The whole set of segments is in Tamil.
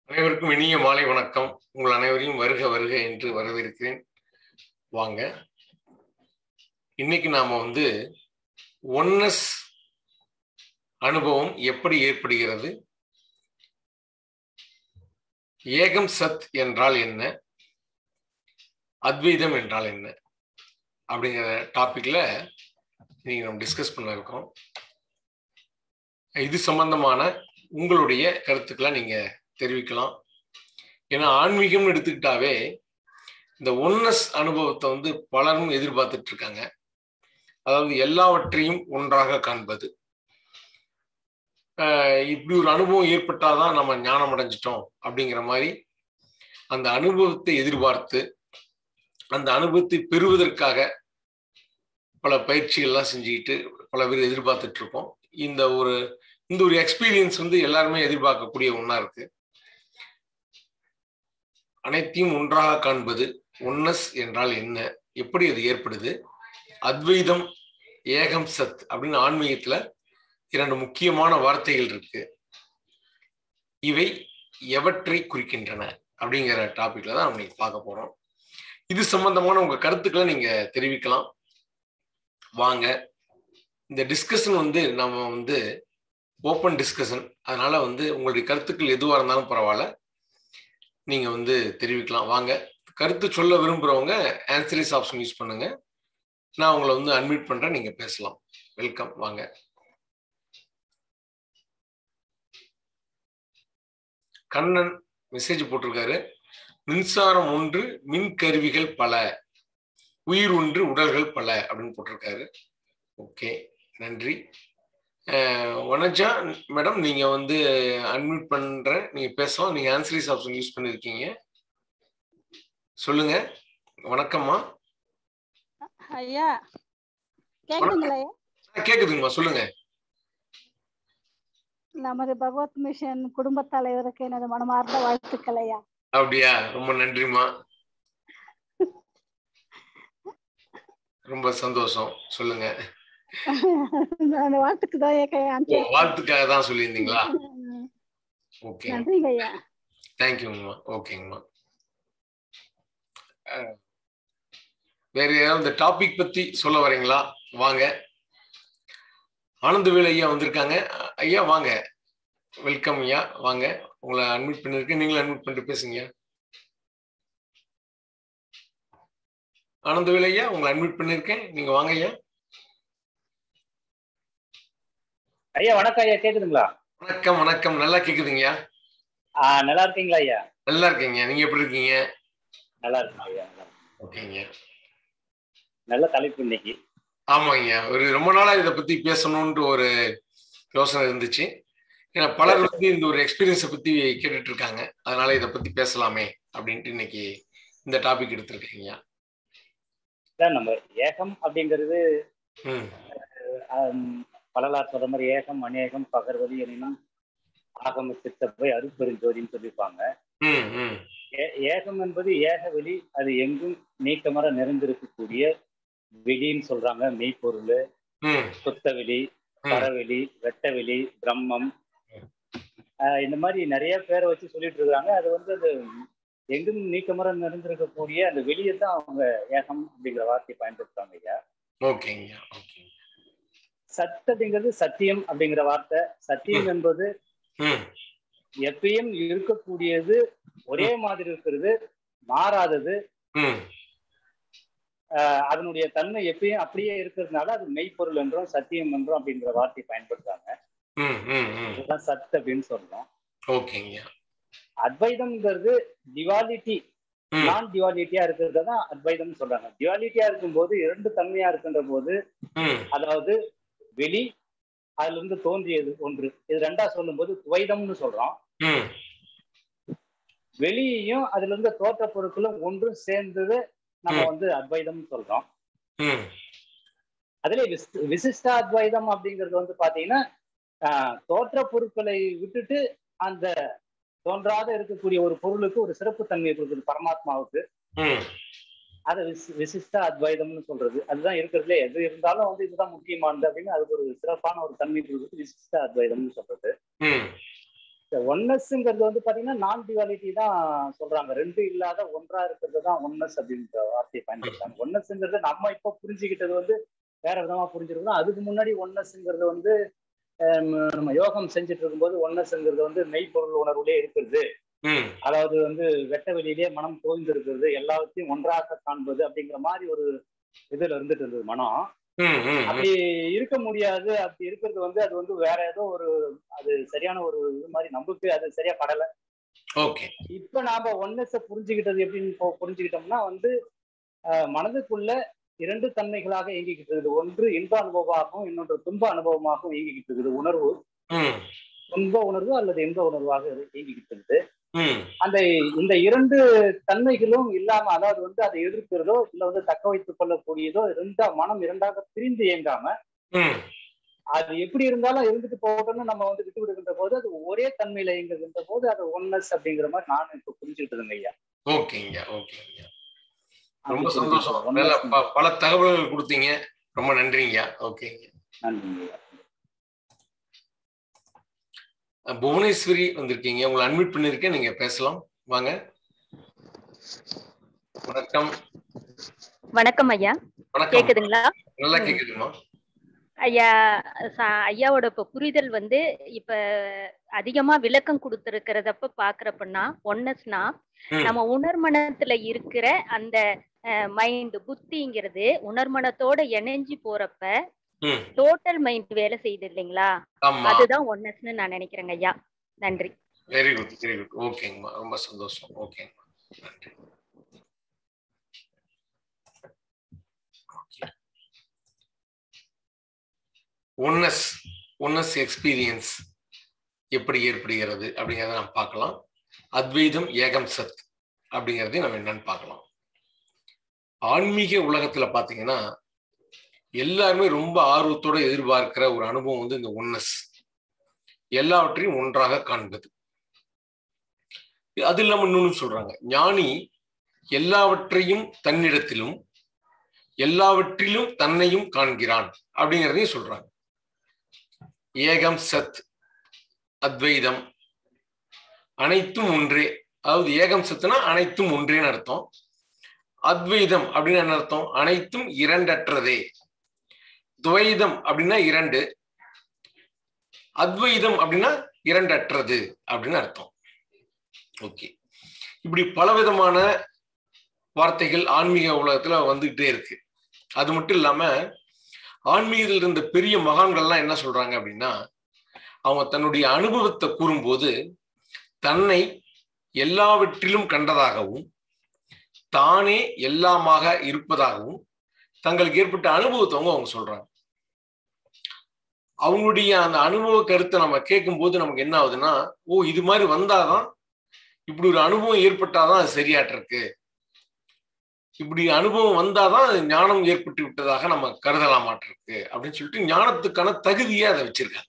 அனைவருக்கும் இனிய மாலை வணக்கம் உங்கள் அனைவரையும் வருக வருக என்று வரவேற்கிறேன் வாங்க இன்னைக்கு நாம வந்து ஒன்னஸ் அனுபவம் எப்படி ஏற்படுகிறது ஏகம் சத் என்றால் என்ன அத்வைதம் என்றால் என்ன அப்படிங்கிற டாபிக்ல இன்னைக்கு நம்ம டிஸ்கஸ் பண்ண இருக்கோம் இது சம்பந்தமான உங்களுடைய கருத்துக்களை நீங்க தெரிவிக்கலாம் ஏன்னா ஆன்மீகம்னு எடுத்துக்கிட்டாவே இந்த ஒன்னஸ் அனுபவத்தை வந்து பலரும் எதிர்பார்த்துட்டு இருக்காங்க அதாவது எல்லாவற்றையும் ஒன்றாக காண்பது இப்படி ஒரு அனுபவம் ஏற்பட்டாதான் நம்ம ஞானம் அடைஞ்சிட்டோம் அப்படிங்கிற மாதிரி அந்த அனுபவத்தை எதிர்பார்த்து அந்த அனுபவத்தை பெறுவதற்காக பல பயிற்சிகள்லாம் செஞ்சுக்கிட்டு பல பேர் எதிர்பார்த்துட்டு இருக்கோம் இந்த ஒரு இந்த ஒரு எக்ஸ்பீரியன்ஸ் வந்து எல்லாருமே எதிர்பார்க்கக்கூடிய ஒன்றா இருக்கு அனைத்தையும் ஒன்றாக காண்பது ஒன்னஸ் என்றால் என்ன எப்படி அது ஏற்படுது அத்வைதம் ஏகம் சத் அப்படின்னு ஆன்மீகத்துல இரண்டு முக்கியமான வார்த்தைகள் இருக்கு இவை எவற்றை குறிக்கின்றன அப்படிங்கிற டாபிக்ல தான் நம்ம பார்க்க போறோம் இது சம்பந்தமான உங்க கருத்துக்களை நீங்க தெரிவிக்கலாம் வாங்க இந்த டிஸ்கஷன் வந்து நம்ம வந்து ஓப்பன் டிஸ்கஷன் அதனால வந்து உங்களுடைய கருத்துக்கள் எதுவாக இருந்தாலும் பரவாயில்ல நீங்க வந்து தெரிவிக்கலாம் வாங்க கருத்து சொல்ல விரும்புறவங்க ஆன்சரிஸ் ஆப்ஷன் யூஸ் பண்ணுங்க நான் உங்களை வந்து அட்மிட் பண்றேன் நீங்க பேசலாம் வெல்கம் வாங்க கண்ணன் மெசேஜ் போட்டிருக்காரு மின்சாரம் ஒன்று மின் கருவிகள் பல உயிர் ஒன்று உடல்கள் பல அப்படின்னு போட்டிருக்காரு ஓகே நன்றி வனஜா மேடம் நீங்க வந்து அன்மியூட் பண்ற நீங்க பேசலாம் நீங்க ஆன்சரிஸ் ஆப்ஷன் யூஸ் பண்ணிருக்கீங்க சொல்லுங்க வணக்கம்மா ஐயா கேக்குதுங்களா ஐயா கேக்குதுங்கம்மா சொல்லுங்க நமது பகவத் மிஷன் குடும்ப தலைவருக்கு எனது மனமார்ந்த வாழ்த்துக்கள் ஐயா அப்படியா ரொம்ப நன்றிம்மா ரொம்ப சந்தோஷம் சொல்லுங்க அந்த வாழ்த்துக்கு தான் ஓ, வாழ்த்துக்காக தான் சொல்லியிருந்தீங்களா ஓகே நன்றிங்க ஐயா தேங்க்யூங்கம்மா ஓகேங்கம்மா அஹ், வேற ஏதாவது இந்த டாபிக் பத்தி சொல்ல வரீங்களா வாங்க ஆனந்தவேல் ஐயா வந்திருக்காங்க அஹ், ஐயா வாங்க வெல்கம் ஐயா வாங்க உங்களை அட்மிட் பண்ணிருக்கேன் நீங்களும் அட்மிட் பண்ணிட்டு பேசுங்க ஆனந்தவேல் ஐயா உங்களை அட்மிட் பண்ணிருக்கேன் நீங்க வாங்க ஐயா ஐயா வணக்கம் ஐயா கேக்குதுங்களா வணக்கம் வணக்கம் நல்லா கேக்குதுங்கய்யா ஆ நல்லா இருக்கீங்களா ஐயா நல்லா இருக்கீங்க நீங்க எப்படி இருக்கீங்க நல்லா இருக்குங்க ஐயா நல்லா இருக்கு. ஓகேங்க நல்ல தலைப்பு இன்னைக்கு ஆமாங்க ஒரு ரொம்ப நாளா இதை பத்தி பேசணும்னு ஒரு யோசனை இருந்துச்சு ஏன்னா பலர் வந்து இந்த ஒரு எக்ஸ்பீரியன்ஸை பத்தி கேட்டுட்டு இருக்காங்க அதனால இதை பத்தி பேசலாமே அப்படின்ட்டு இன்னைக்கு இந்த டாபிக் எடுத்திருக்கீங்க அதான் நம்ம ஏகம் அப்படிங்கிறது ம் ஆம், பலலார் சொல்ற மாதிரி ஏகம் அநேகம் பகர்வது எனினும் ஆகம சித்தப்பை அருப்பெருஞ்சோதின்னு சொல்லியிருப்பாங்க ம் ம் ஏ- ஏகம் என்பது ஏக வெளி அது எங்கும் நீக்கமர நிறைந்திருக்கக்கூடிய வெளின்னு சொல்றாங்க மெய்ப்பொருள் ம் சுத்த வெளி ம். பரவெளி வெட்டவெளி பிரம்மம் ஆஹ் இந்த மாதிரி நிறைய பேரை வச்சு சொல்லிட்டு இருக்காங்க அது வந்து அது எங்கும் நீக்கமர நிறைந்திருக்கக்கூடிய அந்த வெளியை தான் அவங்க ஏகம் அப்படிங்கிற வார்த்தையை பயன்படுத்துறாங்க ஐயா ஓகேங்க ஓகே சத் அப்படிங்கிறது சத்தியம் அப்படிங்கிற வார்த்தை சத்தியம் என்பது ம் எப்பயும் இருக்கக்கூடியது ஒரே மாதிரி இருக்கிறது மாறாதது ம் ஆஹ் அதனுடைய தன்மை எப்பயும் அப்படியே இருக்கிறதுனால அது மெய்ப்பொருள் என்றும் சத்தியம் என்றும் அப்படிங்கிற வார்த்தையை பயன்படுத்துறாங்க ம் ம் ம் இதுதான் சத் அப்படின்னு சொல்றோம் ஓகேங்க அத்வைதம்ங்கிறது டிவாலிட்டி ம் நான் டிவாலிட்டியா இருக்கிறது தான் அத்வைதம் சொல்றாங்க டிவாலிட்டியா இருக்கும்போது இரண்டு தன்மையா இருக்கின்ற போது ம் அதாவது வெளி அதுல இருந்து தோன்றியது ஒன்று இது ரெண்டா சொல்லும்போது துவைதம்னு சொல்றோம் ம் வெளியையும் அதுல இருந்து தோற்ற பொருட்களும் ஒன்றும் சேர்ந்தது நம்ம ம். வந்து அத்வைதம்னு சொல்றோம் ம் அதுல விஸ்- விசிஷ்ட அத்வைதம் அப்படிங்கிறது வந்து பாத்தீங்கன்னா ஆஹ், தோற்ற பொருட்களை விட்டுட்டு அந்த தோன்றாத இருக்கக்கூடிய ஒரு பொருளுக்கு ஒரு சிறப்பு தன்மையை கொடுக்குது பரமாத்மாவுக்கு ம் அதை விசி- விசிஷ்ட அத்வைதம்னு சொல்றது அதுதான் இருக்கிறதுல எது இருந்தாலும் வந்து இதுதான் முக்கியமானது அப்படின்னு அதுக்கு ஒரு சிறப்பான ஒரு தன்மை கொடுக்குறது விசிஷ்ட அத்வைதம்னு சொல்றது ம் ஒன்னஸ்ங்கிறது வந்து பாத்தீங்கன்னா நான் டிவாலிட்டி தான் சொல்றாங்க ரெண்டு இல்லாத ஒன்றா இருக்கிறது தான் ஒன்னஸ் அப்படின்ற வார்த்தையை பயன்படுத்துறாங்க ஒன்னஸ்ங்கிறது நம்ம இப்போ புரிஞ்சுக்கிட்டது வந்து வேற விதமா புரிஞ்சிருக்கோம் அதுக்கு முன்னாடி ஒன்னஸ்ங்கிறது வந்து ஹம், நம்ம யோகம் செஞ்சுட்டு இருக்கும்போது ஒன்னஸ்ங்கிறது வந்து மெய்ப்பொருள் உணர்வுலே இருக்கிறது ம் அதாவது வந்து வெட்ட வெளியிலேயே மனம் தோய்ந்து இருக்கிறது எல்லாத்தையும் ஒன்றாக காண்பது அப்படிங்கிற மாதிரி ஒரு இதுல இருந்துட்டு இருந்தது மனம் ம் ம் ம். அப்படி இருக்க முடியாது அப்படி இருக்கிறது வந்து அது வந்து வேற ஏதோ ஒரு அது சரியான ஒரு இது மாதிரி நமக்கு அது சரியா படல ஓகே இப்ப நாம ஒன்னஸ புரிஞ்சுக்கிட்டது எப்படின்னு இப்போ புரிஞ்சுக்கிட்டோம்னா வந்து அஹ், மனதுக்குள்ள இரண்டு தன்மைகளாக இயங்கிக்கிட்டு இருக்குது ஒன்று இன்ப அனுபவமாகவும் இன்னொன்று துன்ப அனுபவமாகவும் இயங்கிக்கிட்டு இருக்குது உணர்வு ம் துன்ப உணர்வு அல்லது இன்ப உணர்வாக இது இயங்கிக்கிட்டு இருக்குது ம் அந்த இந்த இரண்டு தன்மைகளும் இல்லாம அதாவது வந்து அதை எதிர்க்கிறதோ இல்ல வந்து தக்க வைத்துக் கொள்ளக்கூடியதோ இரண்டா மனம் இரண்டாக பிரிந்து இயங்காம ம் அது எப்படி இருந்தாலும் இருந்துட்டு போகணும்னு நம்ம வந்து விட்டு விடுகின்ற போது அது ஒரே தன்மையில இயங்குகின்ற போது அது ஒன்னஸ் அப்படிங்கிற மாதிரி நான் இப்ப புரிஞ்சுக்கிட்டதுங்க ஐயா ஓகேங்க ஓகேங்க அப்படி ரொம்ப சந்தோஷம் புரிஞ்சுக்கிட்டேன். நல்ல oneness ப- பல தகவல்கள் கொடுத்தீங்க ரொம்ப நன்றிங்க ஓகேங்க நன்றிங்க ஐயா புவனேஸ்வரி வந்திருக்கீங்க உங்களை அட்மிட் பண்ணிருக்கேன் நீங்க பேசலாம் வாங்க வணக்கம் வணக்கம் ஐயா வணக்கம் கேக்குதுங்களா நல்லா ம். கேக்குதுமா ஐயா ச- ஐயாவோட இப்ப புரிதல் வந்து இப்ப அதிகமா விளக்கம் கொடுத்திருக்கிறதப்ப பாக்குறப்பன்னா ஒன்னஸ்னா ம். நம்ம உணர்மனத்துல இருக்கிற அந்த மைண்ட் புத்திங்கிறது உணர்மனத்தோட இணைஞ்சு போறப்ப ம் டோட்டல் மைண்ட் வேலை செய்யுது இல்லைங்களா ஆமா அதுதான் ஒன்னஸ்னு நான் நினைக்கிறேங்க ஐயா நன்றி வெரி குட் வெரி குட் ஓகேங்கம்மா ரொம்ப சந்தோஷம் ஓகேங்கம்மா நன்றி ஒன்னஸ் ஒன்னஸ் எக்ஸ்பீரியன்ஸ் எப்படி ஏற்படுகிறது அப்படிங்கிறத நம்ம பார்க்கலாம் அத்வைதம் ஏகம் சத் அப்படிங்கிறதையும் நம்ம என்னன்னு பார்க்கலாம் ஆன்மீக உலகத்துல பாத்தீங்கன்னா எல்லாருமே ரொம்ப ஆர்வத்தோட எதிர்பார்க்கிற ஒரு அனுபவம் வந்து இந்த ஒன்னஸ் எல்லாவற்றையும் ஒன்றாக காண்பது அது இல்லாம இன்னொன்னு சொல்றாங்க ஞானி எல்லாவற்றையும் தன்னிடத்திலும் எல்லாவற்றிலும் தன்னையும் காண்கிறான் அப்படிங்கிறதையும் சொல்றாங்க ஏகம் சத் அத்வைதம் அனைத்தும் ஒன்றே அதாவது ஏகம் சத்துனா அனைத்தும் ஒன்றேன்னு அர்த்தம் அத்வைதம் அப்படின்னு என்ன அர்த்தம் அனைத்தும் இரண்டற்றதே துவைதம் அப்படின்னா இரண்டு அத்வைதம் அப்படின்னா இரண்டற்றது அப்படின்னு அர்த்தம் ஓகே இப்படி பலவிதமான வார்த்தைகள் ஆன்மீக உலகத்துல வந்துகிட்டே இருக்கு அது மட்டும் இல்லாம ஆன்மீகத்தில் இருந்த பெரிய மகான்கள்லாம் என்ன சொல்றாங்க அப்படின்னா அவங்க தன்னுடைய அனுபவத்தை கூறும்போது தன்னை எல்லாவற்றிலும் கண்டதாகவும் தானே எல்லாமாக இருப்பதாகவும் தங்களுக்கு ஏற்பட்ட அனுபவத்தை அவங்க அவங்க சொல்றாங்க அவங்களுடைய அந்த அனுபவ கருத்தை நம்ம கேட்கும்போது நமக்கு என்ன ஆகுதுன்னா ஓ இது மாதிரி வந்தாதான் இப்படி ஒரு அனுபவம் ஏற்பட்டாதான் அது சரியாட்டிருக்கு இப்படி அனுபவம் வந்தாதான் அது ஞானம் ஏற்பட்டு விட்டதாக நம்ம கருதலாமாட்டிருக்கு அப்படின்னு சொல்லிட்டு ஞானத்துக்கான தகுதியை அதை வச்சிருக்காங்க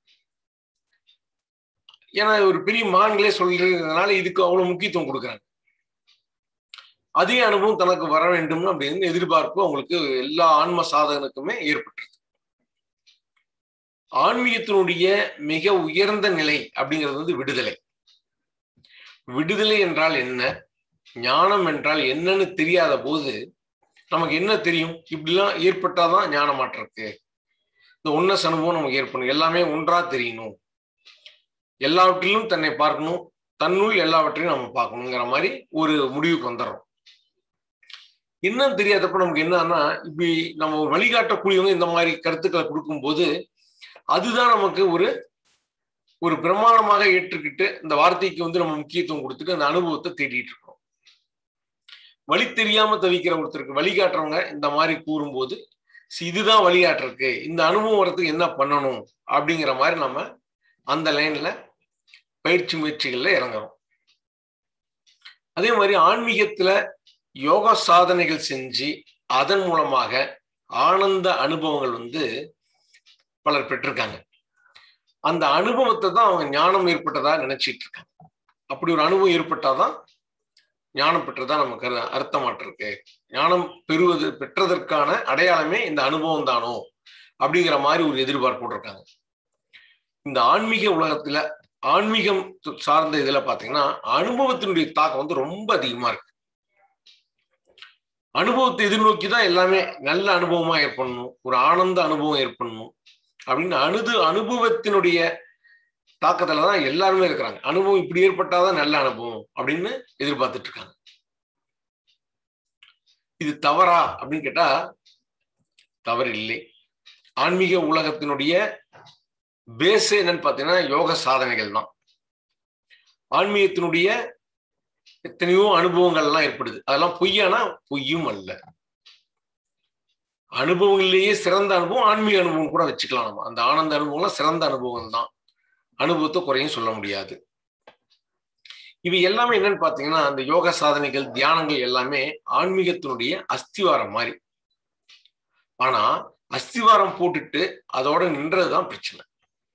ஏன்னா ஒரு பெரிய மகான்களே சொல்றதுனால இதுக்கு அவ்வளவு முக்கியத்துவம் கொடுக்குறாங்க அதே அனுபவம் தனக்கு வர வேண்டும் அப்படின்னு எதிர்பார்ப்பு அவங்களுக்கு எல்லா ஆன்ம சாதகனுக்குமே ஏற்பட்டிருக்கு ஆன்மீகத்தினுடைய மிக உயர்ந்த நிலை அப்படிங்கிறது வந்து விடுதலை விடுதலை என்றால் என்ன ஞானம் என்றால் என்னன்னு தெரியாத போது நமக்கு என்ன தெரியும் இப்படிலாம் ஏற்பட்டாதான் ஞானமாற்றம் இருக்கு இந்த ஒன்னஸ் அனுபவம் நமக்கு ஏற்படணும் எல்லாமே ஒன்றா தெரியணும் எல்லாவற்றிலும் தன்னை பார்க்கணும் தன்னுள் எல்லாவற்றையும் நம்ம பார்க்கணுங்கிற மாதிரி ஒரு முடிவுக்கு வந்துடுறோம் இன்னும் தெரியாதப்ப நமக்கு என்னன்னா இப்படி நம்ம வழிகாட்டக்கூடியவங்க இந்த மாதிரி கருத்துக்களை கொடுக்கும்போது அதுதான் நமக்கு ஒரு ஒரு பிரமாணமாக ஏற்றுக்கிட்டு இந்த வார்த்தைக்கு வந்து நம்ம முக்கியத்துவம் கொடுத்துட்டு அந்த அனுபவத்தை தேடிட்டு இருக்கோம் வழி தெரியாம தவிக்கிற ஒருத்தருக்கு வழிகாட்டுறவங்க இந்த மாதிரி கூறும்போது "சி, இதுதான் வழிகாட்டுறதுக்கு இந்த அனுபவம் வரதுக்கு என்ன பண்ணணும் அப்படிங்கிற மாதிரி நம்ம அந்த லைன்ல பயிற்சி முயற்சிகள்ல இறங்குறோம் அதே மாதிரி ஆன்மீகத்துல யோகா சாதனைகள் செஞ்சு அதன் மூலமாக ஆனந்த அனுபவங்கள் வந்து பலர் பெற்றிருக்காங்க அந்த அனுபவத்தை தான் அவங்க ஞானம் ஏற்பட்டதா நினைச்சிட்டு இருக்காங்க அப்படி ஒரு அனுபவம் ஏற்பட்டாதான் ஞானம் பெற்றதா நமக்கு அரு- அர்த்தமாட்டிருக்கு ஞானம் பெறுவது பெற்றதற்கான அடையாளமே இந்த அனுபவம் தானோ அப்படிங்கிற மாதிரி ஒரு எதிர்பார்ப்பு இருக்காங்க இந்த ஆன்மீக உலகத்துல ஆன்மீகம் சார்ந்த இதுல பாத்தீங்கன்னா அனுபவத்தினுடைய தாக்கம் வந்து ரொம்ப அதிகமா இருக்கு அனுபவத்தை எதிர்நோக்கி தான் எல்லாமே நல்ல அனுபவமா ஏற்படணும் ஒரு ஆனந்த அனுபவம் ஏற்படணும் அப்படின்னு அனுது அனுபவத்தினுடைய தாக்கத்துல தான் எல்லாருமே இருக்கிறாங்க அனுபவம் இப்படி ஏற்பட்டாதான் நல்ல அனுபவம் அப்படின்னு எதிர்பார்த்துட்டு இருக்காங்க இது தவறா அப்படின்னு கேட்டா தவறு இல்லை ஆன்மீக உலகத்தினுடைய பேஸ் என்னன்னு பார்த்தீங்கன்னா யோக சாதனைகள் தான் ஆன்மீகத்தினுடைய எத்தனையோ அனுபவங்கள்லாம் ஏற்படுது அதெல்லாம் பொய்யானா பொய்யும் அல்ல அனுபவங்களிலேயே சிறந்த அனுபவம் ஆன்மீக அனுபவம் கூட வச்சுக்கலாம் நம்ம அந்த ஆனந்த அனுபவம்லாம் சிறந்த அனுபவம் தான் அனுபவத்தை குறையும் சொல்ல முடியாது இவை எல்லாமே என்னன்னு பாத்தீங்கன்னா அந்த யோக சாதனைகள் தியானங்கள் எல்லாமே ஆன்மீகத்தினுடைய அஸ்திவாரம் மாதிரி ஆனா அஸ்திவாரம் போட்டுட்டு அதோட நின்றதுதான் பிரச்சனை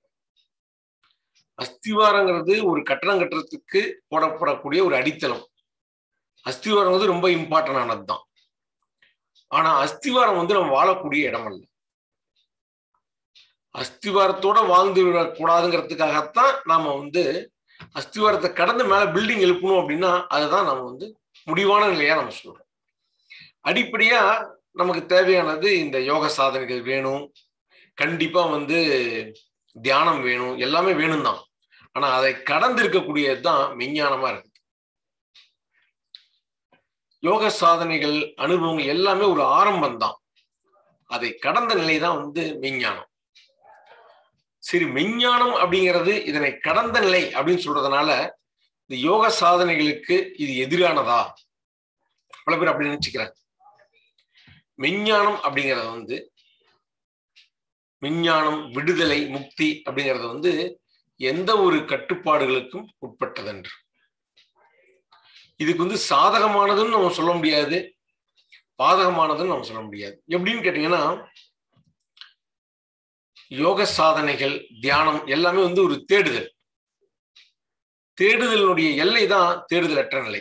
அஸ்திவாரங்கிறது ஒரு கட்டணம் கட்டுறதுக்கு போடப்படக்கூடிய ஒரு அடித்தளம் அஸ்திவாரங்கிறது ரொம்ப இம்பார்ட்டன் ஆனது தான் ஆனா அஸ்திவாரம் வந்து நம்ம வாழக்கூடிய இடம் அல்ல அஸ்திவாரத்தோட வாழ்ந்து விடக்கூடாதுங்கிறதுக்காகத்தான் நாம வந்து அஸ்திவாரத்தை கடந்து மேல பில்டிங் எழுப்பணும் அப்படின்னா அதுதான் நம்ம வந்து முடிவான நிலையா நம்ம சொல்றோம் அடிப்படையா நமக்கு தேவையானது இந்த யோக சாதனைகள் வேணும் கண்டிப்பா வந்து தியானம் வேணும் எல்லாமே வேணும் தான் ஆனா அதை கடந்து இருக்கக்கூடியது தான் விஞ்ஞானமா இருக்கு யோக சாதனைகள் அனுபவங்கள் எல்லாமே ஒரு ஆரம்பம் தான் அதை கடந்த நிலை தான் வந்து விஞ்ஞானம் சரி விஞ்ஞானம் அப்படிங்கிறது இதனை கடந்த நிலை அப்படின்னு சொல்றதுனால இந்த யோக சாதனைகளுக்கு இது எதிரானதா பல பேர் அப்படி நினைச்சுக்கிறாங்க விஞ்ஞானம் அப்படிங்கிறது வந்து விஞ்ஞானம் விடுதலை முக்தி அப்படிங்கிறது வந்து எந்த ஒரு கட்டுப்பாடுகளுக்கும் உட்பட்டதன்று இதுக்கு வந்து சாதகமானதுன்னு நம்ம சொல்ல முடியாது பாதகமானதுன்னு நம்ம சொல்ல முடியாது எப்படின்னு கேட்டீங்கன்னா யோக சாதனைகள் தியானம் எல்லாமே வந்து ஒரு தேடுதல் தேடுதலினுடைய எல்லை தான் தேடுதலற்ற நிலை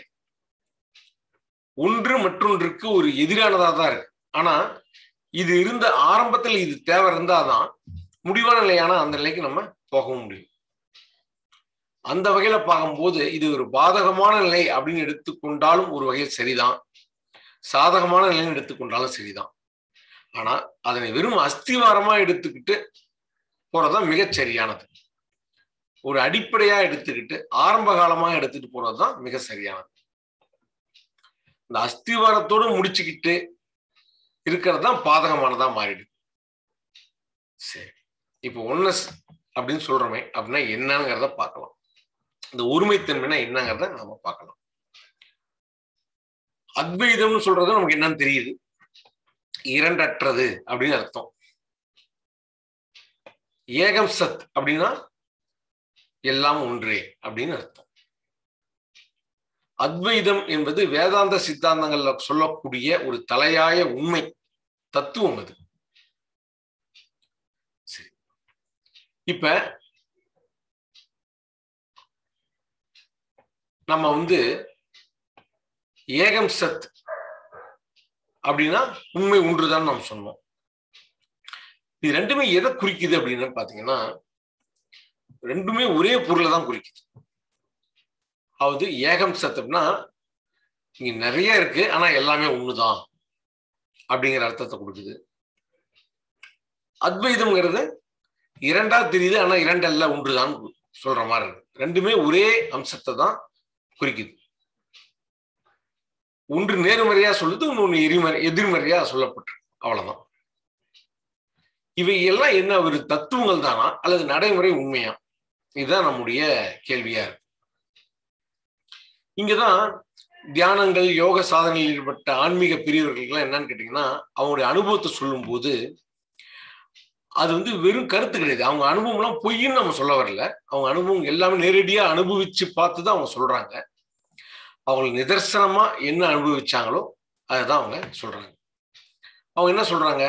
ஒன்று மற்றொன்றுக்கு ஒரு எதிரானதா தான் இருக்கு ஆனா இது இருந்த ஆரம்பத்தில் இது தேவை இருந்தாதான் முடிவான நிலையான அந்த நிலைக்கு நம்ம போகவும் முடியும் அந்த வகையில பார்க்கும்போது இது ஒரு பாதகமான நிலை அப்படின்னு எடுத்துக்கொண்டாலும் ஒரு வகையில் சரிதான் சாதகமான நிலைன்னு எடுத்துக்கொண்டாலும் சரிதான் ஆனா அதனை வெறும் அஸ்திவாரமா எடுத்துக்கிட்டு போறதுதான் மிகச் சரியானது ஒரு அடிப்படையா எடுத்துக்கிட்டு ஆரம்ப காலமா எடுத்துட்டு போறதுதான் மிக சரியானது இந்த அஸ்திவாரத்தோடு முடிச்சுக்கிட்டு இருக்கிறது தான் பாதகமானதா மாறிடுது சரி இப்போ ஒன்னஸ் அப்படின்னு சொல்றோமே அப்படின்னா என்னங்கிறத பார்க்கலாம் இந்த ஒருமைத்தன்மைனா என்னங்கிறத நாம பார்க்கலாம் அத்வைதம்னு சொல்றது நமக்கு என்னன்னு தெரியுது இரண்டற்றது அப்படின்னு அர்த்தம் ஏகம் சத் அப்படின்னா எல்லாம் ஒன்றே அப்படின்னு அர்த்தம் அத்வைதம் என்பது வேதாந்த சித்தாந்தங்கள்ல சொல்லக்கூடிய ஒரு தலையாய உண்மை தத்துவம் அது சரி இப்ப நம்ம வந்து ஏகம் சத் அப்படின்னா உண்மை ஒன்றுதான் நாம் சொன்னோம் இது ரெண்டுமே எதை குறிக்குது அப்படின்னு பாத்தீங்கன்னா ரெண்டுமே ஒரே பொருளை தான் குறிக்குது அதாவது ஏகம் சத் அப்படின்னா இங்க நிறைய இருக்கு ஆனா எல்லாமே ஒண்ணுதான் அப்படிங்கிற அர்த்தத்தை கொடுக்குது அத்வைதம்ங்கிறது இரண்டா தெரியுது ஆனா இரண்டல்ல ஒன்றுதான் சொல்ற மாதிரி இருக்கு ரெண்டுமே ஒரே அம்சத்தை தான் குறிக்குது ஒன்று நேர்மறையா சொல்லுது இன்னொன்று எரிமறை எதிர்மறையா சொல்லப்பட்டிருக்கு அவ்வளவுதான் இவை எல்லாம் என்ன ஒரு தத்துவங்கள் தானா அல்லது நடைமுறை உண்மையா இதுதான் நம்முடைய கேள்வியா இருக்கு இங்கதான் தியானங்கள் யோக சாதனையில் ஈடுபட்ட ஆன்மீக பிரிவர்களுக்கெல்லாம் என்னன்னு கேட்டீங்கன்னா அவங்களுடைய அனுபவத்தை சொல்லும் போது அது வந்து வெறும் கருத்து கிடையாது அவங்க அனுபவம்லாம் பொய்ன்னு நம்ம சொல்ல வரல அவங்க அனுபவம் எல்லாமே நேரடியா அனுபவிச்சு பார்த்து தான் அவங்க சொல்றாங்க அவங்க நிதர்சனமா என்ன அனுபவிச்சாங்களோ அதுதான் அவங்க சொல்றாங்க அவங்க என்ன சொல்றாங்க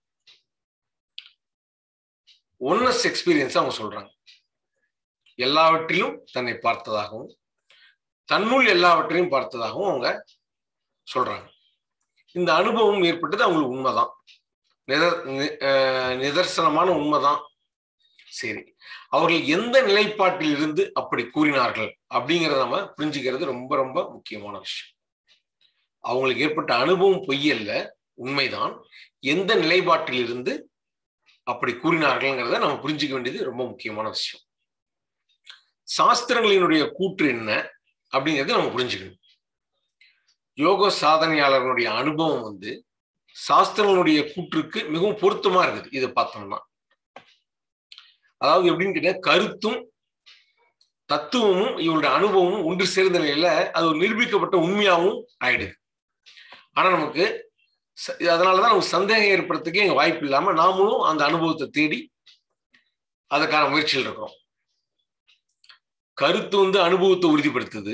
ஒன்னஸ் எக்ஸ்பீரியன்ஸ் அவங்க சொல்றாங்க எல்லாவற்றிலும் தன்னை பார்த்ததாகவும் தன்னுள் எல்லாவற்றையும் பார்த்ததாகவும் அவங்க சொல்றாங்க இந்த அனுபவம் ஏற்பட்டது அவங்களுக்கு உண்மைதான் நிதர் நிதர்சனமான உண்மைதான் சரி அவர்கள் எந்த நிலைப்பாட்டில் இருந்து அப்படி கூறினார்கள் அப்படிங்கிறத நம்ம புரிஞ்சுக்கிறது ரொம்ப ரொம்ப முக்கியமான விஷயம் அவங்களுக்கு ஏற்பட்ட அனுபவம் பொய்யல்ல உண்மைதான் எந்த நிலைப்பாட்டில் இருந்து அப்படி கூறினார்கள்ங்கிறத நம்ம புரிஞ்சுக்க வேண்டியது ரொம்ப முக்கியமான விஷயம் சாஸ்திரங்களினுடைய கூற்று என்ன அப்படிங்கிறத நம்ம புரிஞ்சுக்கணும் யோக சாதனையாளர்களுடைய அனுபவம் வந்து சாஸ்திரங்களுடைய கூற்றுக்கு மிகவும் பொருத்தமா இருக்குது இதை பார்த்தோம்னா அதாவது எப்படின்னு கேட்டா கருத்தும் தத்துவமும் இவருடைய அனுபவமும் ஒன்று சேர்ந்த நிலையில அது ஒரு நிரூபிக்கப்பட்ட உண்மையாகவும் ஆயிடுது ஆனா நமக்கு ச- அதனாலதான் நமக்கு சந்தேகம் ஏற்படுறதுக்கே எங்க வாய்ப்பு இல்லாம நாமளும் அந்த அனுபவத்தை தேடி அதுக்கான முயற்சியில் இருக்கிறோம் கருத்து வந்து அனுபவத்தை உறுதிப்படுத்துது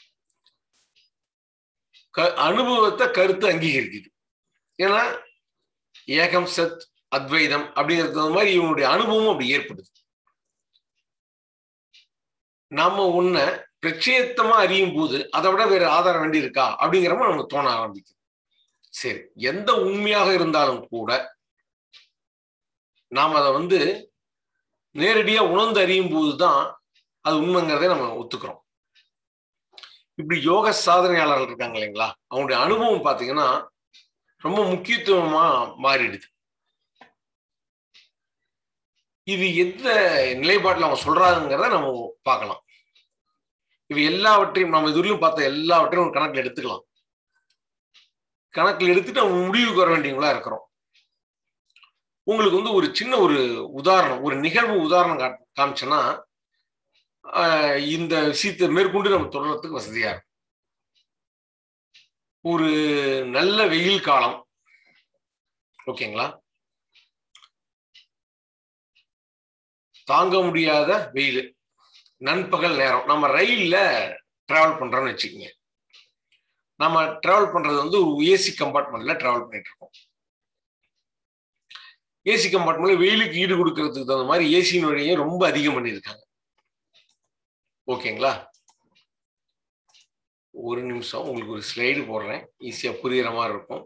க அனுபவத்தை கருத்து அங்கீகரிக்குது ஏன்னா ஏகம் சத் அத்வைதம் அப்படிங்கிறது தகுந்த மாதிரி இவனுடைய அனுபவமும் அப்படி ஏற்படுது நாம உன்னை பிரச்சேத்தமா அறியும் போது அதை விட வேற ஆதாரம் வேண்டி இருக்கா அப்படிங்கிற மாதிரி நமக்கு தோண ஆரம்பிக்குது சரி எந்த உண்மையாக இருந்தாலும் கூட நாம் அதை வந்து நேரடியா உணர்ந்து அறியும் போதுதான் அது உண்மைங்கிறதை நம்ம ஒத்துக்கிறோம் இப்படி யோக சாதனையாளர்கள் இருக்காங்க இல்லைங்களா அவங்களுடைய அனுபவம் பார்த்தீங்கன்னா ரொம்ப முக்கியத்துவமா மாறிடுது இது எந்த நிலைப்பாட்டில் அவங்க சொல்றாங்கிறத நம்ம பார்க்கலாம் இவை எல்லாவற்றையும் நம்ம இதுவரையும் பார்த்த எல்லாவற்றையும் ஒரு கணக்கில் எடுத்துக்கலாம் கணக்கில் எடுத்துட்டு நம்ம முடிவுக்கு வர வேண்டியவங்களா இருக்கிறோம் உங்களுக்கு வந்து ஒரு சின்ன ஒரு உதாரணம் ஒரு நிகழ்வு உதாரணம் காட் காமிச்சேன்னா ஆஹ் இந்த விஷயத்தை மேற்கொண்டு நம்ம தொடர்றதுக்கு வசதியா இருக்கும் ஒரு நல்ல வெயில் காலம் ஓகேங்களா தாங்க முடியாத வெயில் நண்பகல் நேரம் நம்ம ரயில்ல டிராவல் பண்றோம்னு வச்சுக்கோங்க நம்ம டிராவல் பண்றது வந்து ஒரு ஏசி கம்பார்ட்மெண்ட்ல டிராவல் பண்ணிட்டு இருக்கோம் ஏசி கம்பார்ட்மெண்ட்ல வெயிலுக்கு ஈடு கொடுக்கறதுக்கு தகுந்த மாதிரி ஏசியினுடைய ரொம்ப அதிகம் பண்ணியிருக்காங்க ஓகேங்களா ஒரு நிமிஷம் உங்களுக்கு ஒரு ஸ்லைடு போடுறேன் ஈஸியா புரியுற மாதிரி இருக்கும்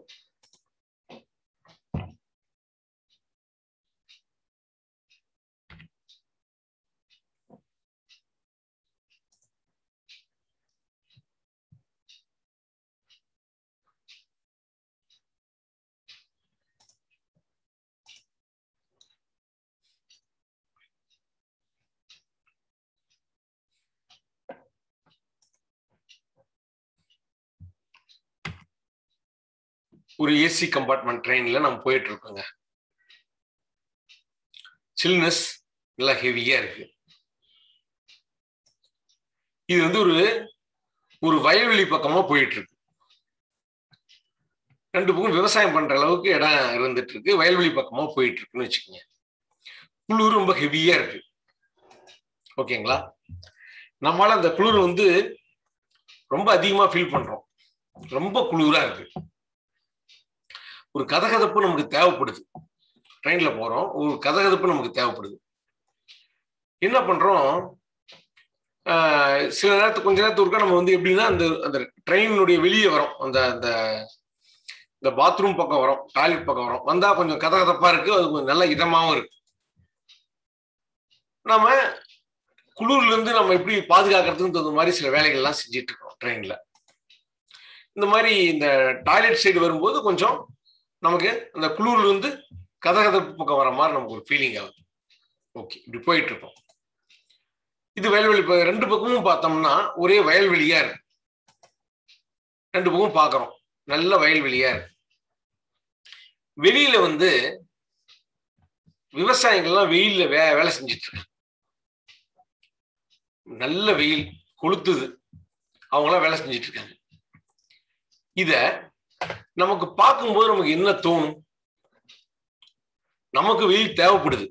ஒரு ஏசி கம்பார்ட்மெண்ட் ட்ரெயின்ல நம்ம போயிட்டு இருக்கோங்க சில்னஸ் நல்லா ஹெவியா இருக்கு இது வந்து ஒரு ஒரு வயல்வெளி பக்கமா போயிட்டு இருக்கு ரெண்டு பக்கம் விவசாயம் பண்ற அளவுக்கு இடம் இருந்துட்டு இருக்கு வயல்வெளி பக்கமா போயிட்டு இருக்குன்னு வச்சுக்கோங்க குளிர் ரொம்ப ஹெவியா இருக்கு ஓகேங்களா நம்மளால அந்த குளிர் வந்து ரொம்ப அதிகமா ஃபீல் பண்றோம் ரொம்ப குளிரா இருக்கு ஒரு கதகதப்பு நமக்கு தேவைப்படுது ட்ரெயின்ல போறோம் ஒரு கதகதப்பு நமக்கு தேவைப்படுது என்ன பண்றோம் ஆஹ் சில நேரத்துக்கு கொஞ்ச நேரத்துக்கு ஒருக்கா நம்ம வந்து எப்படின்னா அந்த அந்த ட்ரெயினுடைய வெளியே வரோம் அந்த அந்த இந்த பாத்ரூம் பக்கம் வரோம் டாய்லெட் பக்கம் வரோம் வந்தா கொஞ்சம் கதகதப்பா இருக்கு அது கொஞ்சம் நல்ல இதமாவும் இருக்கு நம்ம குளிர்ல இருந்து நம்ம எப்படி பாதுகாக்கிறதுக்கு தகுந்த மாதிரி சில வேலைகள்லாம் செஞ்சுட்டு இருக்கோம் ட்ரெயின்ல இந்த மாதிரி இந்த டாய்லெட் சைடு வரும்போது கொஞ்சம் நமக்கு அந்த குளிர்ல இருந்து கதகதப்பு பக்கம் வர மாதிரி நமக்கு ஒரு ஃபீலிங் ஆகுது ஓகே இப்படி போயிட்டு இருக்கோம் இது வயல்வெளி ப- ரெண்டு பக்கமும் பார்த்தோம்னா ஒரே வயல்வெளியா இருக்கு ரெண்டு பக்கமும் பார்க்கறோம் நல்ல வயல்வெளியா இருக்கு வெளியில வந்து விவசாயிகள்லாம் வெயில்ல வே வேலை செஞ்சுட்டு இருக்காங்க நல்ல வெயில் கொளுத்துது அவங்களாம் வேலை செஞ்சுட்டு இருக்காங்க இத நமக்கு பார்க்கும்போது நமக்கு என்ன தோணும் நமக்கு வெயில் தேவைப்படுது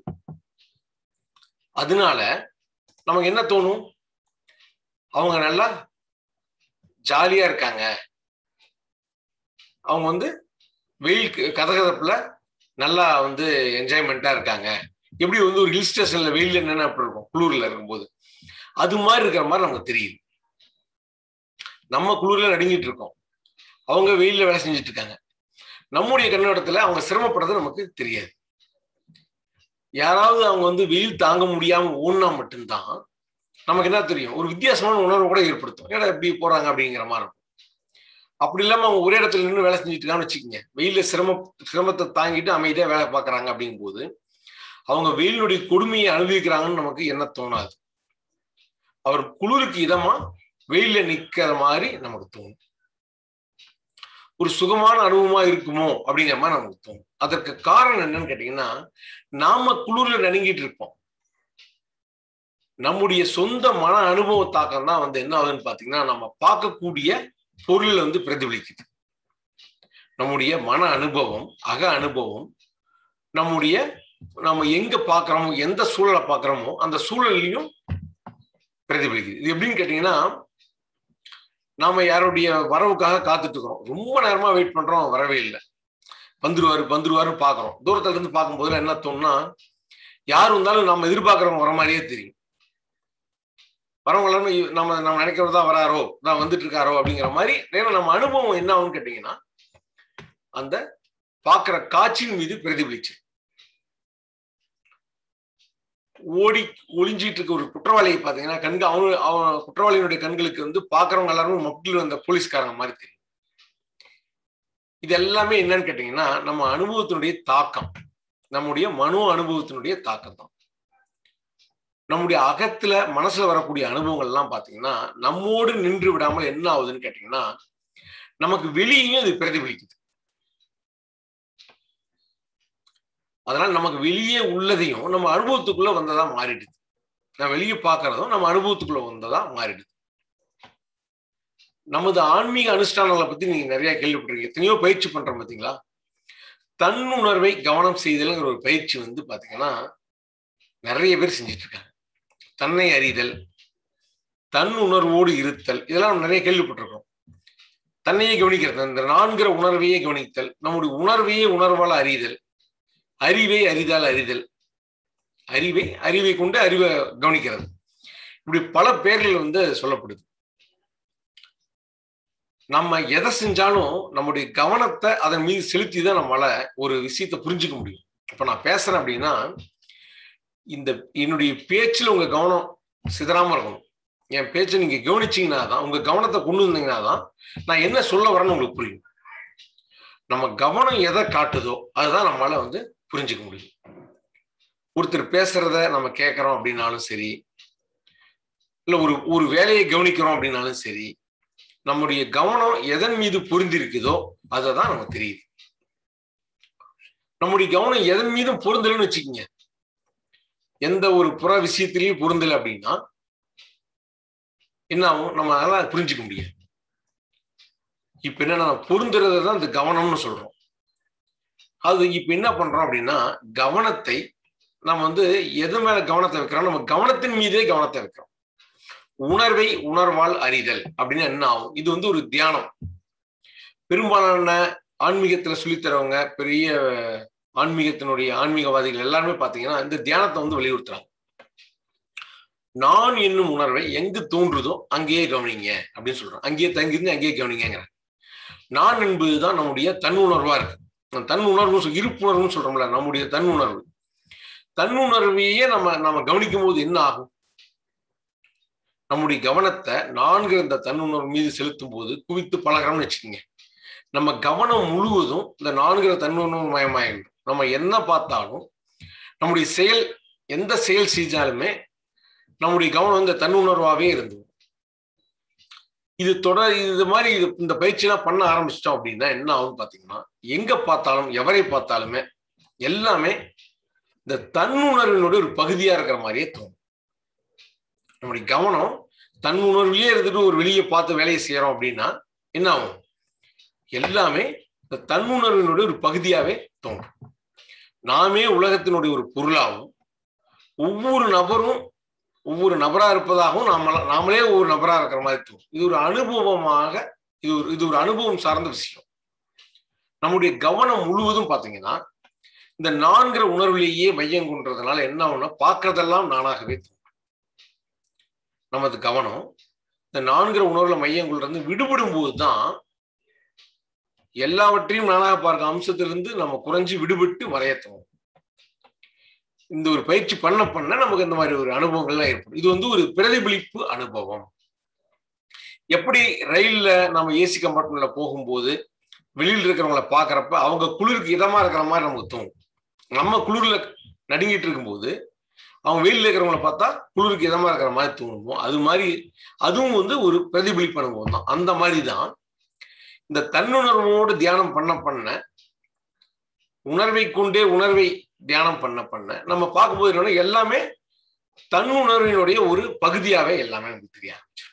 அதனால நமக்கு என்ன தோணும் அவங்க நல்லா ஜாலியா இருக்காங்க அவங்க வந்து வெயில் க- கதகதப்புல நல்லா வந்து என்ஜாய்மெண்ட்டா இருக்காங்க எப்படி வந்து ஒரு ஹில் ஸ்டேஷன்ல வெயில் என்னென்ன அப்படி இருக்கும் குளூர்ல இருக்கும்போது அது மாதிரி இருக்கிற மாதிரி நமக்கு தெரியுது நம்ம குளிர்ல நடுங்கிட்டு இருக்கோம் அவங்க வெயில்ல வேலை செஞ்சுட்டு இருக்காங்க நம்முடைய கண்ணோட்டத்துல அவங்க சிரமப்படுறது நமக்கு தெரியாது யாராவது அவங்க வந்து வெயில் தாங்க முடியாம ஓடினா மட்டும்தான் நமக்கு என்ன தெரியும் ஒரு வித்தியாசமான உணர்வு கூட ஏற்படுத்தும் ஏன்னா எப்படி போறாங்க அப்படிங்கிற மாதிரி இருக்கும் அப்படி இல்லாம அவங்க ஒரே இடத்துல நின்று வேலை செஞ்சுட்டு இருக்கான்னு வச்சுக்கோங்க வெயில சிரம சிரமத்தை தாங்கிட்டு அமைதியா வேலை பார்க்கறாங்க அப்படிங்கும் போது அவங்க வெயிலுடைய கொடுமையை அனுபவிக்கிறாங்கன்னு நமக்கு என்ன தோணாது அவர் குளிருக்கு இதமா வெயில்ல நிக்கிற மாதிரி நமக்கு தோணும் ஒரு சுகமான அனுபவமா இருக்குமோ அப்படிங்கிற மாதிரி நமக்கு தோணும் அதற்கு காரணம் என்னன்னு கேட்டீங்கன்னா நாம குளிர்ல நடுங்கிட்டு இருப்போம் நம்முடைய சொந்த மன அனுபவ தாக்கம் தான் வந்து என்ன ஆகுதுன்னு பாத்தீங்கன்னா நம்ம பார்க்கக்கூடிய பொருள் வந்து பிரதிபலிக்குது நம்முடைய மன அனுபவம் அக அனுபவம் நம்முடைய நம்ம எங்க பாக்குறோமோ எந்த சூழலை பாக்குறோமோ அந்த சூழலையும் பிரதிபலிக்குது இது எப்படின்னு கேட்டீங்கன்னா நாம யாருடைய வரவுக்காக காத்துட்டு இருக்கிறோம் ரொம்ப நேரமா வெயிட் பண்றோம் வரவே இல்லை வந்துருவாரு வந்துருவாரு பாக்குறோம் தூரத்துல இருந்து பார்க்கும்போது என்ன தோணுன்னா யார் வந்தாலும் நம்ம எதிர்பார்க்கறவங்க வர மாதிரியே தெரியும் வரவங்க எல்லாருமே நம்ம நம்ம நினைக்கிறது தான் வராரோ தான் வந்துட்டு இருக்காரோ அப்படிங்கிற மாதிரி ஏன்னா நம்ம அனுபவம் என்ன ஆகும்னு கேட்டீங்கன்னா அந்த பார்க்கிற காட்சியின் மீது பிரதிபலிச்சு ஓடி ஒளிஞ்சிட்டு இருக்க ஒரு குற்றவாளியை பார்த்தீங்கன்னா கண்கு அவனு அவன் குற்றவாளியினுடைய கண்களுக்கு வந்து பார்க்கறவங்க எல்லாரும் மக்கள் வந்த போலீஸ்காரங்க மாதிரி தெரியும் இது எல்லாமே என்னன்னு கேட்டீங்கன்னா நம்ம அனுபவத்தினுடைய தாக்கம் நம்முடைய மனோ அனுபவத்தினுடைய தாக்கம் தான் நம்முடைய அகத்துல மனசுல வரக்கூடிய அனுபவங்கள் எல்லாம் பாத்தீங்கன்னா நம்மோடு நின்று விடாமல் என்ன ஆகுதுன்னு கேட்டீங்கன்னா நமக்கு வெளியேயும் அது பிரதிபலிக்குது அதனால நமக்கு வெளியே உள்ளதையும் நம்ம அனுபவத்துக்குள்ள வந்ததா மாறிடுது நான் வெளியே பார்க்கறதும் நம்ம அனுபவத்துக்குள்ள வந்ததா மாறிடுது நமது ஆன்மீக அனுஷ்டானங்களை பத்தி நீங்க நிறைய கேள்விப்பட்டிருக்கீங்க எத்தனையோ பயிற்சி பண்றோம் பாத்தீங்களா தன்னுணர்வை கவனம் செய்தல்ங்கிற ஒரு பயிற்சி வந்து பாத்தீங்கன்னா நிறைய பேர் செஞ்சுட்டு இருக்காங்க தன்னை அறிதல் தன் உணர்வோடு இருத்தல் இதெல்லாம் நம்ம நிறைய கேள்விப்பட்டிருக்கோம் தன்னையே கவனிக்கிறது இந்த நான்கிற உணர்வையே கவனித்தல் நம்முடைய உணர்வையே உணர்வால் அறிதல் அறிவை அறிதால் அறிதல் அறிவை அறிவை கொண்டு அறிவை கவனிக்கிறது இப்படி பல பேர்கள் வந்து சொல்லப்படுது நம்ம எதை செஞ்சாலும் நம்முடைய கவனத்தை அதன் மீது செலுத்தி தான் நம்மளால ஒரு விஷயத்த புரிஞ்சுக்க முடியும் இப்ப நான் பேசுறேன் அப்படின்னா இந்த என்னுடைய பேச்சுல உங்க கவனம் சிதறாம இருக்கணும் என் பேச்சை நீங்க கவனிச்சீங்கன்னா தான் உங்க கவனத்தை கொண்டு வந்தீங்கன்னா தான் நான் என்ன சொல்ல வரேன்னு உங்களுக்கு புரியும் நம்ம கவனம் எதை காட்டுதோ அதுதான் நம்மளால வந்து புரிஞ்சுக்க முடியும் ஒருத்தர் பேசுறத நம்ம கேட்கறோம் அப்படின்னாலும் சரி இல்ல ஒரு ஒரு வேலையை கவனிக்கிறோம் அப்படின்னாலும் சரி நம்முடைய கவனம் எதன் மீது பொருந்திருக்குதோ அதை தான் நமக்கு தெரியுது நம்முடைய கவனம் எதன் மீதும் பொருந்தலைன்னு வச்சுக்கோங்க எந்த ஒரு புற விஷயத்திலையும் பொருந்தலை அப்படின்னா என்ன ஆகும் நம்ம அதெல்லாம் புரிஞ்சுக்க முடியாது இப்ப என்ன நம்ம பொருந்துறதை தான் இந்த கவனம்னு சொல்றோம் அது இப்ப என்ன பண்றோம் அப்படின்னா கவனத்தை நம்ம வந்து எது மேல கவனத்தை வைக்கிறோம் நம்ம கவனத்தின் மீதே கவனத்தை வைக்கிறோம் உணர்வை உணர்வால் அறிதல் அப்படின்னு என்ன ஆகும் இது வந்து ஒரு தியானம் பெரும்பாலான ஆன்மீகத்துல சொல்லித்தரவங்க பெரிய ஆன்மீகத்தினுடைய ஆன்மீகவாதிகள் எல்லாருமே பாத்தீங்கன்னா இந்த தியானத்தை வந்து வலியுறுத்துறாங்க நான் என்னும் உணர்வை எங்கு தோன்றுதோ அங்கேயே கவனிங்க அப்படின்னு சொல்றேன் அங்கேயே தங்கியிருந்து அங்கேயே கவனிங்கிற நான் என்பதுதான் நம்முடைய தன் உணர்வா இருக்கு தன் உணர்வு இருப்புணர்வுன்னு சொல்றோம்ல நம்முடைய தன் உணர்வு தன் உணர்வையே நம்ம நம்ம கவனிக்கும் போது என்ன ஆகும் நம்முடைய கவனத்தை நான்கு இந்த தன்னுணர்வு மீது செலுத்தும் போது குவித்து பழகிறோம்னு வச்சுக்கோங்க நம்ம கவனம் முழுவதும் இந்த நான்கிற தன்னுணர்வு மயமாயிடும் நம்ம என்ன பார்த்தாலும் நம்முடைய செயல் எந்த செயல் செஞ்சாலுமே நம்முடைய கவனம் இந்த தன்னுணர்வாவே இருந்தது இது தொடர் இது மாதிரி இது இந்த பயிற்சியெல்லாம் பண்ண ஆரம்பிச்சிட்டோம் அப்படின்னா என்ன ஆகும் பாத்தீங்கன்னா எங்க பார்த்தாலும் எவரை பார்த்தாலுமே எல்லாமே இந்த தன்னுணர்வினுடைய ஒரு பகுதியா இருக்கிற மாதிரியே தோணும் நம்முடைய கவனம் தன் உணர்விலேயே இருந்துட்டு ஒரு வெளியே பார்த்து வேலையை செய்யறோம் அப்படின்னா என்ன ஆகும் எல்லாமே இந்த தன்னுணர்வினுடைய ஒரு பகுதியாவே தோன்றும் நாமே உலகத்தினுடைய ஒரு பொருளாகவும் ஒவ்வொரு நபரும் ஒவ்வொரு நபரா இருப்பதாகவும் நாம நாமளே ஒவ்வொரு நபரா இருக்கிற மாதிரி தோணும் இது ஒரு அனுபவமாக இது ஒரு இது ஒரு அனுபவம் சார்ந்த விஷயம் நம்முடைய கவனம் முழுவதும் பாத்தீங்கன்னா இந்த நான்கிற உணர்விலேயே மையம் கொண்டதுனால என்ன ஆகும்னா பார்க்கறதெல்லாம் நானாகவே தோணும் நமது கவனம் இந்த நான்கிற உணர்வுல மையம் கொள்றது விடுபடும் போதுதான் எல்லாவற்றையும் நானாக பார்க்க அம்சத்திலிருந்து நம்ம குறைஞ்சு விடுபட்டு மறைய தோணும் இந்த ஒரு பயிற்சி பண்ண பண்ண நமக்கு இந்த மாதிரி ஒரு அனுபவங்கள்லாம் ஏற்படும் இது வந்து ஒரு பிரதிபலிப்பு அனுபவம் எப்படி ரயில்ல நம்ம ஏசி கம்பார்ட்மெண்ட்ல போகும்போது வெளியில் இருக்கிறவங்கள பாக்குறப்ப அவங்க குளிருக்கு இதமா இருக்கிற மாதிரி நமக்கு தோணும் நம்ம குளிர்ல நடுங்கிட்டு இருக்கும்போது அவங்க வெயிலில் இருக்கிறவங்கள பார்த்தா குளிருக்கு இதமா இருக்கிற மாதிரி தோணுமோ அது மாதிரி அதுவும் வந்து ஒரு பிரதிபலிப்பு அனுபவம் தான் அந்த மாதிரி தான் இந்த தன்னுணர்வோடு தியானம் பண்ண பண்ண உணர்வை கொண்டே உணர்வை தியானம் பண்ண பண்ண நம்ம பார்க்கும்போது என்னன்னா எல்லாமே தன்னுணர்வினுடைய ஒரு பகுதியாவே எல்லாமே நமக்கு தெரிய ஆரம்பிச்சிடும்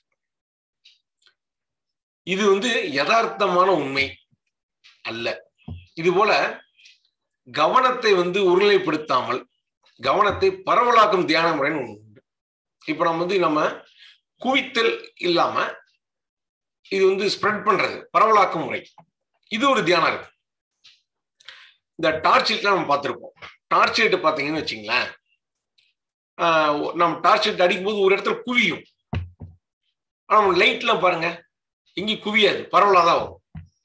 இது வந்து யதார்த்தமான உண்மை அல்ல இது போல கவனத்தை வந்து ஒருநிலைப்படுத்தாமல் கவனத்தை பரவலாக்கும் தியான முறைன்னு ஒண்ணு உண்டு இப்ப நம்ம வந்து நம்ம குவித்தல் இல்லாம இது வந்து ஸ்ப்ரெட் பண்றது பரவலாக்கும் முறை இது ஒரு தியானம் இருக்கு இந்த டார்ச் லைட்லாம் நம்ம பார்த்துருப்போம் டார்ச் லைட் பார்த்தீங்கன்னு வச்சுங்களேன் நம்ம டார்ச் லைட் அடிக்கும்போது ஒரு இடத்துல குவியும் ஆனா நம்ம லைட்லாம் பாருங்க எங்கேயும் குவியாது பரவலாக தான் வரும்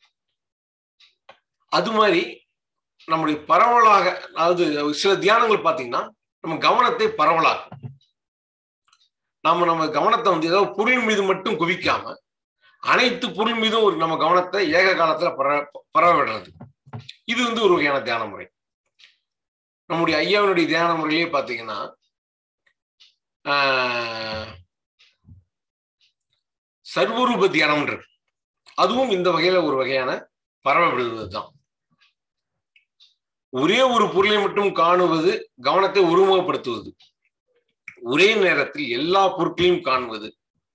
அது மாதிரி நம்முடைய பரவலாக அதாவது சில தியானங்கள் பார்த்தீங்கன்னா நம்ம கவனத்தை பரவலாக்கும் நாம நம்ம கவனத்தை வந்து ஏதாவது பொருள் மீது மட்டும் குவிக்காம அனைத்து பொருள் மீதும் ஒரு நம்ம கவனத்தை ஏக காலத்துல பர பரவ விடுறது இது வந்து ஒரு வகையான தியான முறை நம்முடைய ஐயாவினுடைய தியான முறையிலேயே பார்த்தீங்கன்னா சர்வரூப தியானம் இருக்கு அதுவும் இந்த வகையில ஒரு வகையான பரவ விடுவது தான் ஒரே ஒரு பொருளை மட்டும் காணுவது கவனத்தை ஒருமுகப்படுத்துவது ஒரே நேரத்தில் எல்லா பொருட்களையும் காணுவது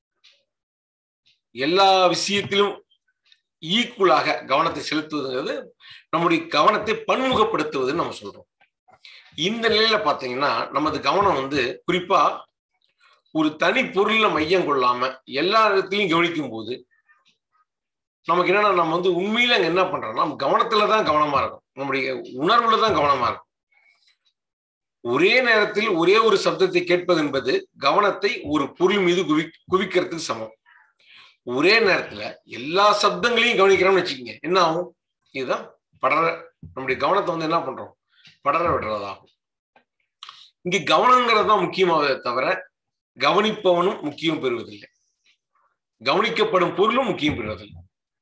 எல்லா விஷயத்திலும் ஈக்குவலாக கவனத்தை செலுத்துவதுங்கிறது நம்முடைய கவனத்தை பன்முகப்படுத்துவதுன்னு நம்ம சொல்றோம் இந்த நிலையில பாத்தீங்கன்னா நமது கவனம் வந்து குறிப்பா ஒரு தனி பொருள்ல மையம் கொள்ளாம எல்லா இடத்துலையும் கவனிக்கும் போது நமக்கு என்னன்னா நம்ம வந்து உண்மையில அங்க என்ன பண்றோம்னா நம்ம கவனத்துல தான் கவனமா இருக்கும் நம்முடைய உணர்வுல தான் கவனமா இருக்கும் ஒரே நேரத்தில் ஒரே ஒரு சப்தத்தை கேட்பது என்பது கவனத்தை ஒரு பொருள் மீது குவி குவிக்கிறதுக்கு சமம் ஒரே நேரத்துல எல்லா சப்தங்களையும் கவனிக்கிறோம்னு வச்சுக்கோங்க என்ன ஆகும் இதுதான் படர நம்முடைய கவனத்தை வந்து என்ன பண்றோம் படர விடுறதாகும் இங்க கவனங்கிறது தான் முக்கியமாவதே தவிர கவனிப்பவனும் முக்கியம் பெறுவதில்லை கவனிக்கப்படும் பொருளும் முக்கியம் பெறுவதில்லை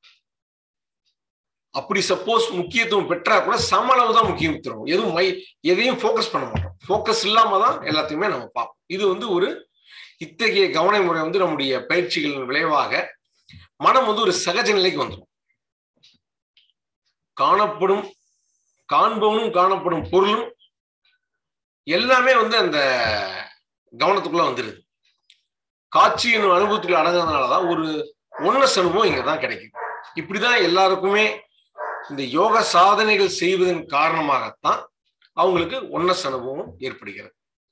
அப்படி சப்போஸ் முக்கியத்துவம் பெற்றா கூட சம அளவு தான் முக்கியத்துவம் எதுவும் மை எதையும் ஃபோக்கஸ் பண்ண மாட்டோம் ஃபோக்கஸ் இல்லாம தான் எல்லாத்தையுமே நம்ம பார்ப்போம் இது வந்து ஒரு இத்தகைய கவன முறை வந்து நம்முடைய பயிற்சிகளின் விளைவாக மனம் வந்து ஒரு சகஜ நிலைக்கு வந்துடும் காணப்படும் காண்பவனும் காணப்படும் பொருளும் எல்லாமே வந்து அந்த கவனத்துக்குள்ள வந்துருது காட்சி என்னும் அனுபவத்துக்குள்ள அடங்குறதுனாலதான் ஒரு ஒன்னஸ் அனுபவம் இங்க தான் கிடைக்குது இப்படிதான் எல்லாருக்குமே இந்த யோக சாதனைகள் செய்வதன் காரணமாகத்தான் அவங்களுக்கு ஒன்னஸ் அனுபவம் ஏற்படுகிறது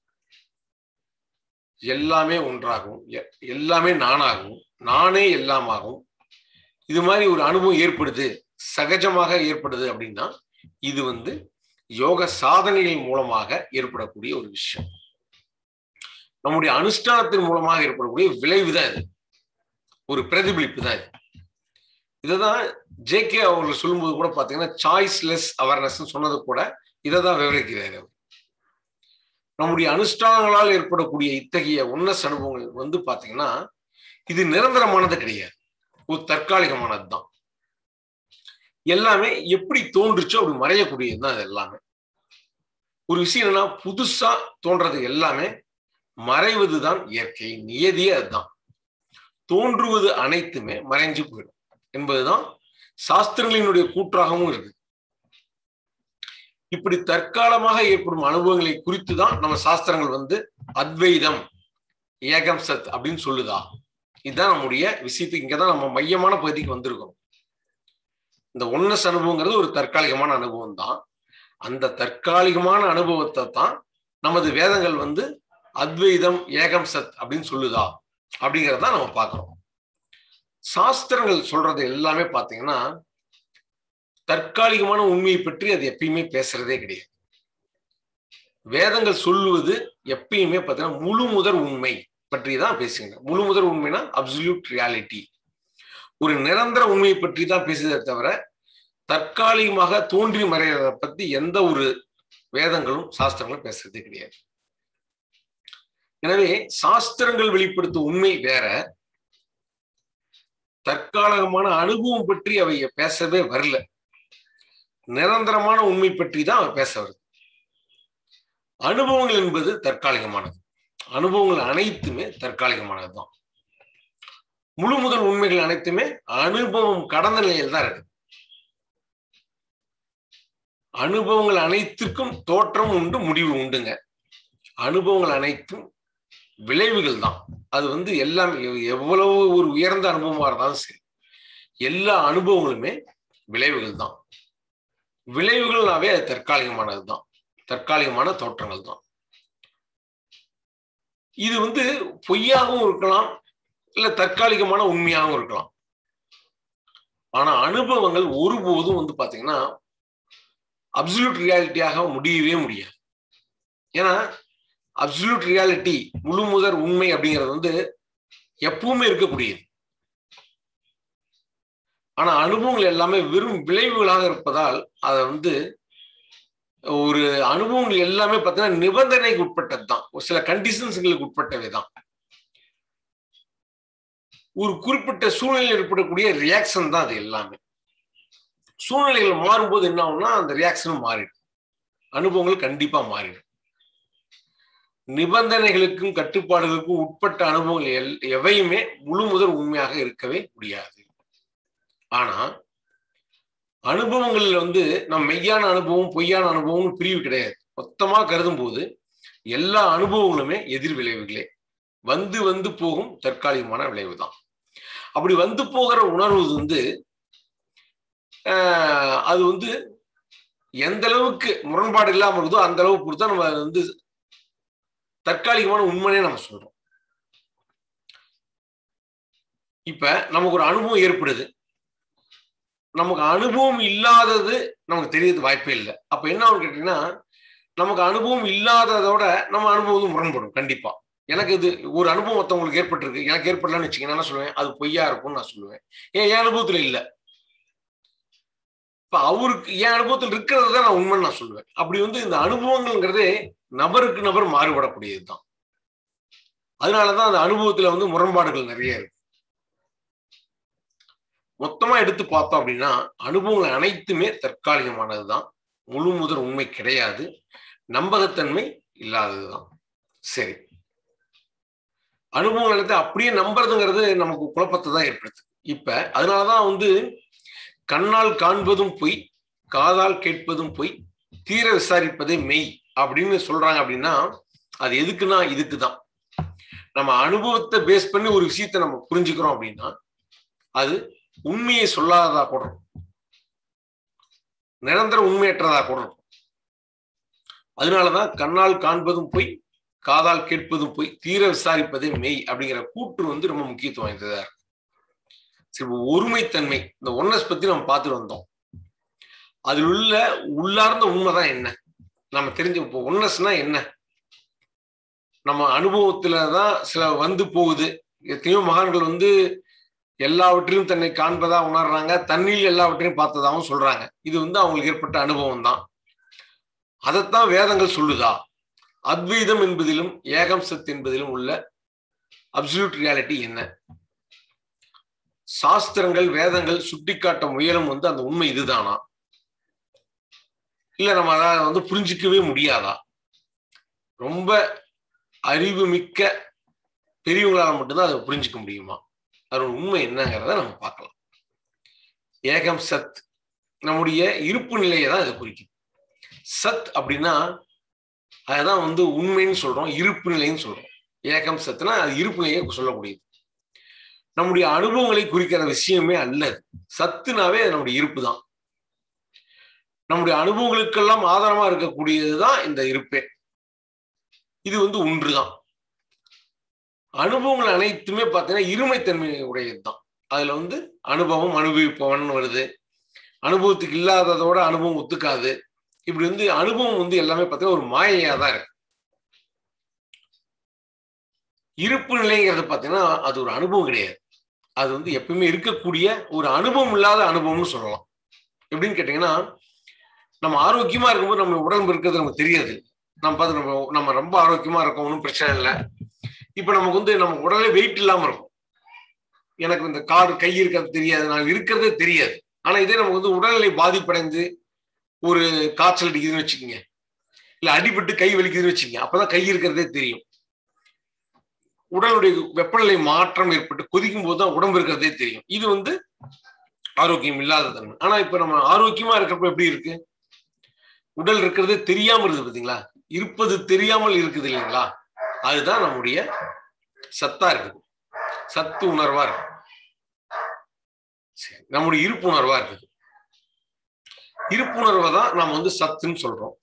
எல்லாமே ஒன்றாகவும் எல்லாமே நானாகவும் நானே எல்லாமாகவும் இது மாதிரி ஒரு அனுபவம் ஏற்படுது சகஜமாக ஏற்படுது அப்படின்னா இது வந்து யோக சாதனைகள் மூலமாக ஏற்படக்கூடிய ஒரு விஷயம் நம்முடைய அனுஷ்டானத்தின் மூலமாக ஏற்படக்கூடிய விளைவு தான் இது ஒரு பிரதிபலிப்பு தான் இது இதுதான் ஜே கே அவர்கள் சொல்லும்போது கூட பாத்தீங்கன்னா சாய்ஸ்லெஸ் அவேர்னஸ் சொன்னது கூட இதை தான் விவரிக்கிறார் அவர் நம்முடைய அனுஷ்டானங்களால் ஏற்படக்கூடிய இத்தகைய உன்னஸ் அனுபவங்கள் வந்து பாத்தீங்கன்னா இது நிரந்தரமானது கிடையாது ஒரு தற்காலிகமானது தான் எல்லாமே எப்படி தோன்றுச்சோ அப்படி மறையக்கூடியது தான் இது எல்லாமே ஒரு விஷயம் என்னன்னா புதுசா தோன்றது எல்லாமே மறைவது தான் இயற்கை நியதியே அதுதான் தோன்றுவது அனைத்துமே மறைஞ்சு போயிடும் என்பதுதான் சாஸ்திரங்களினுடைய கூற்றாகவும் இருக்கு இப்படி தற்காலமாக ஏற்படும் அனுபவங்களை குறித்து தான் நம்ம சாஸ்திரங்கள் வந்து அத்வைதம் ஏகம் சத் அப்படின்னு சொல்லுதா இதுதான் நம்முடைய விஷயத்துக்கு இங்கதான் நம்ம மையமான பகுதிக்கு வந்திருக்கோம் இந்த ஒன்னஸ் அனுபவங்கிறது ஒரு தற்காலிகமான அனுபவம் தான் அந்த தற்காலிகமான அனுபவத்தை தான் நமது வேதங்கள் வந்து அத்வைதம் ஏகம் சத் அப்படின்னு சொல்லுதா அப்படிங்கிறத நம்ம பார்க்கிறோம் சாஸ்திரங்கள் சொல்றது எல்லாமே பார்த்தீங்கன்னா தற்காலிகமான உண்மையை பற்றி அது எப்பயுமே பேசுறதே கிடையாது வேதங்கள் சொல்லுவது எப்பயுமே பார்த்தீங்கன்னா முழு முதற் உண்மை பற்றி தான் பேசுங்க முழு முதற் உண்மைனா அப்சல்யூட் ரியாலிட்டி ஒரு நிரந்தர உண்மையை பற்றி தான் பேசுதே தவிர தற்காலிகமாக தோன்றி மறைகிறத பத்தி எந்த ஒரு வேதங்களும் சாஸ்திரங்களும் பேசுறதே கிடையாது எனவே சாஸ்திரங்கள் வெளிப்படுத்தும் உண்மை வேற தற்காலிகமான அனுபவம் பற்றி அவை பேசவே வரல நிரந்தரமான உண்மை பற்றி தான் அவர் பேச வருது அனுபவங்கள் என்பது தற்காலிகமானது அனுபவங்கள் அனைத்துமே தற்காலிகமானதுதான் முழு முதல் உண்மைகள் அனைத்துமே அனுபவம் கடந்த நிலையில் தான் இருக்கு அனுபவங்கள் அனைத்துக்கும் தோற்றம் உண்டு முடிவு உண்டுங்க அனுபவங்கள் அனைத்தும் விளைவுகள் தான் அது வந்து எல்லாம் எவ்வளவு ஒரு உயர்ந்த அனுபவமா இருந்தாலும் சரி எல்லா அனுபவங்களுமே விளைவுகள் தான் விளைவுகள்னாவே அது தற்காலிகமானது தான் தற்காலிகமான தோற்றங்கள் தான் இது வந்து பொய்யாகவும் இருக்கலாம் இல்ல தற்காலிகமான உண்மையாகவும் இருக்கலாம் ஆனா அனுபவங்கள் ஒருபோதும் வந்து பாத்தீங்கன்னா அப்சல்யூட் ரியாலிட்டியாக முடியவே முடியாது ஏன்னா அப்சல்யூட் ரியாலிட்டி முழு முதற் உண்மை அப்படிங்கிறது வந்து எப்பவுமே இருக்கக்கூடியது ஆனா அனுபவங்கள் எல்லாமே வெறும் விளைவுகளாக இருப்பதால் அதை வந்து ஒரு அனுபவங்கள் எல்லாமே பார்த்தீங்கன்னா நிபந்தனைக்கு உட்பட்டது தான் ஒரு சில கண்டிஷன்ஸ்களுக்கு உட்பட்டவை தான் ஒரு குறிப்பிட்ட சூழ்நிலையில் ஏற்படக்கூடிய ரியாக்ஷன் தான் அது எல்லாமே சூழ்நிலைகள் மாறும்போது என்ன ஆகும்னா அந்த ரியாக்ஷனும் மாறிடும் அனுபவங்கள் கண்டிப்பா மாறிடும் நிபந்தனைகளுக்கும் கட்டுப்பாடுகளுக்கும் உட்பட்ட அனுபவங்கள் எல் எவையுமே முழு முதல் உண்மையாக இருக்கவே முடியாது ஆனா அனுபவங்கள்ல வந்து நம்ம மெய்யான அனுபவம் பொய்யான அனுபவம் பிரிவு கிடையாது மொத்தமா கருதும் போது எல்லா அனுபவங்களுமே எதிர் விளைவுகளே வந்து வந்து போகும் தற்காலிகமான விளைவு தான் அப்படி வந்து போகிற உணர்வு வந்து அது வந்து எந்த அளவுக்கு முரண்பாடு இல்லாமல் இருக்குதோ அந்த அளவு பொறுத்தா நம்ம வந்து தற்காலிகமான உண்மையே நம்ம சொல்றோம் இப்ப நமக்கு ஒரு அனுபவம் ஏற்படுது நமக்கு அனுபவம் இல்லாதது நமக்கு தெரியறது வாய்ப்பே இல்லை அப்ப என்ன கேட்டீங்கன்னா நமக்கு அனுபவம் இல்லாததோட நம்ம அனுபவம் வந்து முரண்படும் கண்டிப்பா எனக்கு இது ஒரு அனுபவம் மற்றவங்களுக்கு ஏற்பட்டிருக்கு எனக்கு ஏற்படலன்னு வச்சுக்கீங்க என்ன சொல்லுவேன் அது பொய்யா இருக்கும்னு நான் சொல்லுவேன் ஏன் என் அனுபவத்துல இல்லை இப்ப அவருக்கு என் அனுபவத்தில் இருக்கிறது தான் நான் உண்மைன்னு நான் சொல்லுவேன் அப்படி வந்து இந்த அனுபவங்கள்ங்கிறதே நபருக்கு நபர் மாறுபடக்கூடியது தான் அதனாலதான் அந்த அனுபவத்துல வந்து முரண்பாடுகள் நிறைய இருக்கு மொத்தமா எடுத்து பார்த்தோம் அப்படின்னா அனுபவங்கள் அனைத்துமே தற்காலிகமானதுதான் முழு முதல் உண்மை கிடையாது நம்பகத்தன்மை இல்லாததுதான் சரி அனுபவங்கள் அனைத்து அப்படியே நம்புறதுங்கிறது நமக்கு குழப்பத்தை தான் ஏற்படுத்து இப்ப அதனாலதான் வந்து கண்ணால் காண்பதும் பொய் காதால் கேட்பதும் பொய் தீர விசாரிப்பதே மெய் அப்படின்னு சொல்றாங்க அப்படின்னா அது எதுக்குன்னா இதுக்கு தான் நம்ம அனுபவத்தை பேஸ் பண்ணி ஒரு விஷயத்தை நம்ம புரிஞ்சுக்கிறோம் அப்படின்னா அது உண்மையை சொல்லாததா கூட நிரந்தர உண்மையற்றதா கூட அதனாலதான் கண்ணால் காண்பதும் பொய் காதால் கேட்பதும் பொய் தீர விசாரிப்பதே மெய் அப்படிங்கிற கூற்று வந்து ரொம்ப முக்கியத்துவம் வாய்ந்ததா இருக்கு சரி ஒருமைத்தன்மை இந்த ஒன்னஸ் பத்தி நம்ம பார்த்துட்டு வந்தோம் அதில் உள்ள உள்ளார்ந்த உண்மைதான் என்ன நம்ம தெரிஞ்ச இப்போ ஒன்னஸ்னா என்ன நம்ம அனுபவத்துல தான் சில வந்து போகுது எத்தனையோ மகான்கள் வந்து எல்லாவற்றையும் தன்னை காண்பதா உணர்றாங்க தண்ணியில் எல்லாவற்றையும் பார்த்ததாகவும் சொல்றாங்க இது வந்து அவங்களுக்கு ஏற்பட்ட அனுபவம் தான் அதைத்தான் வேதங்கள் சொல்லுதா அத்வைதம் என்பதிலும் ஏகம் சத் என்பதிலும் உள்ள அப்சல்யூட் ரியாலிட்டி என்ன சாஸ்திரங்கள் வேதங்கள் சுட்டிக்காட்ட முயலும் வந்து அந்த உண்மை இதுதானா இல்ல நம்ம அதை வந்து புரிஞ்சிக்கவே முடியாதா ரொம்ப அறிவு மிக்க பெரியவங்களால மட்டும்தான் அதை புரிஞ்சிக்க முடியுமா அதோட உண்மை என்னங்கிறத நம்ம பார்க்கலாம் ஏகம் சத் நம்முடைய இருப்பு நிலையை தான் இதை குறிக்குது சத் அப்படின்னா அதுதான் வந்து உண்மைன்னு சொல்றோம் இருப்பு நிலைன்னு சொல்றோம் ஏகம் சத்துனா அது இருப்பு நிலையை சொல்லக்கூடியது நம்முடைய அனுபவங்களை குறிக்கிற விஷயமே அல்லது சத்துனாவே அது நம்முடைய இருப்பு தான் நம்முடைய அனுபவங்களுக்கெல்லாம் ஆதாரமா இருக்கக்கூடியதுதான் இந்த இருப்பே இது வந்து ஒன்றுதான் அனுபவங்கள் அனைத்துமே பார்த்தீங்கன்னா இருமைத்தன்மை உடையது தான் அதுல வந்து அனுபவம் அனுபவிப்பவன் வருது அனுபவத்துக்கு இல்லாததோட அனுபவம் ஒத்துக்காது இப்படி வந்து அனுபவம் வந்து எல்லாமே பார்த்தீங்கன்னா ஒரு மாயையா தான் இருக்கு இருப்பு நிலைங்கிறது பார்த்தீங்கன்னா அது ஒரு அனுபவம் கிடையாது அது வந்து எப்பவுமே இருக்கக்கூடிய ஒரு அனுபவம் இல்லாத அனுபவம்னு சொல்லலாம் எப்படின்னு கேட்டீங்கன்னா நம்ம ஆரோக்கியமா இருக்கும்போது நம்ம உடம்பு இருக்கிறது நமக்கு தெரியாது நம்ம பார்த்து நம்ம நம்ம ரொம்ப ஆரோக்கியமா இருக்கோம் ஒன்றும் பிரச்சனை இல்லை இப்ப நமக்கு வந்து நம்ம உடலே வெயிட் இல்லாம இருக்கும் எனக்கு இந்த காடு கை இருக்கிறது தெரியாது நான் இருக்கிறதே தெரியாது ஆனா இதே நமக்கு வந்து உடல்நிலை பாதிப்படைந்து ஒரு காய்ச்சல் அடிக்குதுன்னு வச்சுக்கோங்க இல்ல அடிபட்டு கை வலிக்குதுன்னு வச்சுக்கோங்க அப்பதான் கை இருக்கிறதே தெரியும் உடலுடைய வெப்பநிலை மாற்றம் ஏற்பட்டு கொதிக்கும் போது தான் உடம்பு இருக்கிறதே தெரியும் இது வந்து ஆரோக்கியம் இல்லாத தன்மை ஆனா இப்ப நம்ம ஆரோக்கியமா இருக்கிறப்ப எப்படி இருக்கு உடல் இருக்கிறதே தெரியாம இருக்குது பாத்தீங்களா இருப்பது தெரியாமல் இருக்குது இல்லைங்களா அதுதான் நம்முடைய சத்தா இருக்குது சத்து உணர்வா இருக்கு சரி, நம்முடைய இருப்பு உணர்வா இருக்குது இருப்புணர்வை தான் நம்ம வந்து சத்துன்னு சொல்றோம்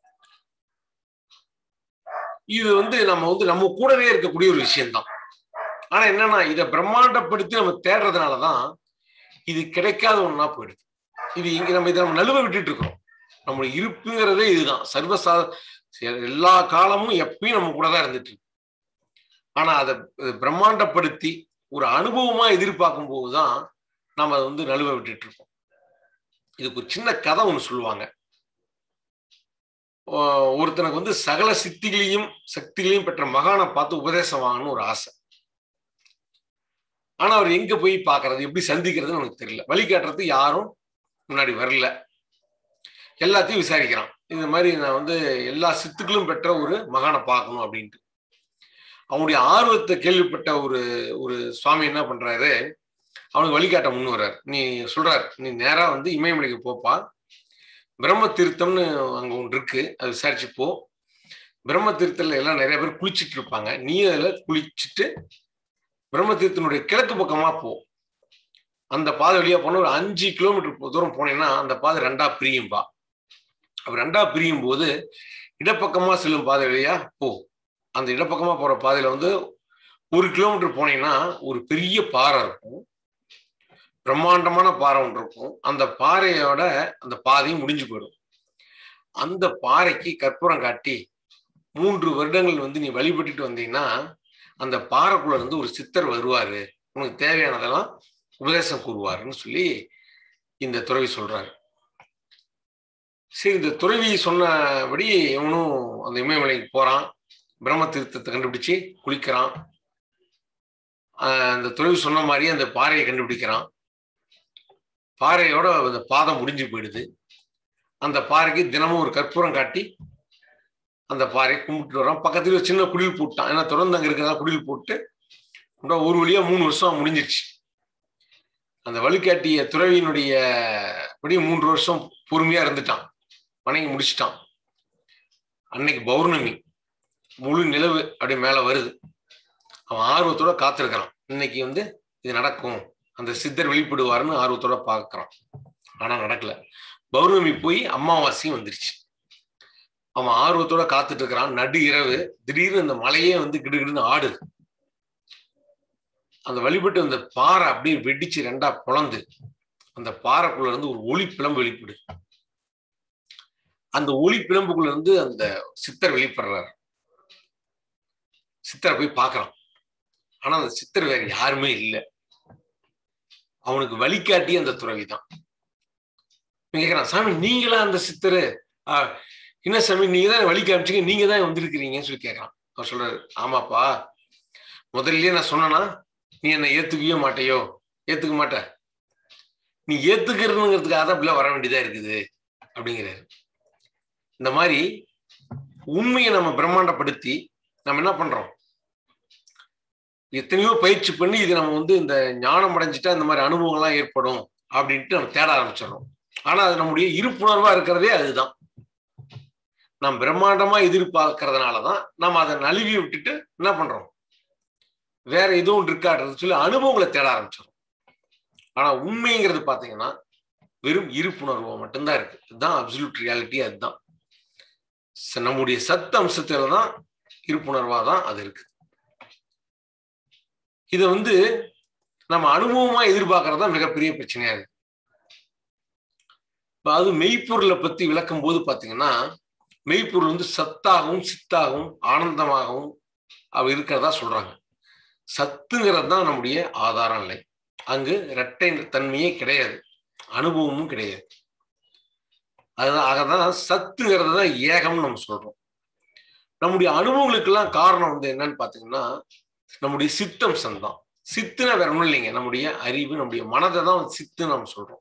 இது வந்து நம்ம வந்து நம்ம கூடவே இருக்கக்கூடிய ஒரு விஷயம்தான் ஆனா என்னன்னா இதை பிரம்மாண்டப்படுத்தி நம்ம தேடுறதுனாலதான் இது கிடைக்காத ஒண்ணா போயிடுது இது இங்க நம்ம இதை நம்ம நழுவ விட்டுட்டு இருக்கிறோம் நம்மளுடைய இருப்புங்கிறதே இதுதான் சர்வசா எல்லா காலமும் எப்பயும் நம்ம கூட தான் இருந்துட்டு இருக்கு ஆனா அதை அதை பிரம்மாண்டப்படுத்தி ஒரு அனுபவமா எதிர்பார்க்கும் போதுதான் நம்ம அதை வந்து நழுவ விட்டுட்டு இருக்கோம் இதுக்கு ஒரு சின்ன கதை ஒன்று சொல்லுவாங்க ஓ- ஒருத்தனுக்கு வந்து சகல சித்திகளையும் சக்திகளையும் பெற்ற மகானை பார்த்து உபதேசம் வாங்கணும்னு ஒரு ஆசை ஆனா அவர் எங்க போய் பார்க்கறது எப்படி சந்திக்கிறதுன்னு எனக்கு தெரியல வழிகாட்டுறதுக்கு யாரும் முன்னாடி வரல எல்லாத்தையும் விசாரிக்கிறான் இந்த மாதிரி நான் வந்து எல்லா சித்துக்களும் பெற்ற ஒரு மகானை பார்க்கணும் அப்படின்ட்டு அவனுடைய ஆர்வத்தை கேள்விப்பட்ட ஒரு ஒரு சுவாமி என்ன பண்றாரு அவனுக்கு வழிகாட்ட முன் வர்றார் நீ சொல்றார் நீ நேரா வந்து இமயமலைக்கு போப்பா பிரம்ம தீர்த்தம்னு அங்க ஒன்று இருக்கு அது விசாரிச்சு போ பிரம்ம தீர்த்தத்துல எல்லாம் நிறைய பேர் குளிச்சிட்டு இருப்பாங்க நீ அதுல குளிச்சுட்டு பிரம்ம தீர்த்தனுடைய கிழக்கு பக்கமா போ அந்த பாதை வழியா போன ஒரு அஞ்சு கிலோமீட்டர் தூரம் போனீங்கன்னா அந்த பாதை ரெண்டா பிரியும்பா அப்ப ரெண்டா பிரியும் போது இடப்பக்கமா செல்லும் பாதை வழியா போ அந்த இடப்பக்கமா போற பாதையில வந்து ஒரு கிலோமீட்டர் போனீங்கன்னா ஒரு பெரிய பாறை இருக்கும் பிரம்மாண்டமான பாறை ஒன்று இருக்கும் அந்த பாறையோட அந்த பாதையும் முடிஞ்சு போயிடும் அந்த பாறைக்கு கற்பூரம் காட்டி மூன்று வருடங்கள் வந்து நீ வழிபட்டுட்டு வந்தீங்கன்னா அந்த பாறைக்குள்ள இருந்து ஒரு சித்தர் வருவாரு உனக்கு தேவையானதெல்லாம் உபதேசம் கூறுவாருன்னு சொல்லி இந்த துறவி சொல்றாரு சரி இந்த துறவி சொன்னபடி இவனும் அந்த இமயமலைக்கு போறான் பிரம்ம தீர்த்தத்தை கண்டுபிடிச்சு குளிக்கிறான் ஆஹ் அந்த துறவி சொன்ன மாதிரியே அந்த பாறையை கண்டுபிடிக்கிறான் பாறையோட அந்த பாதம் முடிஞ்சு போயிடுது அந்த பாறைக்கு தினமும் ஒரு கற்பூரம் காட்டி அந்த பாறையை கும்பிட்டு வரான் பக்கத்துல ஒரு சின்ன குடில் போட்டான் ஏன்னா தொடர்ந்து அங்க இருக்கிறதா குடில் போட்டு அப்படியே ஒரு வழியா மூணு வருஷம் முடிஞ்சிருச்சு அந்த வழிகாட்டிய துறவியினுடைய படி மூன்று வருஷம் பொறுமையா இருந்துட்டான் வணங்கி முடிச்சிட்டான் அன்னைக்கு பௌர்ணமி முழு நிலவு அப்படி மேல வருது அவன் ஆர்வத்தோட காத்திருக்கிறான் இன்னைக்கு வந்து இது நடக்கும் அந்த சித்தர் வெளிப்படுவாருன்னு ஆர்வத்தோட பார்க்கறான் ஆனா நடக்கல பௌர்ணமி போய் அமாவாசையும் வந்துருச்சு அவன் ஆர்வத்தோட காத்துட்டு இருக்கிறான் நடு இரவு திடீர்னு அந்த மலையே வந்து கிடுகிடுன்னு ஆடுது அந்த வழிபட்டு அந்த பாறை அப்படியே வெடிச்சு ரெண்டா பொளந்து அந்த பாறைக்குள்ள இருந்து ஒரு ஒளி பிளம்பு வெளிப்படுது அந்த ஒளி பிளம்புக்குள்ள இருந்து அந்த சித்தர் வெளிப்படுறாரு சித்தரை போய் பார்க்கறான் ஆனா அந்த சித்தர் வேற யாருமே இல்லை அவனுக்கு வழிகாட்டி அந்த துறவி தான் கேட்கிறான் சாமி நீங்களா அந்த சித்தரு ஆஹ் என்ன சாமி நீங்க தான் வழி காமிச்சீங்க நீங்க தான் வந்திருக்கிறீங்கன்னு சொல்லி கேட்கறான் அவர் சொல்றாரு ஆமாப்பா முதல்லயே நான் சொன்னேன்னா நீ என்னை ஏத்துக்கவே மாட்டையோ ஏத்துக்க மாட்ட நீ ஏத்துக்கிறதுங்கிறதுக்காக தான் அப்படிலாம் வர வேண்டியதா இருக்குது அப்படிங்கிறாரு இந்த மாதிரி உண்மையை நம்ம பிரம்மாண்டப்படுத்தி நம்ம என்ன பண்றோம் எத்தனையோ பயிற்சி பண்ணி இது நம்ம வந்து இந்த ஞானம் அடைஞ்சிட்டா இந்த மாதிரி அனுபவங்கள்லாம் ஏற்படும் அப்படின்ட்டு நம்ம தேட ஆரம்பிச்சிடறோம் ஆனா அது நம்முடைய இருப்புணர்வா இருக்கிறதே அதுதான் நாம் பிரம்மாண்டமா எதிர்பார்க்கறதுனாலதான் நம்ம அதை நழுவி விட்டுட்டு என்ன பண்றோம் வேற எதுவும் இருக்காடுறது சொல்லி அனுபவங்களை தேட ஆரம்பிச்சிடும் ஆனா உண்மைங்கிறது பாத்தீங்கன்னா வெறும் இருப்புணர்வு மட்டும்தான் இருக்கு இதுதான் அப்சல்யூட் ரியாலிட்டி அதுதான் ச- நம்முடைய சத்த அம்சத்துல தான் இருப்புணர்வா தான் அது இருக்கு இதை வந்து நம்ம அனுபவமா எதிர்பார்க்கறதா மிகப்பெரிய பிரச்சனையா இருக்கு இப்ப அது மெய்ப்பொருளை பத்தி விளக்கும் போது பாத்தீங்கன்னா மெய்ப்பொருள் வந்து சத்தாகவும் சித்தாகவும் ஆனந்தமாகவும் அவ இருக்கிறதா சொல்றாங்க சத்துங்கிறது தான் நம்முடைய ஆதார நிலை அங்கு இரட்டை தன்மையே கிடையாது அனுபவமும் கிடையாது அதுதான் ஆகதான் சத்துங்கிறது தான் ஏகம்னு நம்ம சொல்றோம் நம்முடைய அனுபவங்களுக்கெல்லாம் காரணம் வந்து என்னன்னு பாத்தீங்கன்னா நம்முடைய சித்தம்சம் தான் சித்துனா வேற ஒண்ணும் இல்லைங்க நம்முடைய அறிவு நம்முடைய மனதை தான் சித்துன்னு நம்ம சொல்றோம்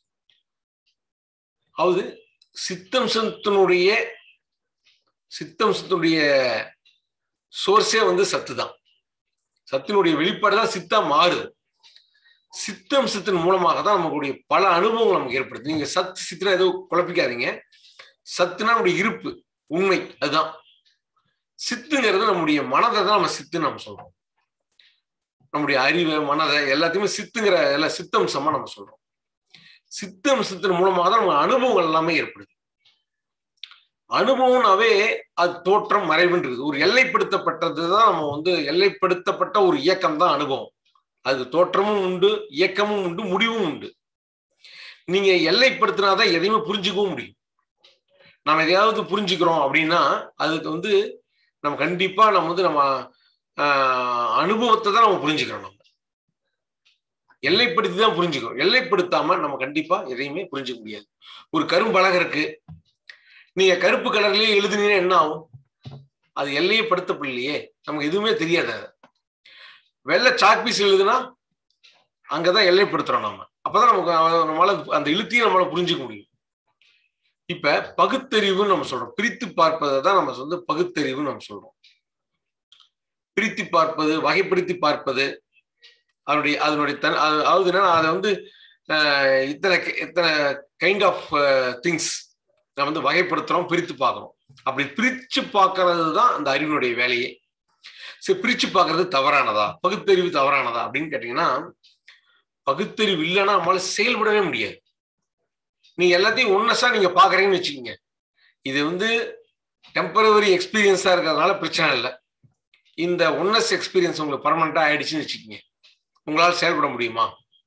அதாவது சித்தம்சத்தினுடைய சித்தம்சத்தினுடைய சோர்ஸே வந்து சத்து தான் சத்தினுடைய வெளிப்பாடு தான் சித்தா மாறுது சித்தம்சத்தின் மூலமாக தான் நமக்குடைய பல அனுபவங்கள் நமக்கு ஏற்படுது நீங்க சத்து சித்தனா எதுவும் குழப்பிக்காதீங்க சத்துனா நம்முடைய இருப்பு உண்மை அதுதான் சித்துங்கிறது நம்முடைய மனதை தான் நம்ம சித்துன்னு நம்ம சொல்றோம் நம்முடைய அறிவை மனதை எல்லாத்தையுமே சித்துங்கிற எல்லா சித்தம்சமா நம்ம சொல்றோம் சித்தம்சத்தின் மூலமாக தான் நம்ம அனுபவங்கள் எல்லாமே ஏற்படுது அனுபவம்னாவே அது தோற்றம் மறைவுன்றது ஒரு எல்லைப்படுத்தப்பட்டது தான் நம்ம வந்து எல்லைப்படுத்தப்பட்ட ஒரு இயக்கம் தான் அனுபவம் அது தோற்றமும் உண்டு இயக்கமும் உண்டு முடிவும் உண்டு நீங்க எல்லைப்படுத்தினாதான் எதையுமே புரிஞ்சுக்கவும் முடியும் நம்ம எதையாவது புரிஞ்சுக்கிறோம் அப்படின்னா அதுக்கு வந்து நம்ம கண்டிப்பா நம்ம வந்து நம்ம அனுபவத்தை தான் நம்ம புரிஞ்சுக்கிறோம் நம்ம எல்லைப்படுத்தி தான் புரிஞ்சுக்கிறோம் எல்லைப்படுத்தாம நம்ம கண்டிப்பா எதையுமே புரிஞ்சுக்க முடியாது ஒரு கரும்பலகை இருக்கு நீங்க கருப்பு கலர்லயே எழுதுனீங்கன்னா என்ன ஆகும் அது எல்லையே படுத்தப்படலையே நமக்கு எதுவுமே தெரியாது அது வெள்ளை சாக் பீஸ் எழுதுனா அங்கதான் எல்லைப்படுத்துறோம் நம்ம அப்பதான் நமக்கு நம்மளால அந்த எழுத்தையும் நம்மளால புரிஞ்சுக்க முடியும் இப்ப பகுத்தறிவுன்னு நம்ம சொல்றோம் பிரித்து பார்ப்பதை தான் நம்ம வந்து பகுத்தறிவுன்னு நம்ம சொல்றோம் பிரித்து பார்ப்பது வகைப்படுத்தி பார்ப்பது அதனுடைய அதனுடைய தன் அதாவது என்னன்னா அதை வந்து இத்தனை இத்தனை கைண்ட் ஆஃப் திங்ஸ் நம்ம வந்து வகைப்படுத்துறோம் பிரித்து பார்க்குறோம் அப்படி பிரிச்சு பார்க்கறது தான் அந்த அறிவினுடைய வேலையே சரி பிரிச்சு பார்க்கறது தவறானதா பகுத்தறிவு தவறானதா அப்படின்னு கேட்டீங்கன்னா பகுத்தறிவு இல்லைன்னா நம்மளால செயல்படவே முடியாது நீங்க எல்லாத்தையும் ஒன்னஸா நீங்க பாக்குறீங்கன்னு வச்சுக்கோங்க இது வந்து டெம்பரவரி எக்ஸ்பீரியன்ஸா இருக்கிறதுனால பிரச்சனை இல்லை இந்த ஒன்னஸ் எக்ஸ்பீரியன்ஸ் உங்களுக்கு பர்மனண்டா ஆயிடுச்சுன்னு வச்சுக்கோங்க உங்களால் செயல்பட முடியுமா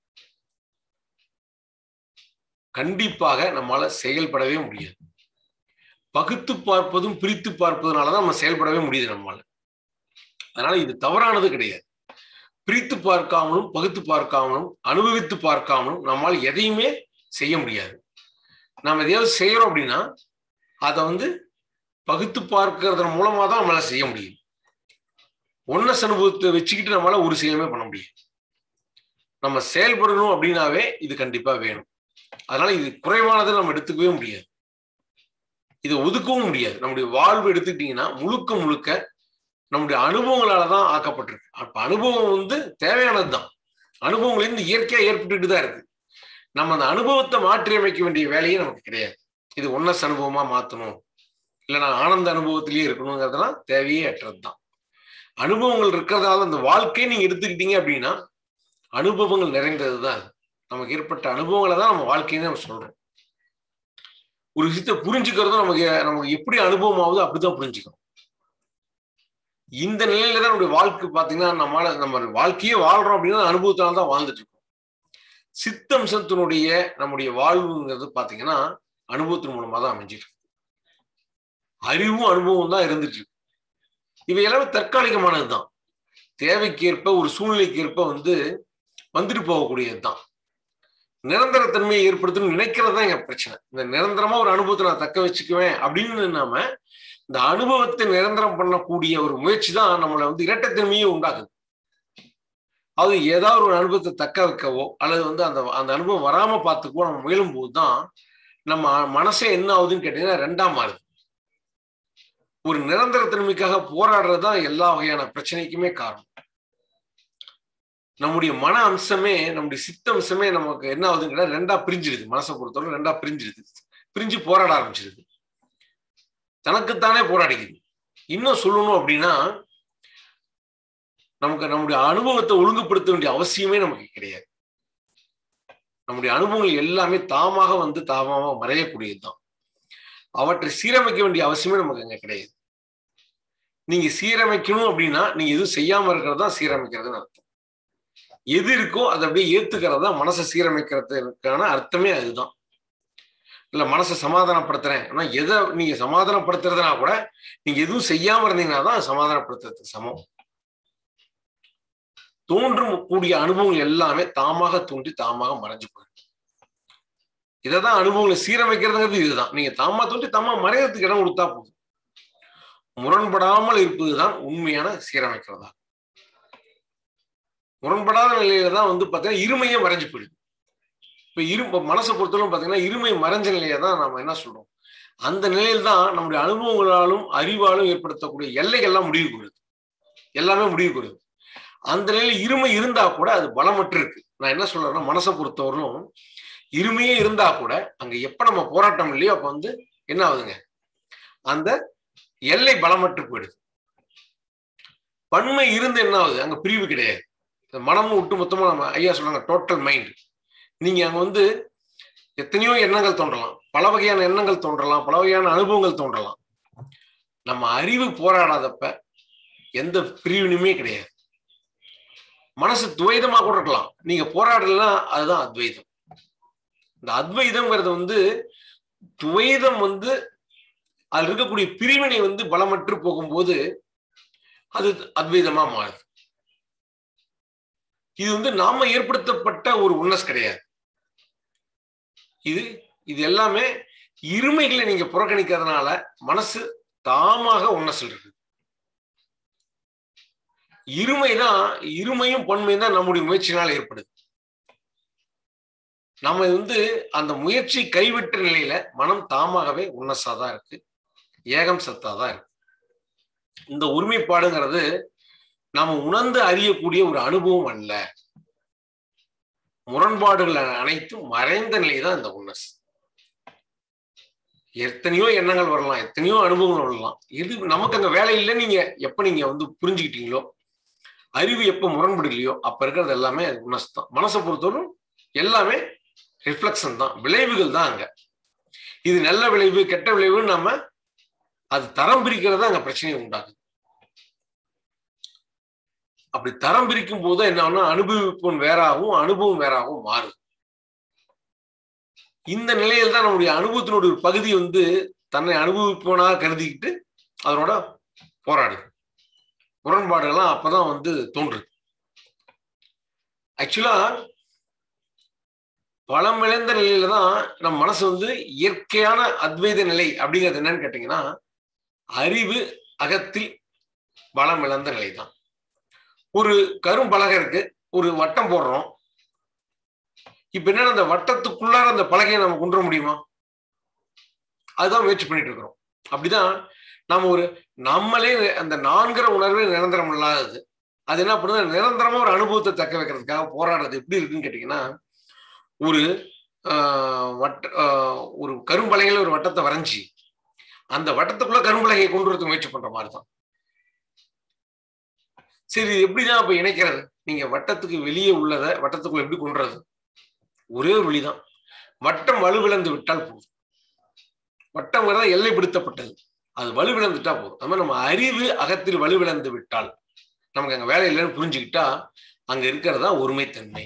கண்டிப்பாக நம்மளால செயல்படவே முடியாது பகுத்து பார்ப்பதும் பிரித்து பார்ப்பதுனாலதான் நம்ம செயல்படவே முடியுது நம்மளால அதனால இது தவறானது கிடையாது பிரித்து பார்க்காமலும் பகுத்து பார்க்காமலும் அனுபவித்து பார்க்காமலும் நம்மால் எதையுமே செய்ய முடியாது நாம் எதையாவது செய்யறோம் அப்படின்னா அதை வந்து பகுத்து பார்க்கறதன் மூலமா தான் நம்மளால செய்ய முடியும் ஒன்னஸ் அனுபவத்தை வச்சுக்கிட்டு நம்மளால ஒரு செயலுமே பண்ண முடியும் நம்ம செயல்படணும் அப்படின்னாவே இது கண்டிப்பா வேணும் அதனால இது குறைவானதை நம்ம எடுத்துக்கவே முடியாது இதை ஒதுக்கவும் முடியாது நம்முடைய வாழ்வு எடுத்துக்கிட்டீங்கன்னா முழுக்க முழுக்க நம்முடைய அனுபவங்களால தான் ஆக்கப்பட்டிருக்கு அப்ப அனுபவம் வந்து தேவையானது தான் அனுபவங்கள் இருந்து இயற்கையா ஏற்பட்டுட்டு தான் இருக்கு நம்ம அந்த அனுபவத்தை மாற்றி அமைக்க வேண்டிய வேலையே நமக்கு கிடையாது இது ஒன்னஸ் அனுபவமா மாத்தணும் இல்லை நான் ஆனந்த அனுபவத்திலேயே இருக்கணுங்கிறதெல்லாம் தேவையே அற்றது தான் அனுபவங்கள் இருக்கிறதால அந்த வாழ்க்கையை நீங்க எடுத்துக்கிட்டீங்க அப்படின்னா அனுபவங்கள் நிறைந்தது தான் அது நமக்கு ஏற்பட்ட அனுபவங்களை தான் நம்ம வாழ்க்கைன்னு நம்ம சொல்றோம் ஒரு விஷயத்தை புரிஞ்சுக்கிறதும் நமக்கு நமக்கு எப்படி அனுபவம் ஆகுதோ அப்படிதான் புரிஞ்சுக்கணும் இந்த நிலையில தான் நம்முடைய வாழ்க்கை பார்த்தீங்கன்னா நம்மளால நம்ம வாழ்க்கையே வாழ்றோம் அப்படின்னா அனுபவத்தினால தான் வாழ்ந்துட்டு இருக்கோம் சித்தம்சத்தினுடைய நம்முடைய வாழ்வுங்கிறது பார்த்தீங்கன்னா அனுபவத்தின் மூலமா தான் அமைஞ்சிட்டு அறிவும் அனுபவம் தான் இருந்துட்டு இருக்கு இவை எல்லாமே தற்காலிகமானது தான் தேவைக்கேற்ப ஒரு சூழ்நிலைக்கு ஏற்ப வந்து வந்துட்டு போகக்கூடியது தான் நிரந்தரத்தன்மையை ஏற்படுத்தணும்னு நினைக்கிறது தான் எங்க பிரச்சனை இந்த நிரந்தரமா ஒரு அனுபவத்தை நான் தக்க வச்சுக்குவேன் அப்படின்னு நாம இந்த அனுபவத்தை நிரந்தரம் பண்ணக்கூடிய ஒரு முயற்சி தான் நம்மளை வந்து இரட்டைத்தன்மையை உண்டாக்குது அது ஏதாவது ஒரு அனுபவத்தை தக்க வைக்கவோ அல்லது வந்து அந்த அந்த அனுபவம் வராம பார்த்துக்கவோ நம்ம முயலும் போது தான் நம்ம மனசே என்ன ஆகுதுன்னு கேட்டீங்கன்னா ரெண்டாம் மாறுது ஒரு நிரந்தரத்தன்மைக்காக போராடுறது தான் எல்லா வகையான பிரச்சனைக்குமே காரணம் நம்முடைய மன அம்சமே நம்முடைய சித்த அம்சமே நமக்கு என்ன ஆகுதுங்கிற ரெண்டா பிரிஞ்சிருது மனசை பொறுத்தவரை ரெண்டா பிரிஞ்சிருது பிரிஞ்சு போராட ஆரம்பிச்சிருது தனக்குத்தானே போராடிக்குது இன்னும் சொல்லணும் அப்படின்னா நமக்கு நம்முடைய அனுபவத்தை ஒழுங்குபடுத்த வேண்டிய அவசியமே நமக்கு கிடையாது நம்முடைய அனுபவங்கள் எல்லாமே தாமாக வந்து தாமாக மறையக்கூடியதுதான் அவற்றை சீரமைக்க வேண்டிய அவசியமே நமக்கு அங்க கிடையாது நீங்க சீரமைக்கணும் அப்படின்னா நீங்க எதுவும் செய்யாம இருக்கிறது தான் சீரமைக்கிறதுன்னு அர்த்தம் எது இருக்கோ அதை அப்படியே ஏத்துக்கிறது தான் மனசை சீரமைக்கிறதுக்கான அர்த்தமே அதுதான் இல்ல மனசை சமாதானப்படுத்துறேன் ஆனா எதை நீங்க சமாதானப்படுத்துறதுனா கூட நீங்க எதுவும் செய்யாம இருந்தீங்கன்னா தான் சமாதானப்படுத்துறதுக்கு சமம் தோன்றும் கூடிய அனுபவங்கள் எல்லாமே தாமாக தோன்றி தாமாக மறைஞ்சு போயிடும் இதை தான் அனுபவங்களை சீரமைக்கிறதுங்கிறது இதுதான் நீங்க தாமா தோன்றி தாமா மறையறதுக்கு இடம் கொடுத்தா போதும் முரண்படாமல் இருப்பதுதான் உண்மையான சீரமைக்கிறதா முரண்படாத நிலையில தான் வந்து பார்த்தீங்கன்னா இருமையே மறைஞ்சு போயிடுது இப்ப இரு இப்ப மனசை பொறுத்தவரை பார்த்தீங்கன்னா இருமை மறைஞ்ச நிலையை தான் நம்ம என்ன சொல்றோம் அந்த நிலையில் தான் நம்முடைய அனுபவங்களாலும் அறிவாலும் ஏற்படுத்தக்கூடிய எல்லைகள்லாம் முடிவு கூடுது எல்லாமே முடிவு கூடுது அந்த நிலையில் இருமை இருந்தா கூட அது பலமற்று இருக்கு நான் என்ன சொல்றேன்னா மனசை பொறுத்தவரையிலும் இருமையே இருந்தா கூட அங்க எப்ப நம்ம போராட்டம் இல்லையோ அப்ப வந்து என்ன ஆகுதுங்க அந்த எல்லை பலமற்று போயிடுது பன்மை இருந்து என்ன ஆகுது அங்க பிரிவு கிடையாது இந்த மனமும் ஒட்டு மொத்தமா நம்ம ஐயா சொல்றாங்க டோட்டல் மைண்ட் நீங்க அங்க வந்து எத்தனையோ எண்ணங்கள் தோன்றலாம் பல வகையான எண்ணங்கள் தோன்றலாம் பல வகையான அனுபவங்கள் தோன்றலாம் நம்ம அறிவு போராடாதப்ப எந்த பிரிவினுமே கிடையாது மனசு துவைதமா கூட இருக்கலாம் நீங்க போராடலாம் அதுதான் அத்வைதம் இந்த அத்வைதம்ங்கிறது வந்து துவைதம் வந்து அதில் இருக்கக்கூடிய பிரிவினை வந்து பலமற்று போகும்போது அது அத்வைதமா மாறுது இது வந்து நாம ஏற்படுத்தப்பட்ட ஒரு உன்னஸ் கிடையாது இது இது எல்லாமே இருமைகளை நீங்க புறக்கணிக்கிறதுனால மனசு தாமாக உன்னசல் இருக்கு இருமை தான் இருமையும் பன்மையும் தான் நம்முடைய முயற்சினால் ஏற்படுது நம்ம வந்து அந்த முயற்சி கைவிட்ட நிலையில மனம் தாமாகவே உன்னஸா தான் இருக்கு ஏகம் சத்தா தான் இருக்கு இந்த ஒருமைப்பாடுங்கிறது நாம உணர்ந்து அறியக்கூடிய ஒரு அனுபவம் அல்ல முரண்பாடுகள் அனைத்தும் மறைந்த நிலை தான் இந்த உன்னஸ் எத்தனையோ எண்ணங்கள் வரலாம் எத்தனையோ அனுபவங்கள் வரலாம் எது நமக்கு அங்க வேலை இல்லை நீங்க எப்ப நீங்க வந்து புரிஞ்சுக்கிட்டீங்களோ அறிவு எப்ப முரண்படலையோ அப்ப இருக்கிறது எல்லாமே உன்னஸ் தான் மனசை பொறுத்தவரை எல்லாமே ரிஃப்ளெக்ஷன் தான் விளைவுகள் தான் அங்க இது நல்ல விளைவு கெட்ட விளைவுன்னு நம்ம அது தரம் பிரிக்கிறது அங்க பிரச்சனையை உண்டாகுது அப்படி தரம் பிரிக்கும் போது என்ன ஆகும்னா அனுபவிப்பவன் வேறாகவும் அனுபவம் வேறாகவும் மாறுது இந்த நிலையில் தான் நம்முடைய அனுபவத்தினுடைய ஒரு பகுதி வந்து தன்னை அனுபவிப்பவனாக கருதிக்கிட்டு அதனோட போராடுது முரண்பாடுகள்லாம் அப்பதான் வந்து தோன்றுது ஆக்சுவலா பலமிழந்த நிலையில தான் நம்ம மனசு வந்து இயற்கையான அத்வைத நிலை அப்படிங்கிறது என்னன்னு கேட்டீங்கன்னா அறிவு அகத்தில் பலம் இழந்த நிலை தான் ஒரு கரும்பலகை இருக்கு ஒரு வட்டம் போடுறோம் இப்ப என்ன அந்த வட்டத்துக்குள்ளார அந்த பலகையை நம்ம கொண்டு வர முடியுமா அதுதான் முயற்சி பண்ணிட்டு இருக்கிறோம் அப்படிதான் நாம ஒரு நம்மளே அந்த நான்கிற உணர்வே நிரந்தரம் இல்லாதது அது என்ன பண்ணுது நிரந்தரமா ஒரு அனுபவத்தை தக்க வைக்கிறதுக்காக போராடுறது எப்படி இருக்குன்னு கேட்டீங்கன்னா ஒரு வட்ட ஒரு கரும்பலகையில ஒரு வட்டத்தை வரைஞ்சி அந்த வட்டத்துக்குள்ள கரும்பலகையை கொண்டு வரது முயற்சி பண்ற மாதிரி தான் சரி எப்படிதான் அப்ப இணைக்கிறது நீங்க வட்டத்துக்கு வெளியே உள்ளத வட்டத்துக்குள்ள எப்படி கொண்டுறது ஒரே ஒரு வழிதான் வட்டம் வலுவிழந்து விட்டால் போதும் வட்டம்ங்கிறத எல்லைப்படுத்தப்பட்டது அது வலுவிழந்துட்டா போதும் அது மாதிரி நம்ம அறிவு அகத்தில் வலுவிழந்து விட்டால் நமக்கு அங்க வேலை இல்லைன்னு புரிஞ்சுக்கிட்டா அங்க இருக்கிறதா ஒருமைத்தன்மை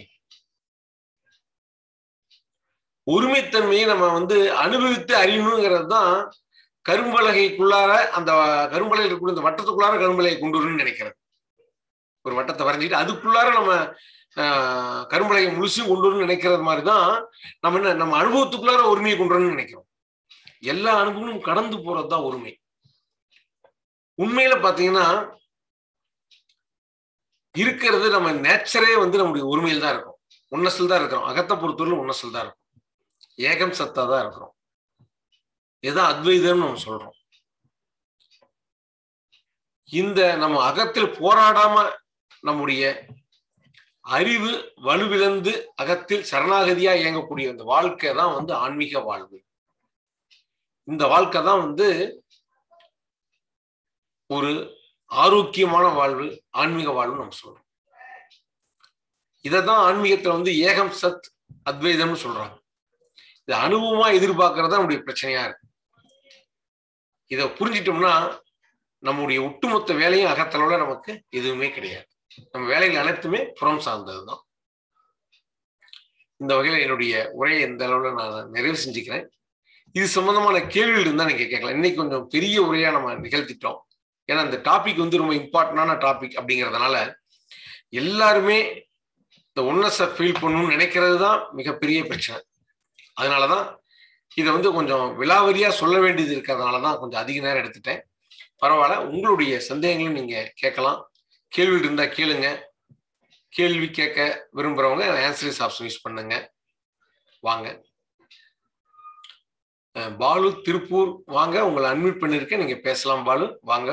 ஒருமைத்தன்மையை நம்ம வந்து அனுபவித்து அறியணுங்கிறது தான் கரும்பலகைக்குள்ளார அந்த கரும்பலகையில் இருக்கக்கூடிய இந்த வட்டத்துக்குள்ளார கரும்பலகையை கொண்டு வரணும்னு நினைக்கிறது ஒரு வட்டத்தை வரைஞ்சிட்டு அதுக்குள்ளார நம்ம கரும்பலகை முழுசும் கொண்டு வரணும்னு நினைக்கிறது மாதிரி தான் நம்ம என்ன நம்ம அனுபவத்துக்குள்ளார ஒருமையை கொண்டு வரணும்னு நினைக்கிறோம் எல்லா அனுபவமும் கடந்து போறது தான் ஒருமை உண்மையில பாத்தீங்கன்னா இருக்கிறது நம்ம நேச்சரே வந்து நம்முடைய ஒருமையில் தான் இருக்கும் உன்னசல் தான் இருக்கிறோம் அகத்தை பொறுத்தவரை உன்னசல் தான் இருக்கும் ஏகம் சத்தா தான் இருக்கிறோம் இதுதான் அத்வைதம்னு நம்ம சொல்றோம் இந்த நம்ம அகத்தில் போராடாம நம்முடைய அறிவு வலுவிழந்து அகத்தில் சரணாகதியா இயங்கக்கூடிய இந்த வாழ்க்கை தான் வந்து ஆன்மீக வாழ்வு இந்த வாழ்க்கை தான் வந்து ஒரு ஆரோக்கியமான வாழ்வு ஆன்மீக வாழ்வு நம்ம சொல்றோம் இதைதான் ஆன்மீகத்துல வந்து ஏகம் சத் அத்வைதம்னு சொல்றாங்க இது அனுபவமா எதிர்பார்க்கறது நம்முடைய பிரச்சனையா இருக்கு இதை புரிஞ்சிட்டோம்னா நம்முடைய ஒட்டுமொத்த வேலையும் அகத்தளவுல நமக்கு எதுவுமே கிடையாது நம்ம வேலைகள் அனைத்துமே புறம் சார்ந்ததுதான் இந்த வகையில என்னுடைய உரையை இந்த அளவுல நான் நிறைவு செஞ்சுக்கிறேன் இது சம்பந்தமான கேள்விகள் இருந்தா நீங்க கேட்கலாம் இன்னைக்கு கொஞ்சம் பெரிய உரையா நம்ம நிகழ்த்திட்டோம் ஏன்னா இந்த டாபிக் வந்து ரொம்ப இம்பார்ட்டன்டான டாபிக் அப்படிங்கிறதுனால எல்லாருமே இந்த ஒன்னஸை ஃபீல் பண்ணணும்னு நினைக்கிறது தான் மிகப்பெரிய பிரச்சனை அதனாலதான் இதை வந்து கொஞ்சம் விலாவரியா சொல்ல வேண்டியது இருக்கிறதுனால தான் கொஞ்சம் அதிக நேரம் எடுத்துட்டேன் பரவாயில்ல உங்களுடைய சந்தேகங்களும் நீங்க கேட்கலாம் கேள்வி இருந்தா கேளுங்க கேள்வி கேட்க விரும்புறவங்க ஆன்சரிஸ் ஆப்ஷன் யூஸ் பண்ணுங்க வாங்க அஹ் பாலு திருப்பூர் வாங்க உங்களை அன்மியூட் பண்ணிருக்கேன் நீங்க பேசலாம் பாலு வாங்க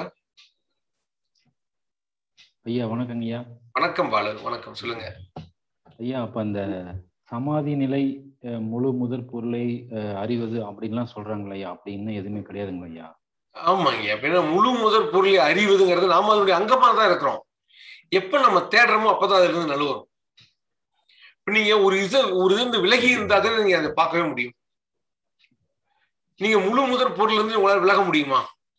ஐயா வணக்கங்க ஐயா வணக்கம் பாலு வணக்கம் சொல்லுங்க ஐயா அப்ப அந்த சமாதி நிலை அஹ், முழு முதற் பொருளை அஹ், அறிவது அப்படின்லாம் சொல்றாங்களே ஐயா அப்படி இன்னும் எதுவுமே கிடையாதுங்களா ஐயா ஆமாங்க அப்படின்னா முழு முதற் பொருளை அறிவுதுங்கிறது நாம அதனுடைய அங்கமா தான் இருக்கிறோம் எப்ப நம்ம தேடுறோமோ அப்பதான் அதுல இருந்து நழுவுறோம் இப்ப நீங்க ஒரு இது ஒரு இது விலகி இருந்தா தானே நீங்க அதை பார்க்கவே முடியும் நீங்க முழு முதற் பொருள் இருந்து உங்களால விலக முடியுமா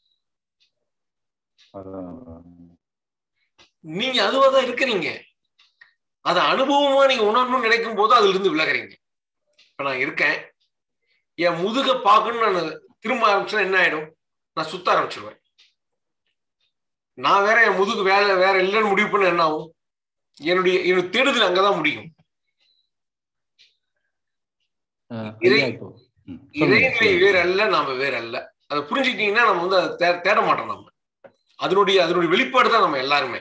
அதான் நீங்க அதுவா தான் இருக்கிறீங்க அதை அனுபவமா நீங்க உணரணும்னு நினைக்கும் போது அதுல இருந்து விலகுறீங்க இப்ப நான் இருக்கேன் என் முதுக பார்க்கணும்னு நான் திரும்ப ஆரம்பிச்சா என்ன ஆயிடும் நான் சுத்த ஆரம்பிச்சிருவேன் நான் வேற என் முதுகு வேலை வேற இல்லைன்னு முடிவு பண்ண என்ன ஆகும் என்னுடைய என்னுடைய தேடுதல் அங்கதான் முடியும் அஹ், இறை- ஐயா இப்போ ம், சொல்லுங்க, இறைநிலை சொல்லுங்க. வேற அல்ல நாம வேற அல்ல அதை புரிஞ்சுக்கிட்டீங்கன்னா நம்ம வந்து அதை தே- தேட மாட்டோம் நம்ம அதனுடைய அதனுடைய வெளிப்பாடு தான் நம்ம எல்லாருமே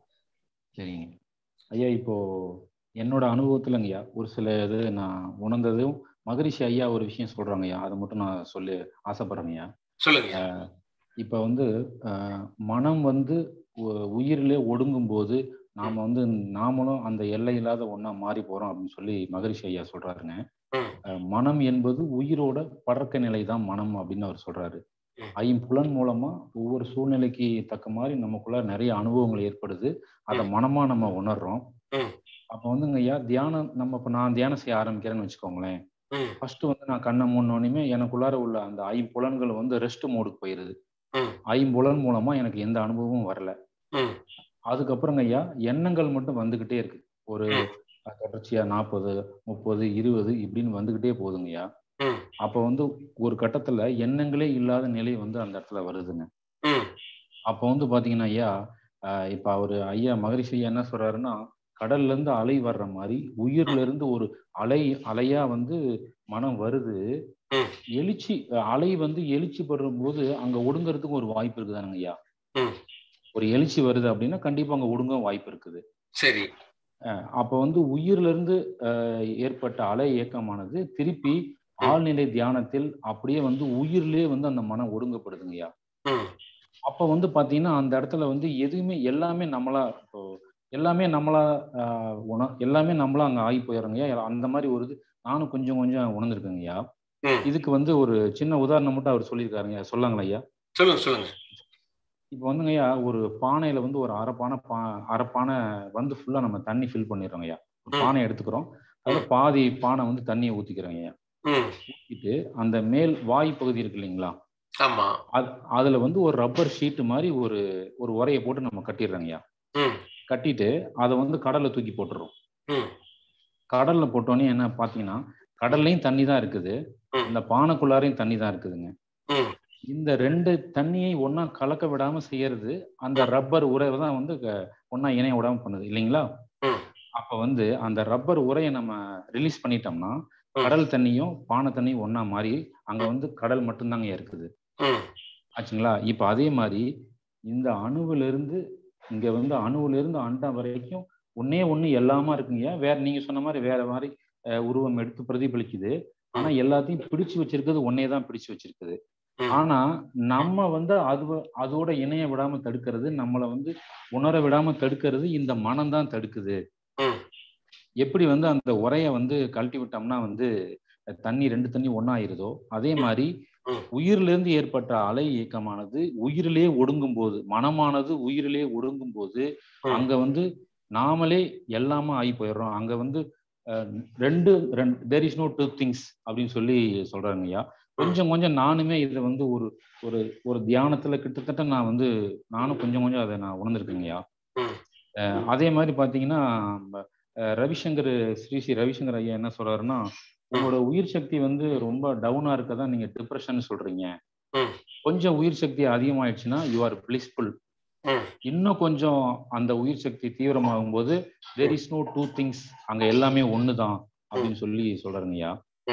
சரிங்க ஐயா இப்போ என்னோட அனுபவத்துலங்க ஐயா ஒரு சில இது நான் உணர்ந்ததும் மகரிஷி ஐயா ஒரு விஷயம் சொல்றாங்க ஐயா அதை மட்டும் நான் சொல்லி ஆசைப்படுறேங்க ஐயா சொல்லுங்க இப்போ வந்து அஹ், மனம் வந்து உ- உயிரிலே ஒடுங்கும் போது நாம வந்து நாமளும் அந்த எல்லை இல்லாத ஒண்ணா மாறி போறோம் அப்படின்னு சொல்லி மகரிஷி ஐயா சொல்றாருங்க ம். அஹ், மனம் என்பது உயிரோட பழக்க நிலை தான் மனம் அப்படின்னு அவர் சொல்றாரு ம். ஐம்புலன் மூலமா ஒவ்வொரு சூழ்நிலைக்கு தக்க மாதிரி நமக்குள்ள நிறைய அனுபவங்கள் ஏற்படுது அதை ம். மனமா நம்ம உணர்றோம் ம். அப்போ வந்துங்க ஐயா தியானம் நம்ம இப்போ நான் தியானம் செய்ய ஆரம்பிக்கிறேன்னு வச்சுக்கோங்களேன் ம், ஃபர்ஸ்ட் வந்து நான் கண்ணை மூடனோடனே எனக்குள்ளார உள்ள அந்த ஐம்புலன்கள் வந்து ரெஸ்ட் மோடுக்கு போயிருது ம். ஐம்புலன் மூலமா எனக்கு எந்த அனுபவமும் வரல ம். அதுக்கப்புறங்க ஐயா எண்ணங்கள் மட்டும் வந்துகிட்டே இருக்கு ஒரு ம். அஹ், தொடர்ச்சியா நாற்பது முப்பது இருபது இப்படின்னு வந்துகிட்டே போகுதுங்க ஐயா ம். அப்ப வந்து ஒரு கட்டத்துல எண்ணங்களே இல்லாத நிலை வந்து அந்த இடத்துல வருதுங்க ம். அப்போ வந்து பாத்தீங்கன்னா ஐயா அஹ், இப்ப அவரு ஐயா மகரிஷி ஐயா என்ன சொல்றாருன்னா கடல்ல இருந்து அலை வர்ற மாதிரி உயிர்ல இருந்து ஒரு அலை அலையா வந்து மனம் வருது ம். எழுச்சி அலை வந்து எழுச்சி படுறும் போது அங்க ஒடுங்கறதுக்கு ஒரு வாய்ப்பு இருக்குதானுங்க ஐயா ம். ஒரு எழுச்சி வருது அப்படின்னா கண்டிப்பா அங்க ஒடுங்க வாய்ப்பு இருக்குது சரி அஹ் அப்ப வந்து உயிர்ல இருந்து அஹ், ஏற்பட்ட அலை இயக்கமானது திருப்பி ஆழ்நிலை தியானத்தில் அப்படியே வந்து உயிர்லயே வந்து அந்த மனம் ஒடுங்கப்படுதுங்கய்யா ம். அப்ப வந்து பாத்தீங்கன்னா அந்த இடத்துல வந்து எதுவுமே எல்லாமே நம்மளா இப்போ எல்லாமே நம்மளா ஆஹ், உண எல்லாமே நம்மளா அங்க ஆகி போயிடுறோங்கய்யா அந்த மாதிரி ஒரு இது நானும் கொஞ்சம் கொஞ்சம் உணர்ந்திருக்கேங்கய்யா ம். இதுக்கு வந்து ஒரு சின்ன உதாரணம் மட்டும் அவர் சொல்லியிருக்காருங்க சொல்லாங்களா ஐயா சொல்லுங்க சொல்லுங்க இப்போ வந்துங்கய்யா ஒரு பானையில வந்து ஒரு அரை பானை பா அரை பானை வந்து ஃபுல்லா நம்ம தண்ணி ஃபில் பண்ணிடுறோங்கய்யா ஒரு ம். பானை எடுத்துக்கிறோம் அதுல பாதி பானை வந்து தண்ணியை ஊத்திக்கிறோங்கய்யா ம். ஊத்திட்டு அந்த மேல் வாய் பகுதி இருக்கு இல்லைங்களா ஆமா அது அதுல வந்து ஒரு ரப்பர் ஷீட் மாதிரி ஒரு ஒரு உரையை போட்டு நம்ம கட்டிடுறோங்கய்யா ம். கட்டிட்டு அதை வந்து கடல்ல தூக்கி போட்டுறோம் ம். கடல்ல போட்டோன்னே என்ன பாத்தீங்கன்னா கடல்லையும் தண்ணி தான் இருக்குது ம். இந்த பானைக்குள்ளாரையும் தண்ணி தான் இருக்குதுங்க ம். இந்த ரெண்டு தண்ணியை ஒண்ணா கலக்க விடாம செய்யறது அந்த ரப்பர் உரை தான் வந்து க- ஒண்ணா இணைய விடாம பண்ணுது இல்லைங்களா ம். அப்ப வந்து அந்த ரப்பர் உரையை நம்ம ரிலீஸ் பண்ணிட்டோம்னா ம். கடல் தண்ணியும் பானை தண்ணியும் ஒண்ணா மாறி அங்க வந்து கடல் மட்டும்தாங்க இருக்குது ம். ஆச்சுங்களா இப்ப அதே மாதிரி இந்த அணுவுல இருந்து இங்க வந்து அணுவுல இருந்து அண்டம் வரைக்கும் ஒன்னே ஒண்ணு எல்லாமா இருக்குங்க வேற நீங்க சொன்ன மாதிரி வேற மாதிரி அஹ், உருவம் எடுத்து பிரதிபலிக்குது ஆனா எல்லாத்தையும் பிடிச்சு வச்சிருக்கிறது ஒன்னே தான் பிடிச்சு வச்சிருக்குது ம். ஆனா நம்ம வந்து அது அதோட இணைய விடாம தடுக்கிறது நம்மளை வந்து உணர விடாம தடுக்கிறது இந்த மனம் தான் தடுக்குது ம். எப்படி வந்து அந்த உரைய வந்து கழட்டி விட்டோம்னா வந்து அஹ், தண்ணி ரெண்டு தண்ணி ஒன்னாயிருதோ அதே மாதிரி ம். உயிரிலிருந்து இருந்து ஏற்பட்ட அலை இயக்கமானது உயிரிலே ஒடுங்கும் போது மனமானது உயிரிலே ஒடுங்கும் போது ம். அங்க வந்து நாமளே எல்லாமே ஆகி போயிடுறோம் அங்க வந்து அஹ், ரெண்டு there is no two things அப்படின்னு சொல்லி சொல்றாங்க ஐயா கொஞ்சம் கொஞ்சம் நானுமே இதை வந்து ஒரு ஒரு ஒரு தியானத்துல கிட்டத்தட்ட நான் வந்து நானும் கொஞ்சம் கொஞ்சம் அதை நான் உணர்ந்திருக்கேங்கய்யா ம். அஹ், அதே மாதிரி பாத்தீங்கன்னா நம்ம, அஹ், ரவிசங்கர் ஸ்ரீ ஸ்ரீ ரவிசங்கர் ஐயா என்ன சொல்றாருன்னா உங்களோட உயிர் சக்தி வந்து ரொம்ப டவுனா இருக்கதான் நீங்க டிப்ரெஷன் சொல்றீங்க ம். கொஞ்சம் உயிர் சக்தி அதிகமாயிடுச்சுன்னா யூ ஆர் பிளிஸ்ஃபுல் ம். இன்னும் கொஞ்சம் அந்த உயிர் சக்தி தீவிரமாகும் போது there is no two things அங்க எல்லாமே ஒண்ணுதான் அப்படின்னு சொல்லி சொல்றாருங்கய்யா ம்.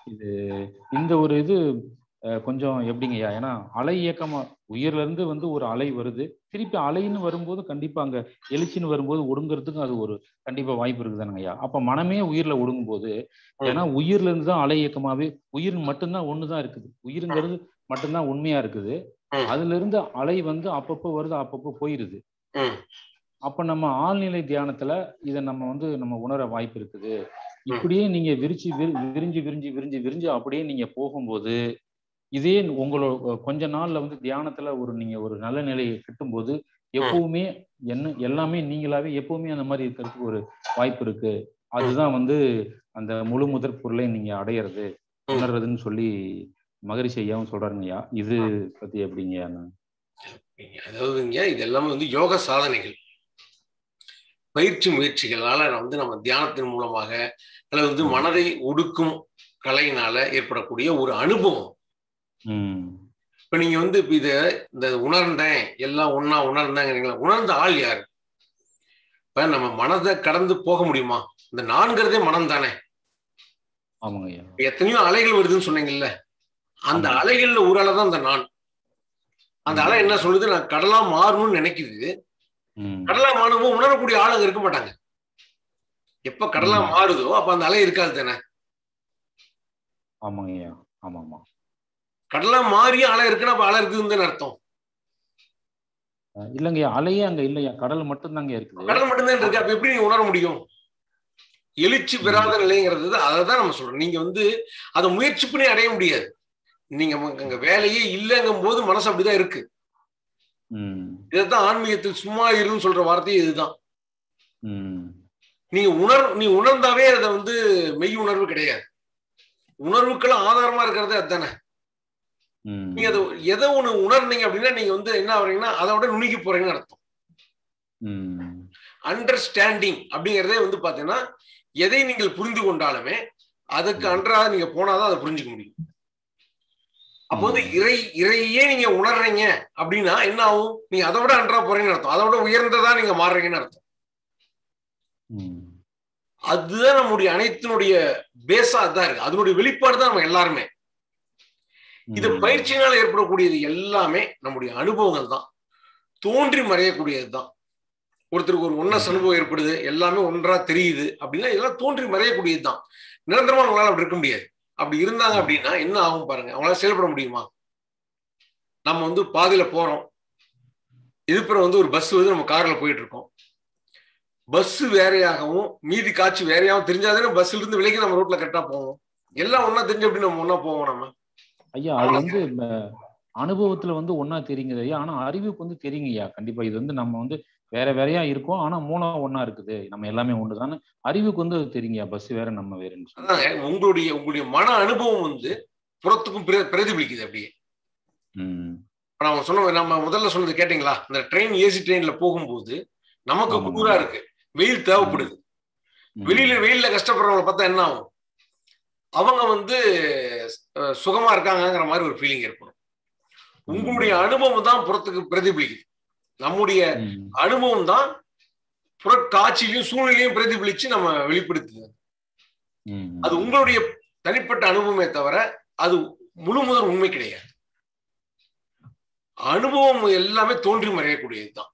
இது இந்த ஒரு இது அஹ், கொஞ்சம் எப்படிங்கய்யா ஏன்னா அலை இயக்கமா உயிர்ல இருந்து வந்து ஒரு அலை வருது திருப்பி அலைன்னு வரும்போது கண்டிப்பா அங்க எழுச்சின்னு வரும்போது ஒடுங்கிறதுக்கும் அது ஒரு கண்டிப்பா வாய்ப்பு இருக்குதானுங்க ஐயா அப்ப மனமே உயிர்ல ஒடுங்கும் போது ஏன்னா உயிர்ல இருந்து தான் அலை இயக்கமாவே உயிர் மட்டும்தான் ஒண்ணுதான் இருக்குது உயிருங்கிறது மட்டும்தான் உண்மையா இருக்குது ம். அதுல இருந்து அலை வந்து அப்பப்போ வருது அப்பப்போ போயிருது ம். அப்ப நம்ம ஆழ்நிலை தியானத்துல இதை நம்ம வந்து நம்ம உணர வாய்ப்பு இருக்குது இப்படியே நீங்க விரிச்சு விரி- விரிஞ்சு விரிஞ்சு விரிஞ்சு விரிஞ்சு அப்படியே நீங்க போகும்போது இதே உங்களோட கொஞ்ச நாள்ல வந்து தியானத்துல ஒரு நீங்க ஒரு நல்ல நிலையை கிட்டும்போது எப்பவுமே என்ன எல்லாமே நீங்களாவே எப்பவுமே அந்த மாதிரி இருக்கிறதுக்கு ஒரு வாய்ப்பு இருக்கு அதுதான் வந்து அந்த முழு முதற் பொருளை நீங்க அடையிறது உணர்றதுன்னு சொல்லி மகரிஷி ஐயாவும் சொல்றாருங்க ஐயா இது பத்தி எப்படிங்கய்யா அதாவதுங்க இது எல்லாமே வந்து யோக சாதனைகள் பயிற்சி முயற்சிகளால வந்து நம்ம தியானத்தின் மூலமாக அல்லது வந்து மனதை ஒடுக்கும் கலையினால ஏற்படக்கூடிய ஒரு அனுபவம் ம் இப்ப நீங்க வந்து இப்ப இத இந்த உணர்ந்தேன் எல்லாம் ஒன்னா உணர்ந்தாங்க உணர்ந்த ஆள் யாரு இப்ப நம்ம மனதை கடந்து போக முடியுமா இந்த நான்கிறதே மனம் தானே ஆமாங்க ஐயா எத்தனையோ அலைகள் வருதுன்னு சொன்னீங்கல்ல அந்த ஆமா. அலைகள்ல ஒரு அலை தான் அந்த நான் அந்த அலை என்ன சொல்லுது நான் கடலா மாறணும்னு நினைக்குது ம் கடலா மாறும்போது உணரக்கூடிய ஆளுங்க இருக்க மாட்டாங்க எப்ப கடலா ம். மாறுதோ அப்ப அந்த அலை இருக்காது தானே ஆமாங்க ஐயா ஆமா ஆமா கடலா மாறிய அலை இருக்குன்னா அப்ப அலை இருக்குதுன்னு தானே அர்த்தம் அஹ் இல்லைங்கய்யா அலையே அங்க இல்லையா கடல் மட்டும்தாங்க இருக்குது கடல் மட்டும்தான் இருக்கு அப்ப எப்படி நீங்க உணர முடியும் எழுச்சி பெறாத நிலைங்கிறது அதை தான் நம்ம சொல்றோம் நீங்க வந்து அதை முயற்சி பண்ணி அடைய முடியாது நீங்க அங்க- அங்க வேலையே இல்லைங்கும் போது மனசு அப்படிதான் இருக்கு ம் இதைத்தான் ஆன்மீகத்தில் சும்மா இருன்னு சொல்ற வார்த்தையே இதுதான் ம் நீங்க உணர் நீ உணர்ந்தாவே அதை வந்து மெய் உணர்வு கிடையாது உணர்வுக்கெல்லாம் ஆதாரமா இருக்கிறதே அதுதானே ம் நீங்க அதை எதை ஒண்ணு உணர்ந்தீங்க அப்படின்னா நீங்க வந்து என்ன ஆகுறீங்கன்னா அதை விட நுணுக்கி போறீங்கன்னு அர்த்தம் ம் அண்டர்ஸ்டாண்டிங் அப்படிங்கிறதே வந்து பாத்தீங்கன்னா எதை நீங்கள் புரிந்து கொண்டாலுமே அதுக்கு அன்றாக நீங்க போனாதான் அதை புரிஞ்சுக்க முடியும் அப்போ வந்து இறை இறையே நீங்க உணர்றீங்க அப்படின்னா என்ன ஆகும் நீங்க அதை விட அன்றா போறீங்கன்னு அர்த்தம் அதை விட உயர்ந்ததா நீங்க மாறுறீங்கன்னு அர்த்தம் ம் அதுதான் நம்முடைய அனைத்தினுடைய பேஸா அதான் இருக்கு அதனுடைய வெளிப்பாடு தான் நம்ம எல்லாருமே இது ம். பயிற்சியினால் ஏற்படக்கூடியது எல்லாமே நம்முடைய அனுபவங்கள் தான் தோன்றி மறையக்கூடியது தான் ஒருத்தருக்கு ஒரு ஒன்னஸ் அனுபவம் ஏற்படுது எல்லாமே ஒன்றா தெரியுது அப்படின்னா இதெல்லாம் தோன்றி மறையக்கூடியது தான் நிரந்தரமா அவங்களால அப்படி இருக்க முடியாது அப்படி இருந்தாங்க அப்படின்னா என்ன ஆகும் பாருங்க அவங்களால செயல்பட முடியுமா நம்ம வந்து பாதியில போறோம் இதுப்புறம் வந்து ஒரு பஸ் வந்து நம்ம கார்ல போயிட்டு இருக்கோம் பஸ் வேறையாகவும் மீதி காட்சி வேறையாகவும் தெரிஞ்சாதானே பஸ்ல இருந்து விலகி நம்ம ரோட்ல கரெக்டா போவோம் எல்லாம் ஒன்னா தெரிஞ்சு எப்படி நம்ம ஒன்னா போவோம் நம்ம ஐயா அது வந்து ம, அனுபவத்துல வந்து ஒண்ணா தெரியுங்க ஐயா ஆனா அறிவுக்கு வந்து தெரியுங்க ஐயா கண்டிப்பா இது வந்து நம்ம வந்து வேற வேறையா இருக்கும் ஆனா மூலம் ஒண்ணா இருக்குது நம்ம எல்லாமே ஒண்ணுதானே அறிவுக்கு வந்து அது தெரியுங்கய்யா பஸ் வேற நம்ம வேறன்னு சொல்லி அதாங்க உங்களுடைய உங்களுடைய மன அனுபவம் வந்து புறத்துக்கும் பிர- பிரதிபலிக்குது அப்படியே ம் இப்ப நம்ம சொன்ன நம்ம முதல்ல சொன்னது கேட்டீங்களா இந்த ட்ரெயின் ஏசி ட்ரெயின்ல போகும்போது நமக்கு ஆமாங்க. குளிரா இருக்கு வெயில் தேவைப்படுது ம். வெளியில வெயில்ல கஷ்டப்படுறவங்களை பார்த்தா என்ன ஆகும் அவங்க வந்து அஹ், சுகமா இருக்காங்கங்கிற மாதிரி ஒரு ஃபீலிங் ஏற்படும் உங்களுடைய அனுபவம் தான் புறத்துக்கு பிரதிபலிக்குது நம்முடைய ம். அனுபவம் தான் புறக்காட்சியிலையும் சூழ்நிலையும் பிரதிபலிச்சு நம்ம வெளிப்படுத்துது ம். அது உங்களுடைய தனிப்பட்ட அனுபவமே தவிர அது முழு முதல் உண்மை கிடையாது அனுபவம் எல்லாமே தோன்றி மறையக்கூடியதுதான்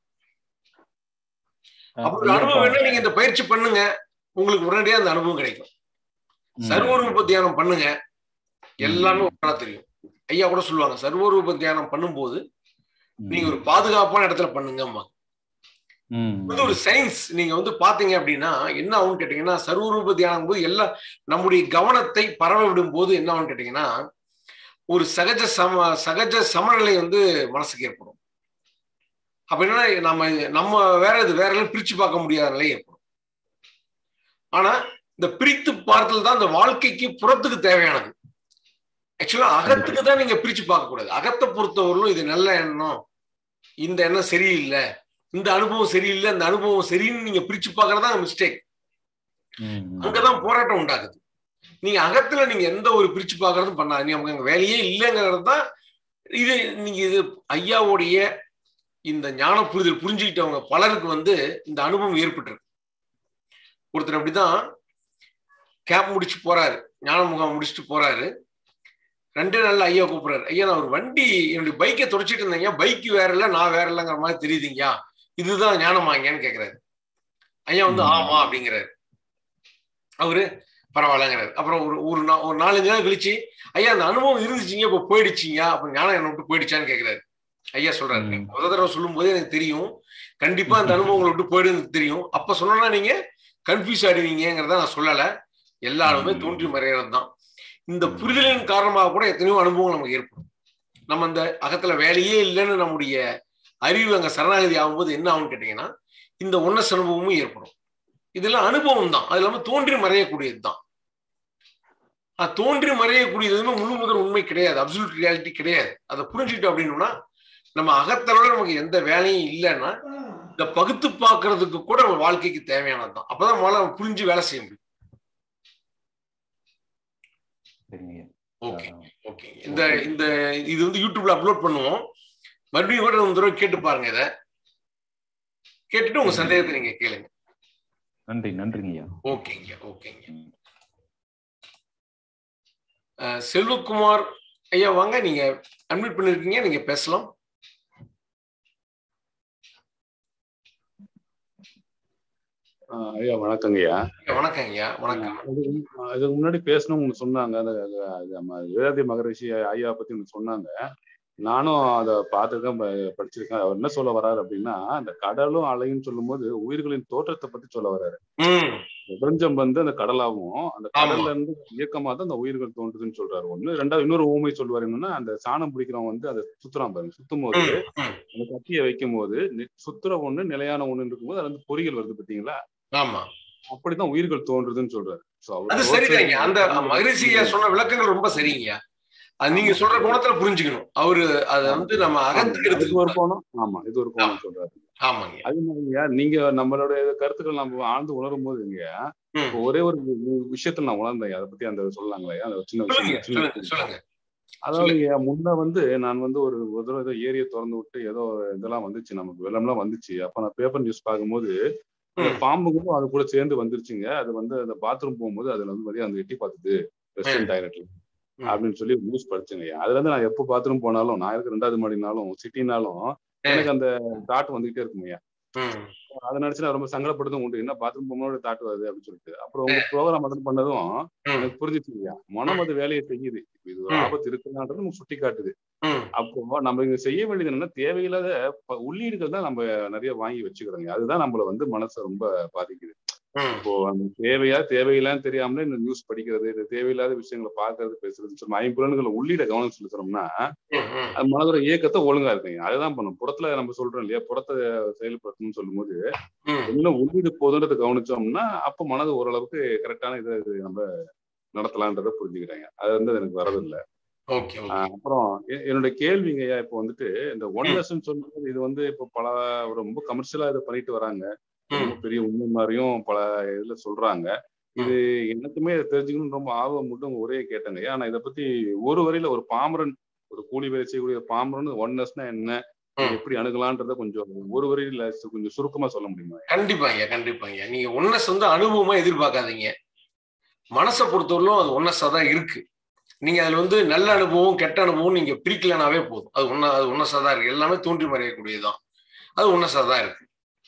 அப்படி ஒரு ஐயா, அனுபவம் இப்ப- வேணா நீங்க இந்த பயிற்சி பண்ணுங்க உங்களுக்கு உடனடியா அந்த அனுபவம் கிடைக்கும் ம். சர்வரூப தியானம் பண்ணுங்க எல்லாமே ஒன்றா தெரியும் ஐயா கூட சொல்லுவாங்க சர்வரூப தியானம் பண்ணும்போது ம். நீங்க ஒரு பாதுகாப்பான இடத்துல பண்ணுங்கம்மா ம். வந்து ஒரு சயின்ஸ் நீங்க வந்து பாத்தீங்க அப்படின்னா என்ன ஆகும்னு கேட்டீங்கன்னா சர்வரூப தியானம் போது எல்லாம் நம்முடைய கவனத்தை பரவ விடும் போது என்ன ஆகும்னு கேட்டீங்கன்னா ஒரு சகஜ சம சகஜ சமநிலை வந்து மனசுக்கு ஏற்படும் அப்ப என்னன்னா நம்ம நம்ம வேற இது வேற எல்லாம் பிரிச்சு பார்க்க முடியாத நிலை ஏற்படும் ஆனா இந்த பிரித்து பார்த்தல் தான் இந்த வாழ்க்கைக்கு புறத்துக்கு தேவையானது ஆக்சுவலா அகத்துக்கு தான் நீங்க பிரிச்சு பார்க்க கூடாது அகத்தை பொறுத்தவரையிலும் இது நல்ல எண்ணம் இந்த எண்ணம் சரியில்லை இந்த அனுபவம் சரியில்லை இந்த அனுபவம் சரின்னு நீங்க பிரிச்சு பார்க்கறதா மிஸ்டேக் ம். அங்கதான் போராட்டம் உண்டாகுது நீங்க அகத்துல நீங்க எந்த ஒரு பிரிச்சு பார்க்கறதும் பண்ணாது நீ நமக்கு அங்க வேலையே இல்லைங்கிறது தான் இது நீங்க இது ஐயாவுடைய இந்த ஞான புரிதல் புரிஞ்சுக்கிட்டவங்க பலருக்கு வந்து இந்த அனுபவம் ஏற்பட்டிருக்கு ஒருத்தர் அப்படிதான் கேப் முடிச்சு போறாரு ஞான முகாம் முடிச்சுட்டு போறாரு ரெண்டே நாள்ல ஐயா கூப்பிடுறாரு ஐயா நான் ஒரு வண்டி என்னுடைய பைக்கை தொடச்சிட்டு இருந்தேங்க பைக் வேற இல்ல நான் வேற இல்லைங்கிற மாதிரி தெரியுதுங்கய்யா இதுதான் ஞானமாங்கன்னு கேக்குறாரு ஐயா வந்து ம். ஆமா அப்படிங்கிறாரு அவரு பரவாயில்லங்கிறாரு அப்புறம் ஒரு ஒரு நா- ஒரு நாலஞ்சு நாள் கழிச்சு ஐயா அந்த அனுபவம் இருந்துச்சுங்க இப்ப போயிடுச்சிங்க அப்ப ஞானம் என்ன விட்டு போயிடுச்சான்னு கேக்குறாரு ஐயா சொல்றாரு ம். நீங்க முத தடவை சொல்லும் போதே எனக்கு தெரியும் கண்டிப்பா அந்த அனுபவங்களை விட்டு போயிடுன்னு எனக்கு தெரியும் அப்ப சொன்னா நீங்க கன்ஃபியூஸ் ஆயிடுவீங்கிறத நான் சொல்லல எல்லாருமே ம். தோன்றி மறைகிறது தான் இந்த புரிதலின் காரணமாக கூட எத்தனையோ அனுபவங்கள் நமக்கு ஏற்படும் நம்ம அந்த அகத்துல வேலையே இல்லைன்னு நம்முடைய அறிவு அங்க சரணாகதி ஆகும்போது என்ன ஆகும்னு கேட்டீங்கன்னா இந்த ஒன்னஸ் அனுபவமும் ஏற்படும் இதெல்லாம் அனுபவம் தான் அது இல்லாம தோன்றி மறையக்கூடியது தான் அது தோன்றி மறையக்கூடியது எதுவுமே முழு முதல் உண்மை கிடையாது அப்சல்யூட் ரியாலிட்டி கிடையாது அதை புரிஞ்சுக்கிட்டோம் அப்படின்னா நம்ம அகத்தளவுல நமக்கு எந்த வேலையும் இல்லைன்னா இந்த பகுத்து பார்க்கிறதுக்கு கூட நம்ம வாழ்க்கைக்கு தேவையானது தான் அப்பதான் நம்மளால புரிஞ்சு வேலை செய்ய முடியும் சரிங்க ஓகே ஓகே இந்த இந்த இது வந்து யூடியூப்ல அப்லோட் பண்ணுவோம் மறுபடியும் கூட ஒரு தடவை கேட்டு பாருங்க இதை கேட்டுட்டு உங்க சந்தேகத்தை நீங்க கேளுங்க நன்றி நன்றிங்க ஐயா ஓகேங்க ஓகேங்க அஹ், செல்வகுமார் ஐயா வாங்க நீங்க அட்மிட் பண்ணிருக்கீங்க நீங்க பேசலாம் ஆஹ் ஐயா வணக்கங்க ஐயா ஐயா, வணக்கம் ஐயா வணக்கம் இதுக்கு இதுக்கு முன்னாடி பேசணும்னு சொன்னாங்க அந்த அது- அது நம்ம வேதாதி மகரிஷி ஐயா பத்தி ஒண்ணு சொன்னாங்க நானும் அதை பார்த்துதான் ப- படிச்சிருக்கேன் அவர் என்ன சொல்ல வர்றாரு அப்படின்னா அந்த கடலும் அலையும் சொல்லும்போது உயிர்களின் தோற்றத்தை பத்தி சொல்ல வர்றாரு ம் பிரபஞ்சம் வந்து அந்த கடலாவும் அந்த ஆமா. கடல்ல இருந்து இயக்கமா தான் அந்த உயிர்கள் தோன்றுதுன்னு சொல்றாரு ஒண்ணு ரெண்டாவது இன்னொரு ஊமை சொல்லுவாரு என்னன்னா அந்த சாணம் பிடிக்கிறவன் வந்து அதை சுத்துறான் பாருங்க சுத்தும் போது ம், ம். அந்த கத்தியை வைக்கும் போது நி- சுத்துற ஒண்ணு நிலையான ஒண்ணு இருக்கும்போது அதுல வந்து பொறிகள் வருது பாத்தீங்களா ஆமா அப்படிதான் உயிர்கள் தோன்றுதுன்னு சொல்றாரு So அவர் அது தோற்ற- சரிதாங்க அந்த மகரிஷி ஐயா சொன்ன விளக்கங்கள் ரொம்ப சரிங்க அது நீங்க சொல்ற குணத்துல புரிஞ்சுக்கணும் அவரு அதை வந்து நம்ம ஆமா, அகத்துக்கு இது ஒரு எடுத்துக்கணும் கோணம் ஆமா இது ஒரு கோணம் சொல்றாரு ஆமாங்க அது மாதிரிங்க நீங்க நம்மளுடைய கருத்துக்கள் நம்ம ஆழ்ந்து உணரும் போதுங்க ம். இப்போ ஒரே ஒரு வி- விஷயத்துல நான் உணர்ந்தேன் அதை பத்தி அந்த சொல்லலாங்களே அந்த சின்ன சொல்லுங்க விஷயம் சின்ன சொல்லுங்க விஷயம். சொல்லுங்க அதாவது முன்ன வந்து நான் வந்து ஒரு ஒரு தடவை ஏதோ ஏரியை திறந்து விட்டு ஏதோ இதெல்லாம் வந்துச்சு நமக்கு வெள்ளம்லாம் வந்துச்சு அப்ப நான் பேப்பர் நியூஸ் பார்க்கும்போது அந்த ம். பாம்புகளும் அது கூட சேர்ந்து வந்துருச்சுங்க அது வந்து அந்த பாத்ரூம் போகும்போது அதுல வந்து மதியம் அந்த எட்டி பார்த்துது வெஸ்டர்ன் டாய்லெட்ல ம். அப்படின்னு சொல்லி நியூஸ் படிச்சுங்க அதுல இருந்து நான் எப்போ பாத்ரூம் போனாலும் நான் இருக்க ரெண்டாவது மாடினாலும் சிட்டினாலும் எனக்கு அந்த தாட் வந்துகிட்டே இருக்குங்கய்யா ம். அதை நினைச்சு நான் ரொம்ப சங்கடப்படுறதும் உண்டு என்ன பாத்ரூம் போகும்போது தாட் வருது அப்படின்னு சொல்லிட்டு அப்புறம் உங்க ப்ரோக்ராம் அட்டன் பண்ணதும் ம். எனக்கு புரிஞ்சிச்சுங்கய்யா மனம் அது வேலையை செய்யுது இது ஒரு ம். ஆபத்து இருக்குன்றது நமக்கு சுட்டி காட்டுது ம். அப்போ நம்ம இங்க செய்ய வேண்டியது என்னன்னா தேவையில்லாத ப- உள்ளீடுகள் தான் நம்ம நிறைய வாங்கி வச்சுக்கிறோங்க அதுதான் நம்மள வந்து மனசை ரொம்ப பாதிக்குது ம். இப்போ அந்த தேவையா தேவையில்லான்னு தெரியாமலே இந்த நியூஸ் படிக்கிறது இந்த தேவையில்லாத விஷயங்களை பார்க்கறது பேசுறது சொல்லி ஐம்புலன்களை உள்ளிட கவனம் செலுத்துறோம்னா ம். ம். அது மனதோட இயக்கத்தை ஒழுங்கா இருக்குங்க அதுதான் பண்ணும் புறத்துல நம்ம சொல்றோம் இல்லையா புறத்தை செயல்படுத்தணும்னு சொல்லும்போது ம். என்ன உள்ளீடு போதுன்றதை கவனிச்சோம்னா அப்ப மனது ஓரளவுக்கு கரெக்டான இதை இது நம்ம நடத்தலான்றதை புரிஞ்சுக்கிறாங்க அது வந்து எனக்கு வரதில்லை ஓகே ஓகே ஆஹ் அப்புறம் எ- என்னோட கேள்விங்கய்யா இப்போ வந்துட்டு இந்த ஒன்லெஸ்ன்னு சொல்லும்போது இது வந்து இப்போ பல ரொம்ப கமர்ஷியலா இதை பண்ணிட்டு வராங்க ரொம்ப பெரிய உண்மை மாதிரியும் பல இதுல சொல்றாங்க இது எனக்குமே இதை தெரிஞ்சுக்கணும்னு ரொம்ப ஆர்வம் மட்டும் ஒரே கேட்டேங்க ஆனா இதை பத்தி ஒரு வரியில ஒரு பாமரன் ஒரு கூலி வேலை செய்யக்கூடிய பாமரன் ஒன்னஸ்னா என்ன ம். எப்படி அணுகலான்றத கொஞ்சம் ஒரு வரியில சு- கொஞ்சம் சுருக்கமா சொல்ல முடியுமா கண்டிப்பாங்க கண்டிப்பாங்க நீங்க ஒன்னஸ் வந்து அனுபவமா எதிர்பார்க்காதீங்க மனசை பொறுத்தவரையிலும் அது ஒன்னஸா தான் இருக்கு நீங்க அதுல வந்து நல்ல அனுபவம் கெட்ட அனுபவம் நீங்க பிரிக்கலனாவே போதும் அது ஒன்ன அது ஒன்னஸா தான் இருக்கு எல்லாமே தோன்றி மறையக்கூடியதுதான் அது ஒன்னஸா தான் இருக்கு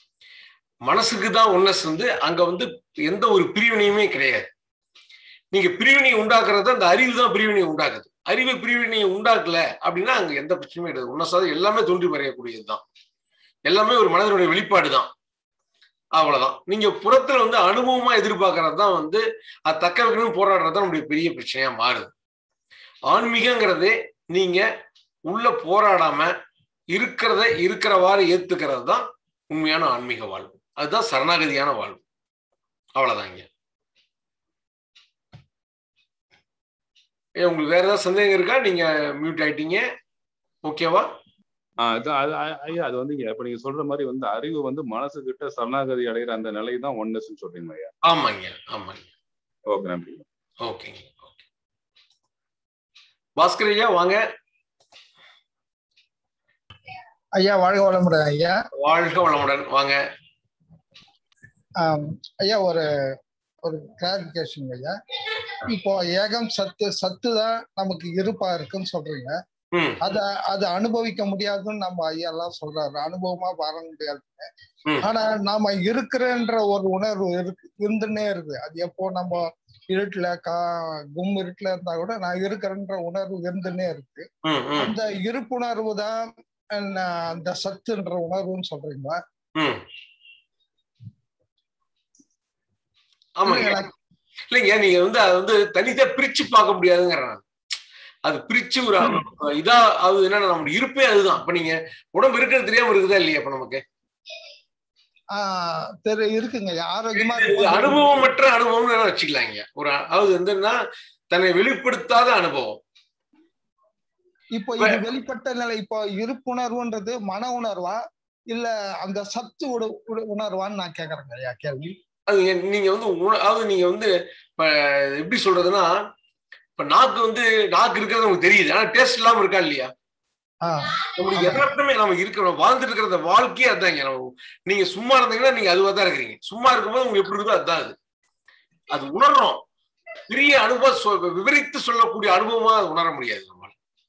மனசுக்கு தான் ஒன்னஸ் வந்து அங்க வந்து எந்த ஒரு பிரிவினையுமே கிடையாது நீங்க பிரிவினையை உண்டாக்குறது அந்த அறிவு தான் பிரிவினையை உண்டாக்குது அறிவு பிரிவினையை உண்டாக்கல அப்படின்னா அங்க எந்த பிரச்சனையும் கிடையாது ஒன்னஸா தான் எல்லாமே தோன்றி மறையக்கூடியதுதான் எல்லாமே ஒரு மனதனுடைய வெளிப்பாடு தான் அவ்வளவுதான் நீங்க புறத்துல வந்து அனுபவமா எதிர்பார்க்கறது தான் வந்து அது தக்க வைக்கணும் போராடுறது தான் நம்முடைய பெரிய பிரச்சனையா மாறுது ஆன்மீகங்கிறதே நீங்க உள்ள போராடாம இருக்கிறத இருக்கிறவாறு ஏத்துக்கிறது தான் உண்மையான ஆன்மீக வாழ்வு அதுதான் சரணாகதியான வாழ்வு அவ்வளவுதாங்க ஏ உங்களுக்கு வேற ஏதாவது சந்தேகம் இருக்கா நீங்க மியூட் ஆயிட்டீங்க ஓகேவா ஆஹ் அது அது அ- ஐயா அது வந்து இப்ப நீங்க சொல்ற மாதிரி வந்து அறிவு வந்து மனசு கிட்ட சரணாகதி அடைகிற அந்த நிலை தான் ஒன்னஸ்ன்னு சொல்றீங்க ஐயா ஆமாங்க ஆமாங்க ஓகே நன்றி ஓகேங்க ஓகே பாஸ்கர் ஐயா வாங்க ஐயா வாழ்க வளமுடன் ஐயா வாழ்க வளமுடன் வாங்க ஆம், ஐயா ஒரு ஒரு கிளாரிபிகேஷன் ஐயா இப்போ ஏகம் சத்து சத்து தான் நமக்கு இருப்பா இருக்குன்னு சொல்றீங்க ம் அத அது அனுபவிக்க முடியாதுன்னு நம்ம ஐயா எல்லாம் சொல்றாரு அனுபவமா வர முடியாது ம். ஆனா நாம இருக்கிறன்ற ஒரு உணர்வு இருக்கு இருந்துன்னே இருக்கு அது எப்போ நம்ம இருட்டுல கா கும் இருட்டுல இருந்தா கூட நான் இருக்கிறேன்ற உணர்வு இருந்துன்னே இருக்கு ம் ம் அந்த இருப்புணர்வு தான் என்ன, அந்த சத்துன்ற உணர்வுன்னு சொல்றீங்களா ம் ஆமாங்க இல்லைங்களா? இல்லைங்க நீங்க வந்து அதை வந்து தனித்தா பிரிச்சு பார்க்க முடியாதுங்கிறேன் நான். அது பிரிச்சு ஒரு அ- இதா அது என்னன்னா நம்மளுடைய இருப்பே அதுதான் இப்ப நீங்க உடம்பு இருக்கிறது தெரியாம இருக்குதா இல்லையா இப்ப நமக்கு ஆஹ் தெரி இருக்குங்க ஆரோக்கியமா இது இருக்கும். அனுபவமற்ற அனுபவம்னு வேணா வச்சுக்கலாங்க ஒரு அ- அதாவது வந்துன்னா தன்னை வெளிப்படுத்தாத அனுபவம் இப்போ இது வெளிப்பட்ட நிலை இப்போ இருப்புணர்வுன்றது மன உணர்வா இல்ல அந்த சத்து உட- உட- உணர்வான்னு நான் கேக்குறேங்க ஐயா கேள்வி அது எ- நீங்க வந்து உண- அதாவது நீங்க வந்து இப்ப எப்படி சொல்றதுன்னா இப்ப நாக்கு வந்து நாக்கு இருக்கிறது நமக்கு தெரியுது ஆனா டேஸ்ட் இல்லாம இருக்கா இல்லையா ஆஹ் நம்மளுக்கு யதார்த்தமே நம்ம இருக்கிறோம் வாழ்ந்துட்டு இருக்கிற அந்த வாழ்க்கையே அதாங்க நம்ம நீங்க சும்மா இருந்தீங்கன்னா நீங்க அதுவா தான் இருக்கிறீங்க சும்மா இருக்கும்போது உங்களுக்கு எப்படி இருக்கோ அதுதான் அது அது உணர்றோம் பெரிய அனுபவம் சொ- விவரித்து சொல்லக்கூடிய அனுபவமா அது உணர முடியாது நம்மளால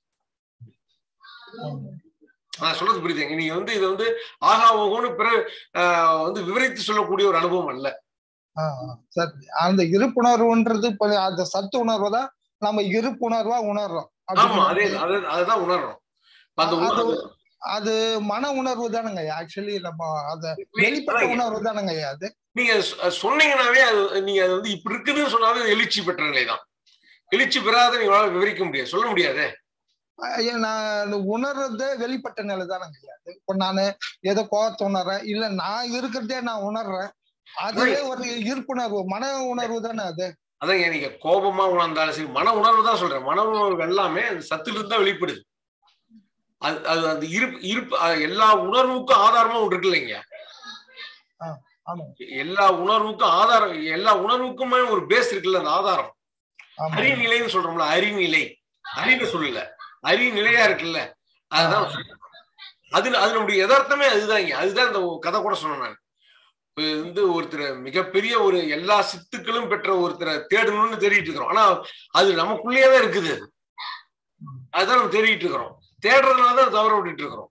நான் சொல்றது புரியுதுங்க நீங்க வந்து இதை வந்து ஆகா ஓகோன்னு பிற ஆஹ் வந்து விவரித்து சொல்லக்கூடிய ஒரு அனுபவம் அல்ல ஆஹ் சரி அந்த இருப்புணர்வுன்றது இப்போ அந்த சத்து உணர்வை தான் நம்ம இருப்புணர்வா உணர்றோம் ஆமா அதே அப்படி அது- அதுதான் உணர்றோம் அந்த அது உணர்வு அது மன உணர்வு தானுங்க ஆக்சுவலி நம்ம அத வெளிப்பட்ட உணர்வு தானுங்க ஐயா அது நீங்க சொ- சொன்னீங்கன்னாவே அது நீங்க அது வந்து இப்படி இருக்குதுன்னு சொன்னாவே அது எழுச்சி பெற்ற நிலை தான் எழுச்சி பெறாத நீங்களால விவரிக்க முடியாது சொல்ல முடியாதே ஐயா நான் உணர்றதே வெளிப்பட்ட நிலை தானங்க ஐயா அது இப்போ நான் ஏதோ கோவத்தை உணர்றேன் இல்ல நான் இருக்கிறதே நான் உணர்றேன் அதுவே ஒரு ஈர்ப்புணர்வு மன உணர்வு தானே அது அதான் நீங்க கோபமா உணர்ந்தாலும் சரி மன உணர்வு தான் சொல்றேன் மன உணர்வு எல்லாமே அந்த சத்துல இருந்து தான் வெளிப்படுது அது அது அந்த இருப்பு இருப்பு அஹ் எல்லா உணர்வுக்கும் ஆதாரமா ஒன்று இருக்கு இல்லைங்க ஆமா எல்லா உணர்வுக்கும் ஆதாரம் எல்லா உணர்வுக்குமே ஒரு பேஸ் இருக்குல்ல அந்த ஆதாரம் ஆமா அறிநிலைன்னு சொல்றோம்ல அறிநிலை அறிவு சொல்லல அறிநிலையா இருக்குல்ல அதுதான் சொல்றேன். அது அது நம்முடைய யதார்த்தமே அதுதாங்க அதுதான் இந்த கதை கூட சொன்னேன் நான் இப்ப வந்து ஒருத்தர் மிகப்பெரிய ஒரு எல்லா சித்துக்களும் பெற்ற ஒருத்தரை தேடணும்னு தேடிட்டு இருக்கிறோம் ஆனா அது நமக்குள்ளேயே தான் இருக்குது அது அதுதான் நம்ம தேடிட்டு இருக்கிறோம் தேடுறதுனால தான் தவற விட்டுட்டு இருக்கிறோம்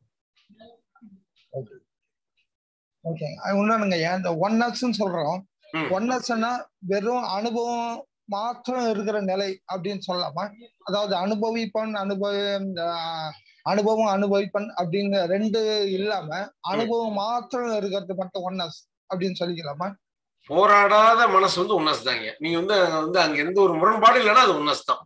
ஓகே இன்னொன்னுங்க ஐயா இந்த ஒன்னஸ்ன்னு சொல்றோம் ம். ஒன்னஸ்னா வெறும் அனுபவம் மாத்திரம் இருக்கிற நிலை அப்படின்னு சொல்லலாமா அதாவது அனுபவிப்பன் அனுபவ இந்த அனுபவம் அனுபவிப்பன் அப்படின்னு ரெண்டு இல்லாம அனுபவம் மாத்திரம் இருக்கிறது மட்டும் ஒன்னஸ் அப்படின்னு சொல்லிக்கலாமா போராடாத மனசு வந்து உன்னஸ் தாங்க நீங்க வந்து அங்க வந்து அங்க எந்த ஒரு முரண்பாடு இல்லைன்னா அது உன்னஸ் தான்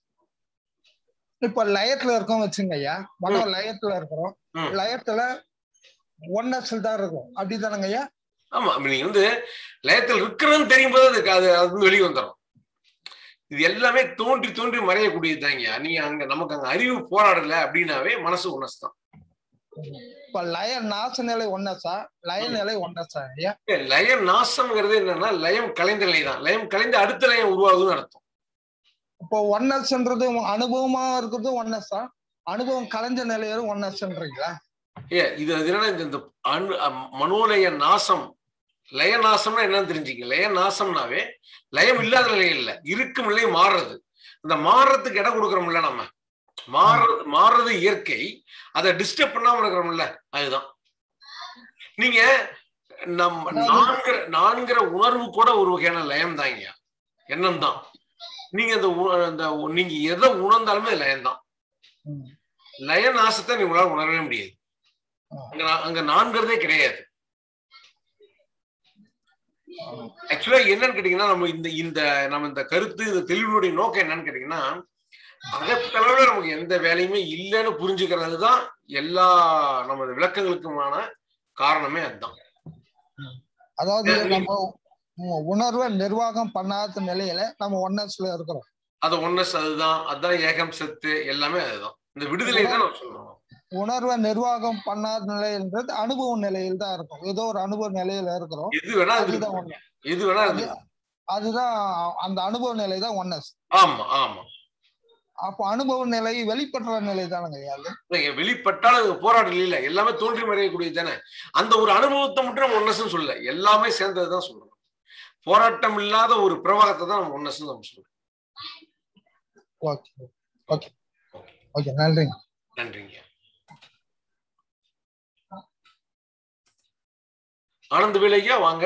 இப்ப லயத்துல இருக்கோம் வச்சுங்க ஐயா மனோ லயத்துல இருக்கிறோம் ம். லயத்துல ஒன்னஸ்ல தான் இருக்கும் அப்படிதானங்க ஐயா ஆமா அப்ப நீங்க வந்து லயத்தில் இருக்கிறதுன்னு தெரியும் போது அதுக்கு அது அது வந்து வெளியே வந்துடும் இது எல்லாமே தோன்றி தோன்றி மறையக்கூடியது தாங்க நீங்க அங்க நமக்கு அங்க அறிவு போராடல அப்படின்னாவே மனசு உன்னஸ் தான் இப்ப லய நாச நிலை ஒன்னஸா லய நிலை ஒன்னஸா ஐயா லய நாசம்ங்கிறது என்னன்னா லயம் கலைந்த நிலை தான் லயம் கலைந்து அடுத்த லயம் உருவாகுதுன்னு அர்த்தம் இப்போ ஒன்னஸ்ன்றது அனுபவமா இருக்கிறது ஒன்னஸா அனுபவம் கலைஞ்ச நிலையிலும் ஒன்னஸ்ன்றீங்களா ஏ இது அது என்னன்னா இந்த- இந்த அணு அம், மனோலய நாசம் லய நாசம்னா என்னன்னு தெரிஞ்சுக்க லய நாசம்னாவே லயம் இல்லாத நிலை இல்ல இருக்கும் நிலை மாறுறது இந்த மாறுறதுக்கு இடம் கொடுக்குறோம்ல நம்ம மாறுறது மாறுறது இயற்கை அதை டிஸ்டர்ப் பண்ணாம இருக்கிறோம்ல அதுதான் நீங்க நம்ம நான்கிற நான்கிற உணர்வு கூட ஒரு வகையான லயம் தாங்க எண்ணம் தான் நீங்க அந்த உ- அந்த உ- நீங்க எதை உணர்ந்தாலுமே அது லயம் தான் ம். லய நாசத்தை நீ உங்களால உணரவே முடியாது ஆ. அங்க நா- அங்க நான்கிறதே கிடையாது ஆக்சுவலா என்னன்னு கேட்டீங்கன்னா நம்ம இந்த இந்த நம்ம இந்த கருத்து இந்த தெளிவினுடைய நோக்கம் என்னன்னு கேட்டீங்கன்னா அகத்தளவுல நமக்கு எந்த வேலையுமே இல்லைன்னு புரிஞ்சுக்கிறது தான் எல்லா நம்ம விளக்கங்களுக்குமான காரணமே அதுதான் அதாவது சரி. நம்ம உ- உணர்வை நிர்வாகம் பண்ணாத நிலையில நம்ம ஒன்னஸ்ல இருக்கிறோம் அது ஒன்னஸ் அதுதான் அதுதான் ஏகம் சத்து எல்லாமே அதுதான் இந்த விடுதலை தான் நம்ம சொல்றோம் உணர்வை நிர்வாகம் பண்ணாத நிலைன்றது அனுபவ நிலையில் தான் இருக்கும் ஏதோ ஒரு அனுபவ நிலையில இருக்கிறோம் எது வேணா அது அதுதான் ஒண்ணு எது வேணா அது அதுதான் அந்த அனுபவ நிலை தான் ஒன்னஸ் ஆமா ஆமா அப்போ அனுபவ நிலை வெளிப்படுற நிலை தானங்க ஐயா அது இல்லைங்க, வெளிப்பட்டால் அது போராடல் இல்லை எல்லாமே தோன்றி மறையக்கூடியது தானே அந்த ஒரு அனுபவத்தை மட்டும் நம்ம ஒன்னஸ்ன்னு சொல்லல எல்லாமே சேர்ந்ததுதான் சொல்றோம் போராட்டம் இல்லாத ஒரு பிரவாகத்தை தான் நம்ம ஒன்னஸ்ன்னு நம்ம சொல்றோம் ஓகே ஓகே ஓகே நன்றிங்க நன்றிங்க ஆனந்த வேலையா வாங்க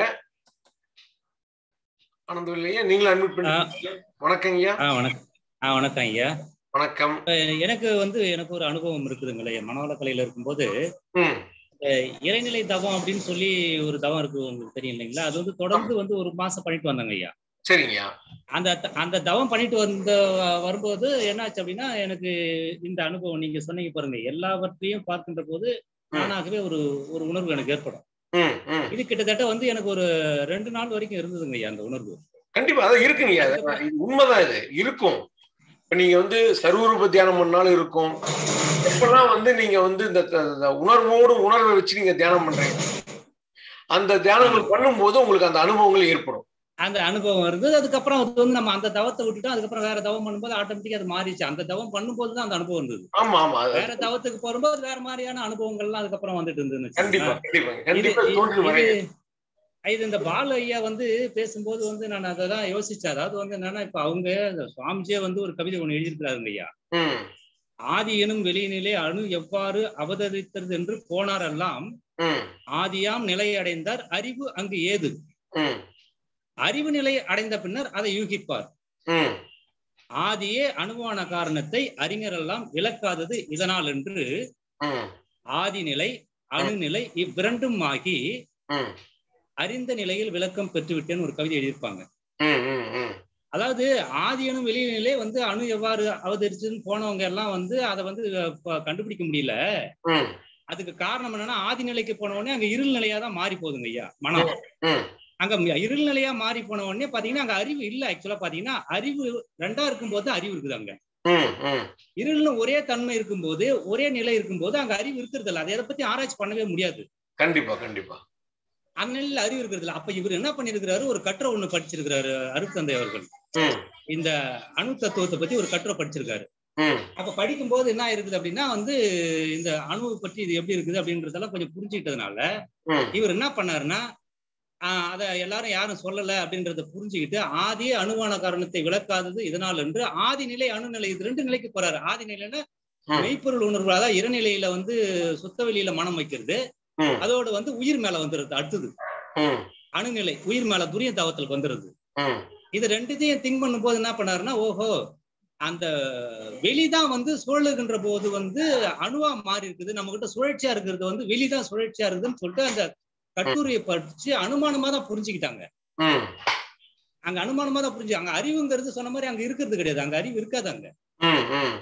ஆனந்த வேலையா நீங்களும் அட்மிட் பண்ணி வணக்கங்கய்யா ஆ வணக்கம் ஆ வணக்கம் ஐயா வணக்கம் அஹ் எனக்கு வந்து எனக்கு ஒரு அனுபவம் இருக்குதுங்களே மனவளக்கலையில இருக்கும்போது ம் அஹ் இறைநிலை தவம் அப்படின்னு சொல்லி ஒரு தவம் இருக்கு உங்களுக்கு தெரியும் இல்லைங்களா அது வந்து தொடர்ந்து வந்து ஒரு மாசம் பண்ணிட்டு வந்தாங்க ஐயா சரிங்கய்யா அந்த அந்த தவம் பண்ணிட்டு வந்த வரும்போது என்னாச்சு அப்படின்னா எனக்கு இந்த அனுபவம் நீங்க சொன்னீங்க பாருங்க எல்லாவற்றையும் பார்க்கின்ற போது நானாகவே ஒரு ஒரு உணர்வு எனக்கு ஏற்படும் ம் ம் இது கிட்டத்தட்ட வந்து எனக்கு ஒரு ரெண்டு நாள் வரைக்கும் இருந்ததுங்க ஐயா அந்த உணர்வு கண்டிப்பா அது இருக்குங்கய்யா அது இது உண்மைதான் இது இருக்கும் இப்ப நீங்க வந்து சர்வரூப தியானம் பண்ணாலும் இருக்கும் எப்பெல்லாம் வந்து நீங்க வந்து இந்த த- இந்த உணர்வோடு உணர்வை வச்சு நீங்க தியானம் பண்றீங்க அந்த தியானங்கள் பண்ணும்போது உங்களுக்கு அந்த அனுபவங்கள் ஏற்படும் அந்த அனுபவம் இருந்தது அதுக்கப்புறம் அது வந்து நம்ம அந்த தவத்தை விட்டுட்டோம் அதுக்கப்புறம் வேற தவம் பண்ணும்போது ஆட்டோமேட்டிக்கா அது மாறிச்சு அந்த தவம் பண்ணும்போது தான் அந்த அனுபவம் இருந்தது ஆமா ஆமா அது- வேற தவத்துக்கு போகும்போது வேற மாதிரியான அனுபவங்கள்லாம் அதுக்கப்புறம் வந்துட்டு இருந்ததுன்னு கண்டிப்பா வச்சுக்கோங்களேன். கண்டிப்பா இது கண்டிப்பா தோன்றி இது- வரையும் இது இந்த பாலு ஐயா வந்து பேசும்போது வந்து நான் அதை தான் யோசிச்சேன் அதாவது வந்து என்னன்னா இப்ப அவங்க இந்த சுவாமிஜியே வந்து ஒரு கவிதை ஒண்ணு எழுதியிருக்கிறாருங்க ஐயா ம் ஆதி எனும் வெளியினிலே அணு எவ்வாறு அவதரித்தது என்று போனாரெல்லாம் ம் ஆதியாம் நிலை அடைந்தார் அறிவு அங்கு ஏது ம் அறிவு நிலை அடைந்த பின்னர் அதை யூகிப்பார் ம் ஆதியே அணுவான காரணத்தை அறிஞரெல்லாம் விளக்காதது இதனால் என்று ம் ஆதிநிலை அணுநிலை இவ்விரண்டும் ஆகி ம் அறிந்த நிலையில் விளக்கம் பெற்றுவிட்டேன்னு ஒரு கவிதை எழுதியிருப்பாங்க ம் ம் ம் அதாவது ஆதியனும் வெளியிலே வந்து அணு எவ்வாறு அவதரிச்சுன்னு போனவங்க எல்லாம் வந்து அதை வந்து ப- கண்டுபிடிக்க முடியல ம் அதுக்கு காரணம் என்னன்னா ஆதி நிலைக்கு போன உடனே அங்க இருள் நிலையா தான் மாறி போகுதுங்க ஐயா மனம் ம் அங்க ம- இருள் நிலையா மாறி போன உடனே பாத்தீங்கன்னா அங்க அறிவு இல்ல ஆக்சுவலா பாத்தீங்கன்னா அறிவு ரெண்டா இருக்கும்போது தான் அறிவு இருக்குது அங்க ம் ம் இருள்னு ஒரே தன்மை இருக்கும்போது ஒரே நிலை இருக்கும்போது அங்க அறிவு இருக்கிறது இல்ல அதை எதை பத்தி ஆராய்ச்சி பண்ணவே முடியாது கண்டிப்பா கண்டிப்பா அந்த நிலையில அறிவு இருக்கிறது இல்ல அப்ப இவர் என்ன பண்ணிருக்கிறாரு ஒரு கட்டுரை ஒண்ணு படிச்சிருக்கிறாரு அருட்தந்தை அவர்கள் ம் இந்த அணு தத்துவத்தை பத்தி ஒரு கட்டுரை படிச்சிருக்காரு ம் அப்ப படிக்கும்போது என்ன இருக்குது அப்படின்னா வந்து இந்த அணுவை பற்றி இது எப்படி இருக்குது அப்படின்றதெல்லாம் கொஞ்சம் புரிஞ்சுக்கிட்டதுனால ம் இவர் என்ன பண்ணாருன்னா ஆஹ் அத எல்லாரும் யாரும் சொல்லல அப்படின்றத புரிஞ்சுக்கிட்டு ஆதி அணுவான காரணத்தை விளக்காதது இதனால் என்று ஆதி நிலை அணுநிலை இது ரெண்டு நிலைக்கு போறாரு ஆதி நிலைன்னா ம். மெய்ப்பொருள் உணர்வு அதாவது இறநிலையில வந்து சுத்த வெளியில மனம் வைக்கிறது ம் அதோட வந்து உயிர் மேல வந்துருது அடுத்தது ம் அணுநிலை உயிர் மேல துரிய தாவத்தில் வந்துருது ம் இது ரெண்டுத்தையும் திங்க் பண்ணும்போது என்ன பண்ணாருன்னா ஓஹோ அந்த வெளிதான் வந்து சுழலுகின்ற போது வந்து அணுவா மாறி இருக்குது நம்ம கிட்ட சுழற்சியா இருக்கிறது வந்து வெளிதான் சுழற்சியா இருக்குதுன்னு சொல்லிட்டு அந்த கட்டுரையை படிச்சு அனுமானமா தான் புரிஞ்சுக்கிட்டாங்க ம் அங்க அனுமானமா தான் புரிஞ்சு அங்க அறிவுங்கிறது சொன்ன மாதிரி அங்க இருக்கிறது கிடையாது அங்க அறிவு இருக்காது அங்க ம் ம்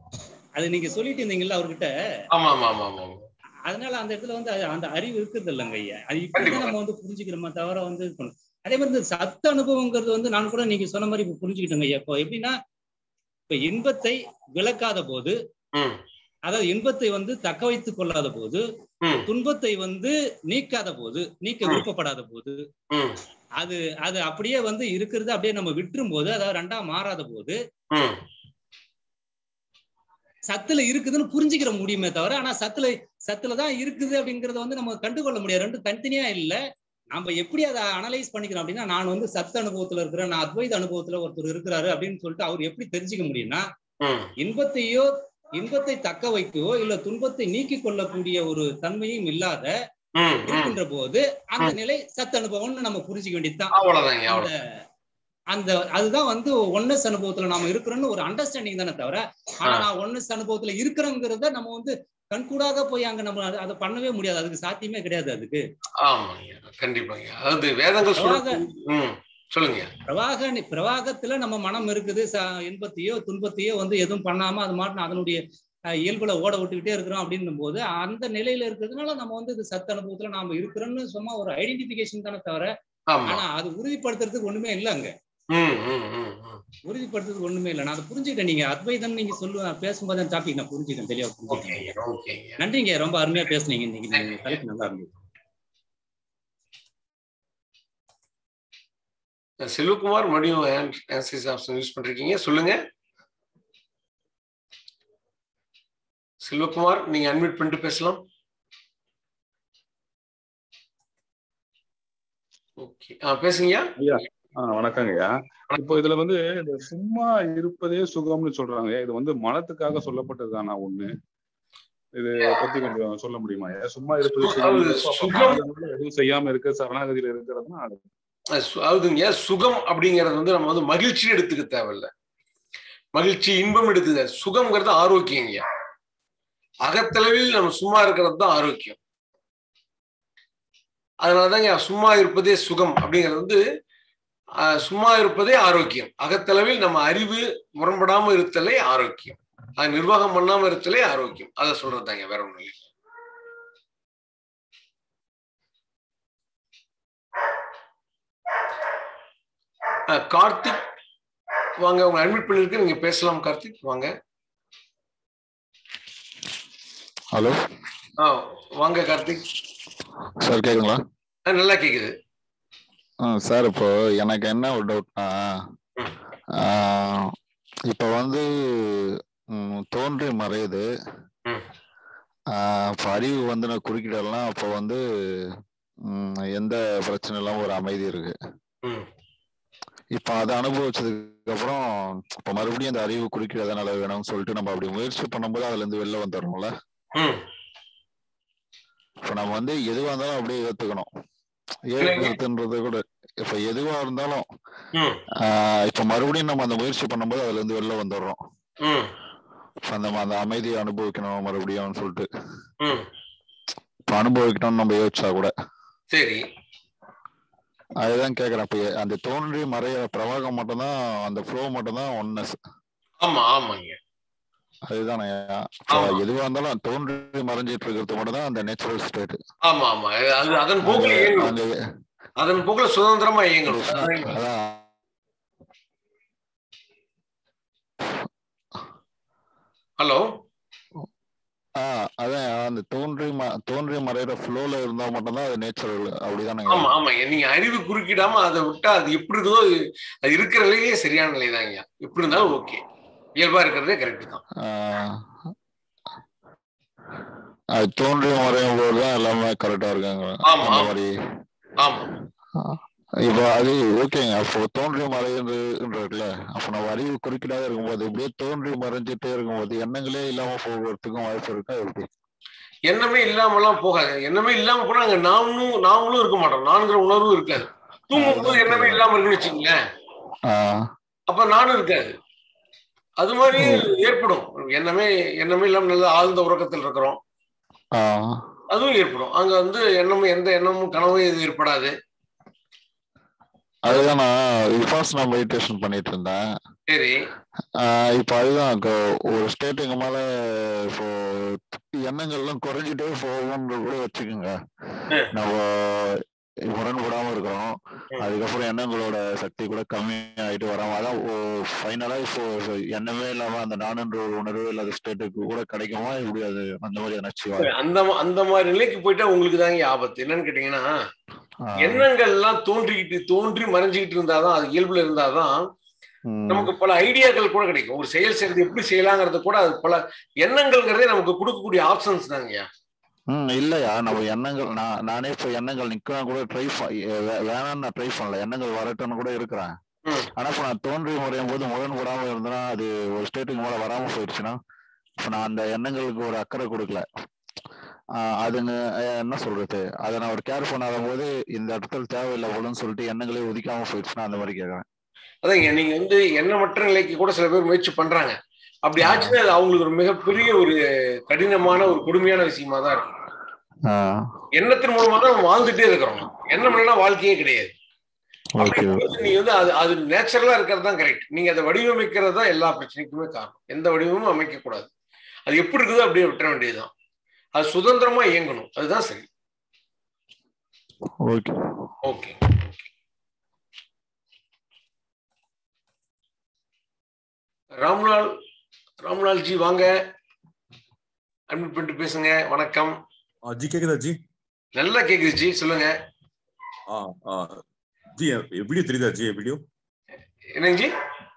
அது நீங்க சொல்லிட்டு இருந்தீங்கல்ல அவர்கிட்ட ஆமா ஆமா ஆமா ஆமா அதனால அந்த இடத்துல வந்து அது- அந்த அறிவு இருக்கிறது இல்லைங்க ஐயா அது இப்படி கண்டிப்பா. நம்ம வந்து புரிஞ்சுக்கிறோமே தவிர வந்து இது பண்ணணும். அதே மாதிரி இந்த சத்த அனுபவங்கிறது வந்து நான் கூட நீங்க சொன்ன மாதிரி இப்ப புரிஞ்சுக்கிட்டேங்க ஐயா இப்போ எப்படின்னா இப்ப இன்பத்தை விளக்காத போது ம் அதாவது இன்பத்தை வந்து தக்க வைத்துக் கொள்ளாத போது ம் துன்பத்தை வந்து நீக்காத போது நீக்க ம். விருப்பப்படாத போது ம் அது அது அப்படியே வந்து இருக்கிறது அப்படியே நம்ம விட்டுரும் போது அதாவது ரெண்டா மாறாத போது ம் சத்துல இருக்குதுன்னு புரிஞ்சுக்கிற முடியுமே தவிர ஆனா சத்துல சத்துல தான் இருக்குது அப்படிங்கறத வந்து நம்ம கண்டுகொள்ள முடியாது ரெண்டும் தனித்தனியா இல்ல நம்ம எப்படி அதை அனலைஸ் பண்ணிக்கிறோம் அப்படின்னா நான் வந்து சத்த அனுபவத்துல இருக்கிறேன் நான் அத்வைத அனுபவத்துல ஒருத்தர் இருக்கிறாரு அப்படின்னு சொல்லிட்டு அவர் எப்படி தெரிஞ்சுக்க முடியும்னா ம் இன்பத்தையோ இன்பத்தை தக்க வைக்கவோ இல்ல துன்பத்தை நீக்கிக் கொள்ளக்கூடிய ஒரு தன்மையும் இல்லாத ம் ம் இருக்கின்ற போது அந்த நிலை சத்த அனுபவம்னு நம்ம புரிஞ்சுக்க வேண்டியதுதான் அவ்வளவுதாங்க அந்த அவ்வளவு அந்த அதுதான் வந்து ஒன்னஸ் அனுபவத்துல நாம இருக்கிறோம்னு ஒரு அண்டர்ஸ்டாண்டிங் தானே தவிர ஆனா நான் ஒன்னஸ் அனுபவத்துல இருக்கிறோங்கிறத நம்ம வந்து கண்கூடாக போய் அங்க நம்ம அதை- அதை பண்ணவே முடியாது அதுக்கு சாத்தியமே கிடையாது அதுக்கு ஆமாங்க கண்டிப்பாங்க அதாவது வேதங்கள் சொல்ற பிரவாக ம் சொல்லுங்க பிரவாக பிரவாகத்துல நம்ம மனம் இருக்குது ச- இன்பத்தையோ துன்பத்தையோ வந்து எதுவும் பண்ணாம அது மாட்டின அதனுடைய அஹ், இயல்புல ஓட விட்டுக்கிட்டே இருக்கிறோம் அப்படின்னும் போது அந்த நிலையில இருக்கிறதுனால நம்ம வந்து இது சத்த அனுபவத்துல நாம இருக்கிறோம்னு சும்மா ஒரு ஐடென்டிபிகேஷன் தானே தவிர ஆமா ஆனா அது உறுதிப்படுத்துறதுக்கு ஒண்ணுமே இல்லை அங்க ம் ம் ம் ம் உறுதிப்படுத்துறதுக்கு ஒண்ணுமே இல்லை நான் அதை புரிஞ்சுக்கிட்டேன் நீங்க அத்வைதம் நீங்க சொல்லுவ பேசும்போது அந்த டாபிக் நான் புரிஞ்சுக்கிட்டேன் தெளிவா புரிஞ்சுக்கிட்டேன் ஓகேங்க ஓகேங்க நன்றிங்க ரொம்ப அருமையா பேசுனீங்க இன்னைக்கு நீங்க தலைப்பு நல்லா இருந்தது செல்வகுமார் மறுபடியும் ஆன்சர்ஸ் ஆப்ஷன் யூஸ் பண்றீங்க சொல்லுங்க செல்வகுமார் நீங்க அன்மியூட் பண்ணிட்டு பேசலாம் ஓகே ஆ பேசுங்கய்யா ஐயா ஆஹ் வணக்கங்கய்யா இப்போ இதுல வந்து இந்த சும்மா இருப்பதே சுகம்னு சொல்றாங்க இது வந்து மனத்துக்காக சொல்லப்பட்டதுதானா ஒண்ணு இது பத்தி கொஞ்சம் சொல்ல முடியுமா ஐயா சும்மா இருப்பது சுகம் அதாவது அப்ப சுகம் மனதுனால எதுவும் செய்யாம இருக்க சரணாகதியில இருக்கிறதுனா அது அது சு- அதாவதுங்க சுகம் அப்படிங்கிறது வந்து நம்ம வந்து மகிழ்ச்சி எடுத்துக்க தேவையில்ல மகிழ்ச்சி இன்பம் எடுத்துக்க சுகம்ங்கிறது ஆரோக்கியங்க அகத்தளவில் நம்ம சும்மா இருக்கிறது தான் ஆரோக்கியம் அதனாலதாங்க சும்மா இருப்பதே சுகம் அப்படிங்கிறது வந்து ஆஹ், சும்மா இருப்பதே ஆரோக்கியம் அகத்தளவில் நம்ம அறிவு முரண்படாம இருத்தலே ஆரோக்கியம் அது நிர்வாகம் பண்ணாம இருத்தலே ஆரோக்கியம் அதை சொல்றதாங்க வேற ஒண்ணும் இல்லை ஆஹ், கார்த்திக் வாங்க உங்க அட்மிட் பண்ணிருக்கு நீங்க பேசலாம் கார்த்திக் வாங்க ஹலோ ஆ வாங்க கார்த்திக் சார் கேக்குங்களா ஆ, நல்லா கேக்குது ஆ சார் இப்போ எனக்கு என்ன ஒரு டவுட்னா இப்போ வந்து ம், தோன்றி மறையுது ம். ஆ, இப்போ அறிவு வந்து நான் குறுக்கிடலாம் அப்போ வந்து ம், எந்த பிரச்சனை இல்லாம ஒரு அமைதி இருக்கு ம் இப்போ அதை அனுபவிச்சதுக்கு அப்புறம் இப்போ மறுபடியும் அந்த அறிவு குறுக்கிட எதனால வேணும்னு சொல்லிட்டு நம்ம அப்படி முயற்சி பண்ணும்போது அதுல இருந்து வெளில வந்துடுறோம்ல ம் இப்போ நம்ம வந்து எதுவா இருந்தாலும் அப்படியே ஏத்துக்கணும் இல்லைங்க. ஏத்துன்றது கூட இப்ப எதுவா இருந்தாலும் ம் ஆஹ் இப்ப மறுபடியும் நம்ம அந்த முயற்சி பண்ணும்போது அதுல இருந்து வெளில வந்துடுறோம் ம் இப்ப அந்த அந்த அமைதியை அனுபவிக்கணும் மறுபடியும் சொல்லிட்டு ம் இப்ப அனுபவிக்கணும்னு நம்ம யோசிச்சா கூட சரி அதுதான் கேக்குறேன் இப்ப அந்த தோன்றி மறைய பிரவாகம் மட்டும்தான் அந்த ஃப்ளோ மட்டும்தான் ஒன்னஸ் ஆமா ஆமாங்க அதுதானே ஆமா. எதுவா இருந்தாலும் தோன்றி மறைஞ்சிட்டு இருக்கிறது மட்டும் தான் அந்த நேச்சுரல் ஸ்டேட் ஆமா ஆமா அது அதன் போக்குல இயங்கணும் அங்க அதன் போக்குல சுதந்திரமா இயங்கணும் அதான் அதான் ஹலோ ஆஹ் அதான் அந்த தோன்றி ம- தோன்றி மறையிற ஃப்ளோல இருந்தா மட்டும்தான் அது நேச்சுரல் அப்படிதானே ஆமா ஆமாங்க நீங்க அறிவு குறுக்கிடாம அதை விட்டா அது எப்படி இருக்குதோ அது- அது இருக்கிற நிலையே சரியான நிலை தாங்க எப்படி இருந்தாலும் ஓகே இயல்பா இருக்கிறதே கரெக்ட் தான் ஆஹ் அது தோன்றி மறையும் போதுதான் எல்லாமே கரெக்டா இருக்காங்க ஆமா, அந்த ஆமா. மாதிரி ஆமா இப்போ அது ஓகேங்க அப்போ தோன்றி மறையுதுன்றதுல அப்போ நம்ம அறிவு குறுக்கிடாத இருக்கும்போது இப்படியே தோன்றி மறைஞ்சிட்டே இருக்கும்போது எண்ணங்களே இல்லாம போகிறதுக்கும் வாய்ப்பு இருக்கா எப்படி எண்ணமே இல்லாமலாம் போகாது எண்ணமே இல்லாம போனா அங்க நாமளும் நாமளும் இருக்க மாட்டோம் நான்கிற உணர்வும் இருக்காது தூங்கும் போது எண்ணமே இல்லாம இருக்குன்னு வச்சுக்கோங்களேன் ஆஹ் அப்ப நானும் இருக்காது அது மாதிரி ஏற்படும் எண்ணமே எண்ணமே இல்லாம நல்ல ஆழ்ந்த உறக்கத்தில் இருக்கிறோம் ஆஹ் அதுவும் ஏற்படும் அங்க வந்து எண்ணமும் எந்த எண்ணமும் கனவும் இது ஏற்படாது அதுதான் நான் விபாசனா மெடிடேஷன் பண்ணிட்டு இருந்தேன் சரி ஆஹ் இப்போ அதுதான் இப்போ ஒரு ஸ்டேட்டுக்கு மேல இப்போ எண்ணங்கள்லாம் குறைஞ்சிட்டே போகும்ன்ற கூட வச்சுக்கோங்க ம். நம்ம முரண்படாம இருக்கிறோம் ம். அதுக்கப்புறம் எண்ணங்களோட சக்தி கூட கம்மியாயிட்டு வரோம் அதான் ஃபைனலா இப்போ எண்ணமே இல்லாம அந்த நானுன்ற ஒரு உணர்வு இல்லாத ஸ்டேட்டுக்கு கூட கிடைக்குமா இப்படி அது அந்த மாதிரி நச்சுவா அந்த மா- அந்த மாதிரி நிலைக்கு போயிட்டா உங்களுக்கு தாங்க ஆபத்து என்னன்னு கேட்டீங்கன்னா எண்ணங்கள் எல்லாம் தோன்றிக்கிட்டு தோன்றி மறைஞ்சுக்கிட்டு இருந்தாதான் அது இயல்புல இருந்தாதான் நமக்கு பல ஐடியாக்கள் கூட கிடைக்கும் ஒரு செயல் செய்யறது எப்படி செய்யலாங்கிறது கூட அது பல எண்ணங்கள்ங்கிறதே நமக்கு கொடுக்கக்கூடிய ஆப்ஷன்ஸ் தாங்கய்யா ம் இல்லையா நம்ம எண்ணங்கள் நான் நானே இப்போ எண்ணங்கள் நிக்கலாம் கூட ட்ரை வேணாம்னு நான் ட்ரை பண்ணல எண்ணங்கள் வரட்டும்னு கூட இருக்கிறேன் ம். ஆனா இப்போ நான் தோன்றி முறையும் போது முரண்படாம இருந்தேன்னா அது ஒரு ஸ்டேட்டுக்கு மேல வராம போயிடுச்சுன்னா இப்போ நான் அந்த எண்ணங்களுக்கு ஒரு அக்கறை கொடுக்கல ஆஹ் அதுங்க அஹ் என்ன சொல்றது அதை நான் ஒரு கேர் பண்ணாத போது இந்த இடத்துல தேவையில்லை போலன்னு சொல்லிட்டு எண்ணங்களே ஒதுக்காம போயிடுச்சுன்னா அந்த மாதிரி கேட்கறேன் அதாங்க நீங்க வந்து எண்ணமற்ற நிலைக்கு கூட சில பேர் முயற்சி பண்றாங்க அப்படி ஆச்சுன்னா அது அவங்களுக்கு ஒரு மிகப்பெரிய ஒரு கடினமான ஒரு கொடுமையான விஷயமா தான் இருக்கும் ஆஹ் எண்ணத்தின் மூலமா தான் நம்ம வாழ்ந்துட்டே இருக்கிறோம் எண்ணம் இல்லைன்னா வாழ்க்கையே கிடையாது ஓகே அப்படிங்கும்போது நீங்க வந்து அது அது நேச்சுரலா இருக்கிறது தான் கரெக்ட் நீங்க அதை வடிவமைக்கிறது தான் எல்லா பிரச்சனைக்குமே காரணம் எந்த வடிவமும் அமைக்க கூடாது அது எப்படி இருக்குதோ அப்படியே விட்டுற வேண்டியதுதான் அது சுதந்திரமா இயங்கணும் அதுதான் சரி ஓகே ஓகே ராம்லால் ராம்லால் ஜி வாங்க அட்மிட் பண்ணிட்டு பேசுங்க வணக்கம் ஆ, ஜி கேக்குதா ஜி நல்லா கேக்குது ஜி சொல்லுங்க ஆ ஆ ஜி வீடியோ தெரியுதா ஜி வீடியோ என்னங்க ஜி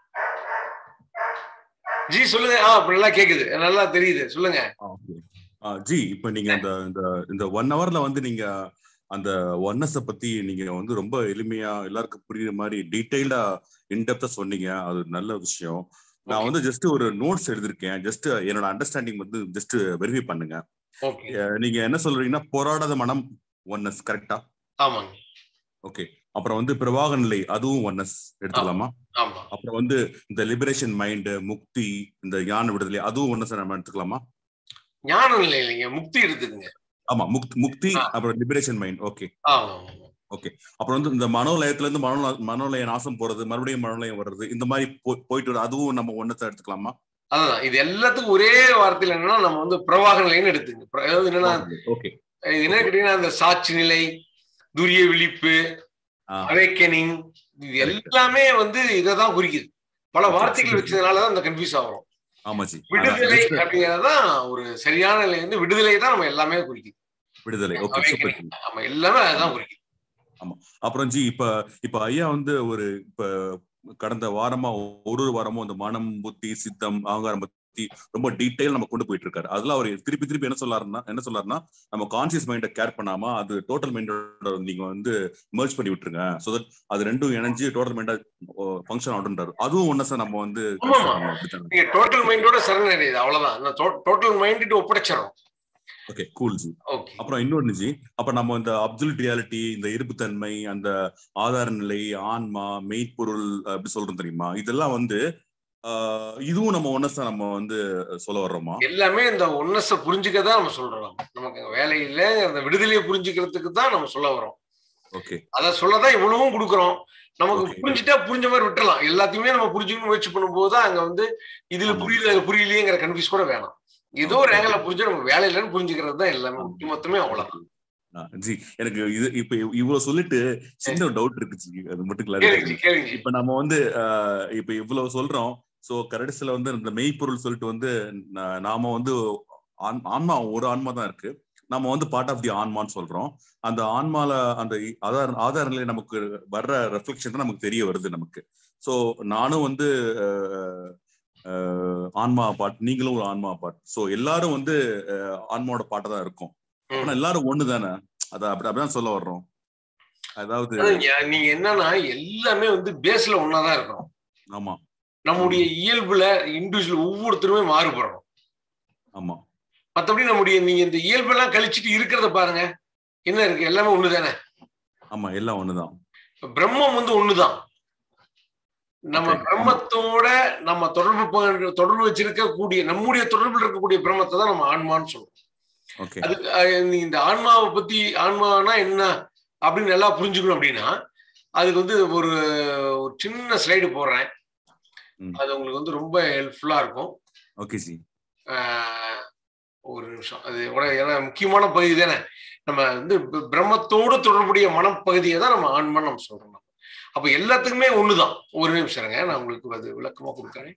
ஜி சொல்லுங்க ஆ இப்ப நல்லா கேக்குது நல்லா தெரியுது சொல்லுங்க ஆ ஓகே ஆ ஜி இப்போ நீங்க இந்த இந்த இந்த ஒன் ஹவர்ல வந்து நீங்க அந்த ஒன்னஸ பத்தி நீங்க வந்து ரொம்ப எளிமையா எல்லாருக்கும் புரியுற மாதிரி டீடைல்டா இன்டெப்தா சொன்னீங்க அது நல்ல விஷயம் நான் வந்து ஜஸ்ட் ஒரு நோட்ஸ் எழுதிருக்கேன் ஜஸ்ட் என்னோட அண்டர்ஸ்டாண்டிங் வந்து ஜஸ்ட் வெரிஃபை பண்ணுங்க ஓகே அஹ் நீங்க என்ன சொல்றீங்கன்னா போராடாத மனம் ஒன்னஸ் கரெக்டா ஆமாங்க ஓகே அப்புறம் வந்து பிரவாக நிலை அதுவும் ஒன்னஸ் எடுத்துக்கலாமா ஆமா அப்புறம் வந்து இந்த லிபரேஷன் மைண்ட் முக்தி இந்த ஞான விடுதலை அதுவும் ஒன்னஸ் நம்ம எடுத்துக்கலாமா ஞானம் இல்லை இல்லைங்க முக்தி எடுத்துக்குங்க ஆமா முக்தி முக்தி அப்புறம் லிபரேஷன் மைண்ட் ஓகே ஆமா ஓகே அப்புறம் வந்து இந்த மனோலயத்துல இருந்து மனோ மனோலய நாசம் போறது மறுபடியும் மனோலயம் வர்றது இந்த மாதிரி போ- போயிட்டு வர்றது, அதுவும் நம்ம ஒன்னத்தை எடுத்துக்கலாமா அதான் இது எல்லாத்துக்கும் ஒரே வார்த்தையில என்னன்னா நம்ம வந்து பிரவாக நிலைன்னு எடுத்துங்க பிர- அதாவது என்னன்னா ஓகே இது என்ன கேட்டீங்கன்னா அந்த சாட்சி நிலை துரிய விழிப்பு அவேக்கனிங் இது எல்லாமே வந்து இதை தான் குறிக்குது பல வார்த்தைகள் வச்சதுனாலதான் இந்த கன்ஃபியூஸ் ஆகிறோம் ஆமாச்சி விடுதலை அப்படிங்கறதுதான் ஒரு சரியான நிலை வந்து விடுதலை தான் நம்ம எல்லாமே குறிக்குது விடுதலை ஓகே சூப்பர் நம்ம எல்லாமே அதுதான் குறிக்குது ஆமா அப்புறம் ஜி இப்ப இப்ப ஐயா வந்து ஒரு இப்ப கடந்த வாரமா ஒரு ஒரு வாரமும் அந்த மனம் புத்தி சித்தம் அகங்காரம் பத்தி ரொம்ப டீடைல் நம்ம கொண்டு போயிட்டு இருக்காரு அதுல அவர் திருப்பி திருப்பி என்ன சொல்லாருன்னா என்ன சொல்லாருன்னா நம்ம கான்சியஸ் மைண்டை கேர் பண்ணாம அது டோட்டல் மைண்டோட நீங்க வந்து merge பண்ணி விட்டுருங்க சோ தட் அது ரெண்டும் இணைஞ்சு டோட்டல் மைண்டா ஃபங்க்ஷன் ஆகுன்றாரு அதுவும் ஒன்ன சார் நம்ம வந்து ஆமா நீங்க டோட்டல் மைண்டோட சரணடையுது அவ்வளவுதான் டோட்டல் மைண்ட் ஒப்படைச்சிடறோம் ஓகே கூல் ஜி ஓகே அப்புறம் இன்னொன்னு ஜி அப்ப நம்ம இந்த அப்துல் ரியாலிட்டி இந்த இருப்புத்தன்மை அந்த ஆதார நிலை ஆன்மா மெய்ப்பொருள் அப்படி சொல்றோம் தெரியுமா இதெல்லாம் வந்து ஆஹ் இதுவும் நம்ம ஒன்னஸா நம்ம வந்து சொல்ல வர்றோமா எல்லாமே இந்த ஒன்னஸ புரிஞ்சுக்க தான் நம்ம சொல்றோம் நமக்கு வேலையில அந்த விடுதலையை புரிஞ்சுக்கிறதுக்கு தான் நம்ம சொல்ல வரோம் ஓகே அத சொல்லதான் இவ்வளவும் கொடுக்குறோம் நமக்கு புரிஞ்சுட்டா புரிஞ்ச மாதிரி விட்டுறலாம் எல்லாத்தையுமே நம்ம புரிஞ்சுக்கணும் முயற்சி பண்ணும்போது தான் அங்க வந்து இதுல புரியல அதுல புரியலையேங்கிற கன்ஃபியூஸ் கூட வேணாம் ஏதோ ஒரு ஆங்கிள் புரிஞ்சு நம்ம வேலை இல்லைன்னு புரிஞ்சுக்கிறது தான் எல்லாமே ஒட்டு மொத்தமே அவ்வளவுதான் ஆ, ஜி எனக்கு இது இப்ப இவ்வளவு சொல்லிட்டு சின்ன டவுட் இருக்கு ஜி அது மட்டும் கேளுங்க ஜி, clarify கேளுங்க ஜி. இப்ப நம்ம வந்து ஆஹ் இப்ப இவ்வளவு சொல்றோம் சோ கடைசியில வந்து இந்த மெய்ப்பொருள் சொல்லிட்டு வந்து நா- நாம வந்து ஆன்- ஆன்மா ஒரு ஆன்மா தான் இருக்கு நம்ம வந்து பார்ட் ஆஃப் தி ஆன்மான்னு சொல்றோம் அந்த ஆன்மால அந்த இ- ஆதார ஆதார நிலை நமக்கு வர்ற ரெஃப்ளெக்ஷன் தான் நமக்கு தெரிய வருது நமக்கு சோ நானும் வந்து ஆஹ், ஆஹ், ஆன்மா பாட் நீங்களும் ஒரு ஆன்மா பாட் சோ எல்லாரும் வந்து ஆஹ், ஆன்மாவோட பாட்டை தான் இருக்கும் ஆனா எல்லாரும் ஒண்ணு தானே அத அப்படி அப்படிதான் சொல்ல வர்றோம் அதாவது அதான் நீங்க- நீங்க என்னன்னா எல்லாமே வந்து பேஸ்ல ஒன்னாதான் இருக்கணும் ஆமா நம்முடைய இயல்புல இண்டிவிஜுவல் ஒவ்வொருத்தருமே மாறுபடுறோம் ஆமா மத்தபடி நம்முடைய நீங்க இந்த இயல்பெல்லாம் கழிச்சிட்டு இருக்கிறத பாருங்க என்ன இருக்கு எல்லாமே ஒண்ணுதானே ஆமா எல்லாம் ஒண்ணுதான் பிரம்மம் வந்து ஒண்ணுதான் நம்ம பிரம்மத்தோட நம்ம தொடர்பு ப- தொடர்பு வச்சிருக்க கூடிய நம்முடைய தொடர்புல இருக்கக்கூடிய பிரம்மத்தை தான் நம்ம ஆன்மான்னு சொல்றோம் ஓகே அது அஹ், நீ இந்த ஆன்மாவை பத்தி ஆன்மானா என்ன அப்படின்னு நல்லா புரிஞ்சுக்கணும் அப்படின்னா அதுக்கு வந்து ஒரு ஒரு சின்ன ஸ்லைடு போடுறேன் அது உங்களுக்கு வந்து ரொம்ப ஹெல்ப்ஃபுல்லா இருக்கும் ஓகே ஜி ஆஹ், ஒரு நிமிஷம் அது கூட ஏன்னா முக்கியமான பகுதி தானே நம்ம வந்து பி- பிரம்மத்தோடு தொடர்புடைய மனப்பகுதியை தான் நம்ம ஆன்மான்னு நம்ம சொல்றோம் அப்ப எல்லாத்துக்குமே ஒண்ணுதான் ஒரு நிமிஷம் இருங்க நான் உங்களுக்கு அது விளக்கமா கொடுக்குறேன்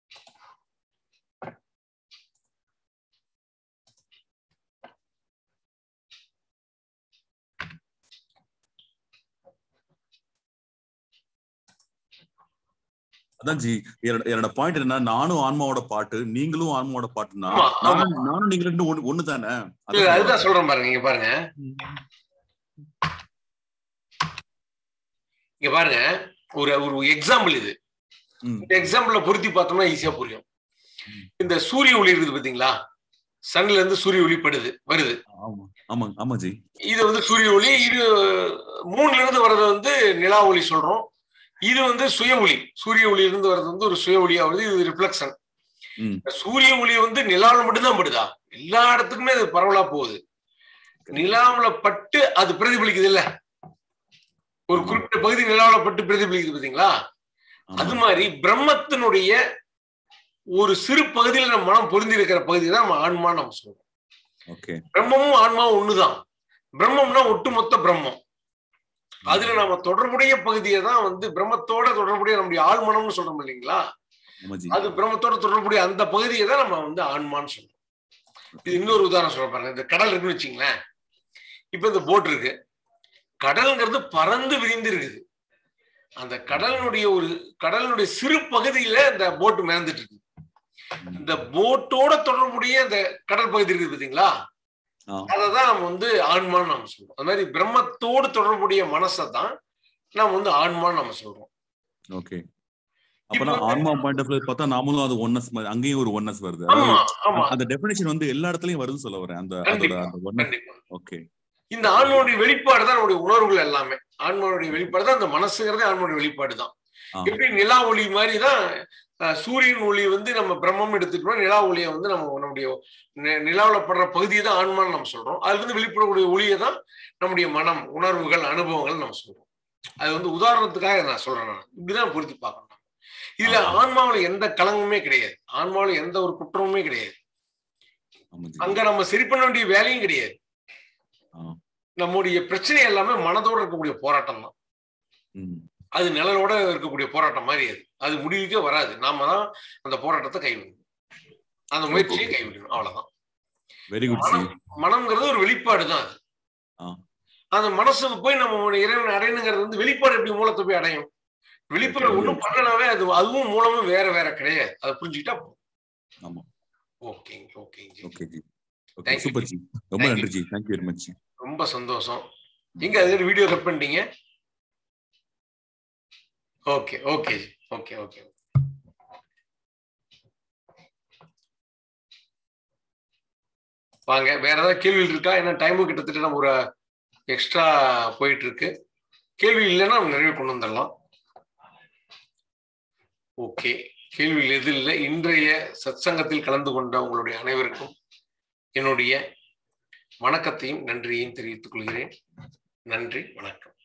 அதான் ஜி என்னோட என்னோட பாயிண்ட் என்ன நானும் ஆன்மாவோட பாட்டு நீங்களும் ஆன்மாவோட பாட்டுனா ஆமா, ஆமா. நானும் நானும் நீங்க ரெண்டும் ஒண்ணு ஒண்ணு தானே இல்ல, அதுதான் சொல்றேன் பாருங்க இங்க பாருங்க இங்க பாருங்க ஒரு ஒரு எக்ஸாம்பிள் இது இந்த எக்ஸாம்பிள பொருத்தி பார்த்தோம்னா ஈஸியா புரியும் இந்த சூரிய ஒளி இருக்குது பாத்தீங்களா சன்ல இருந்து சூரிய ஒளி படுது வருது ஆமா ஆமா ஆமா ஜி இது வந்து சூரிய ஒளி இது மூணுல இருந்து வர்றது வந்து நிலா ஒளி சொல்றோம் இது வந்து சுய ஒளி சூரிய ஒளியில இருந்து வர்றது வந்து ஒரு சுய ஒளியா வருது இது ரிஃப்ளெக்ஷன் ம் சூரிய ஒளி வந்து நிலாவில் மட்டும்தான் படுதா எல்லா இடத்துக்குமே அது பரவலா போகுது நிலாவுல பட்டு அது பிரதிபலிக்குது இல்ல ஒரு குறிப்பிட்ட பகுதி நிலாவுல பட்டு பிரதிபலிக்குது பாத்தீங்களா அது மாதிரி பிரம்மத்தினுடைய ஒரு சிறு பகுதியில நம்ம மனம் பொருந்தி இருக்கிற பகுதி தான் நம்ம ஆன்மான்னு நம்ம சொல்றோம் ஓகே பிரம்மமும் ஆன்மாவும் ஒண்ணுதான் பிரம்மம்னா ஒட்டுமொத்த பிரம்மம் அதுல நம்ம தொடர்புடைய பகுதியை தான் வந்து பிரம்மத்தோட தொடர்புடைய நம்முடைய ஆழ்மனம்னு சொல்றோம் இல்லைங்களா ஆமா ஜி அது பிரம்மத்தோட தொடர்புடைய அந்த பகுதியை தான் நம்ம வந்து ஆன்மான்னு சொல்றோம் இது இன்னொரு உதாரணம் சொல்ல பாருங்க இந்த கடல் இருக்குன்னு வச்சுங்களேன் இப்ப இந்த போட் இருக்கு கடல்ங்கிறது பறந்து விரிந்து இருக்குது அந்த கடலினுடைய ஒரு கடலினுடைய சிறு பகுதியில இந்த போட் மிதந்துட்டு இருக்கு இந்த போட்டோட தொடர்புடைய இந்த கடல் பகுதி இருக்குது பாத்தீங்களா அததான் நம்ம வந்து ஆன்மான்னு நம்ம சொல்றோம் அது மாதிரி பிரம்மத்தோடு தொடர்புடைய மனசை தான் நாம வந்து ஆன்மான்னு நம்ம சொல்றோம் ஓகே அப்பனா ஆன்மா பாயிண்ட் ஆஃப் பார்த்தா நாமளும் அது ஒன்னஸ் மாதிரி அங்கேயும் ஒரு ஒன்னஸ் வருது ஆமா அதாவது ஆமா அந்த டெபினேஷன் வந்து எல்லா இடத்துலயும் வருதுன்னு சொல்ல வரேன் அந்த அதோட கண்டிப்பா அந்த ஒன்னஸ் கண்டிப்பா ஓகே இந்த ஆன்மாவுடைய வெளிப்பாடு தான் நம்முடைய உணர்வுகள் எல்லாமே ஆன்மாவுடைய வெளிப்பாடு தான் அந்த மனசுங்கிறதே ஆன்மாவுடைய வெளிப்பாடு தான் ஆ. எப்படி நிலா ஒளி மாதிரி தான் அஹ், சூரியன் ஒளி வந்து நம்ம பிரம்மம் எடுத்துட்டோம் நிலா ஒளியை வந்து நம்ம நம்முடைய நி- நிலாவுல படுற பகுதியை தான் ஆன்மான்னு நம்ம சொல்றோம் அதுல இருந்து வெளிப்படக்கூடிய ஒளியை தான் நம்முடைய மனம் உணர்வுகள் அனுபவங்கள் நம்ம சொல்றோம் அது வந்து உதாரணத்துக்காக நான் சொல்றேன் நான் இப்படிதான் பொருத்தி பார்க்கணும் நம்ம. இதுல ஆ. ஆன்மாவுல எந்த களங்கமுமே கிடையாது ஆன்மாவுல எந்த ஒரு குற்றமுமே கிடையாது ஆமா ஜி. அங்க நம்ம சரி பண்ண வேண்டிய வேலையும் கிடையாது ஆ. நம்முடைய பிரச்சனை எல்லாமே மனதோட இருக்கக்கூடிய போராட்டம் தான் ம். அது நிழலோட இருக்கக்கூடிய போராட்டம் மாதிரி அது அது முடிவுக்கே வராது நாம தான் அந்த போராட்டத்தை கைவிடணும் அந்த முயற்சியை கைவிடணும் அவ்வளவுதான் வெரி குட் ஜி மனம் மனம்ங்கிறது ஒரு வெளிப்பாடு தான் அது ஆ. அந்த மனசுக்கு போய் நம்ம இறைவனை அடையணுங்கிறது வந்து வெளிப்பாடு எப்படி மூலத்தை போய் அடையும் வெளிப்பாடு ஒண்ணும் பண்ணனாவே அது அதுவும் மூலமும் வேற வேற கிடையாது அதை புரிஞ்சுக்கிட்டா ஆமா ஓகேங்க ஓகேங்க okay ji okay Thank you, super ji ரொம்ப Thank you. நன்றி ji thank you very much ji ரொம்ப சந்தோஷம் எங்க அது வீடியோ கட் பண்ணிட்டீங்க ஓகே ஓகே ஓகே ஓகே வாங்க வேற ஏதாவது கேள்வி இருக்கா ஏன்னா டைமும் கிட்டத்தட்ட நம்ம ஒரு எக்ஸ்ட்ரா போயிட்டு இருக்கு கேள்வி இல்லைன்னா நம்ம நிறைவு கொண்டு வந்துடலாம் ஓகே கேள்வி எது இல்லை இன்றைய சத்சங்கத்தில் கலந்து கொண்ட உங்களுடைய அனைவருக்கும் என்னுடைய வணக்கத்தையும் நன்றியையும் தெரிவித்துக் கொள்கிறேன் நன்றி வணக்கம்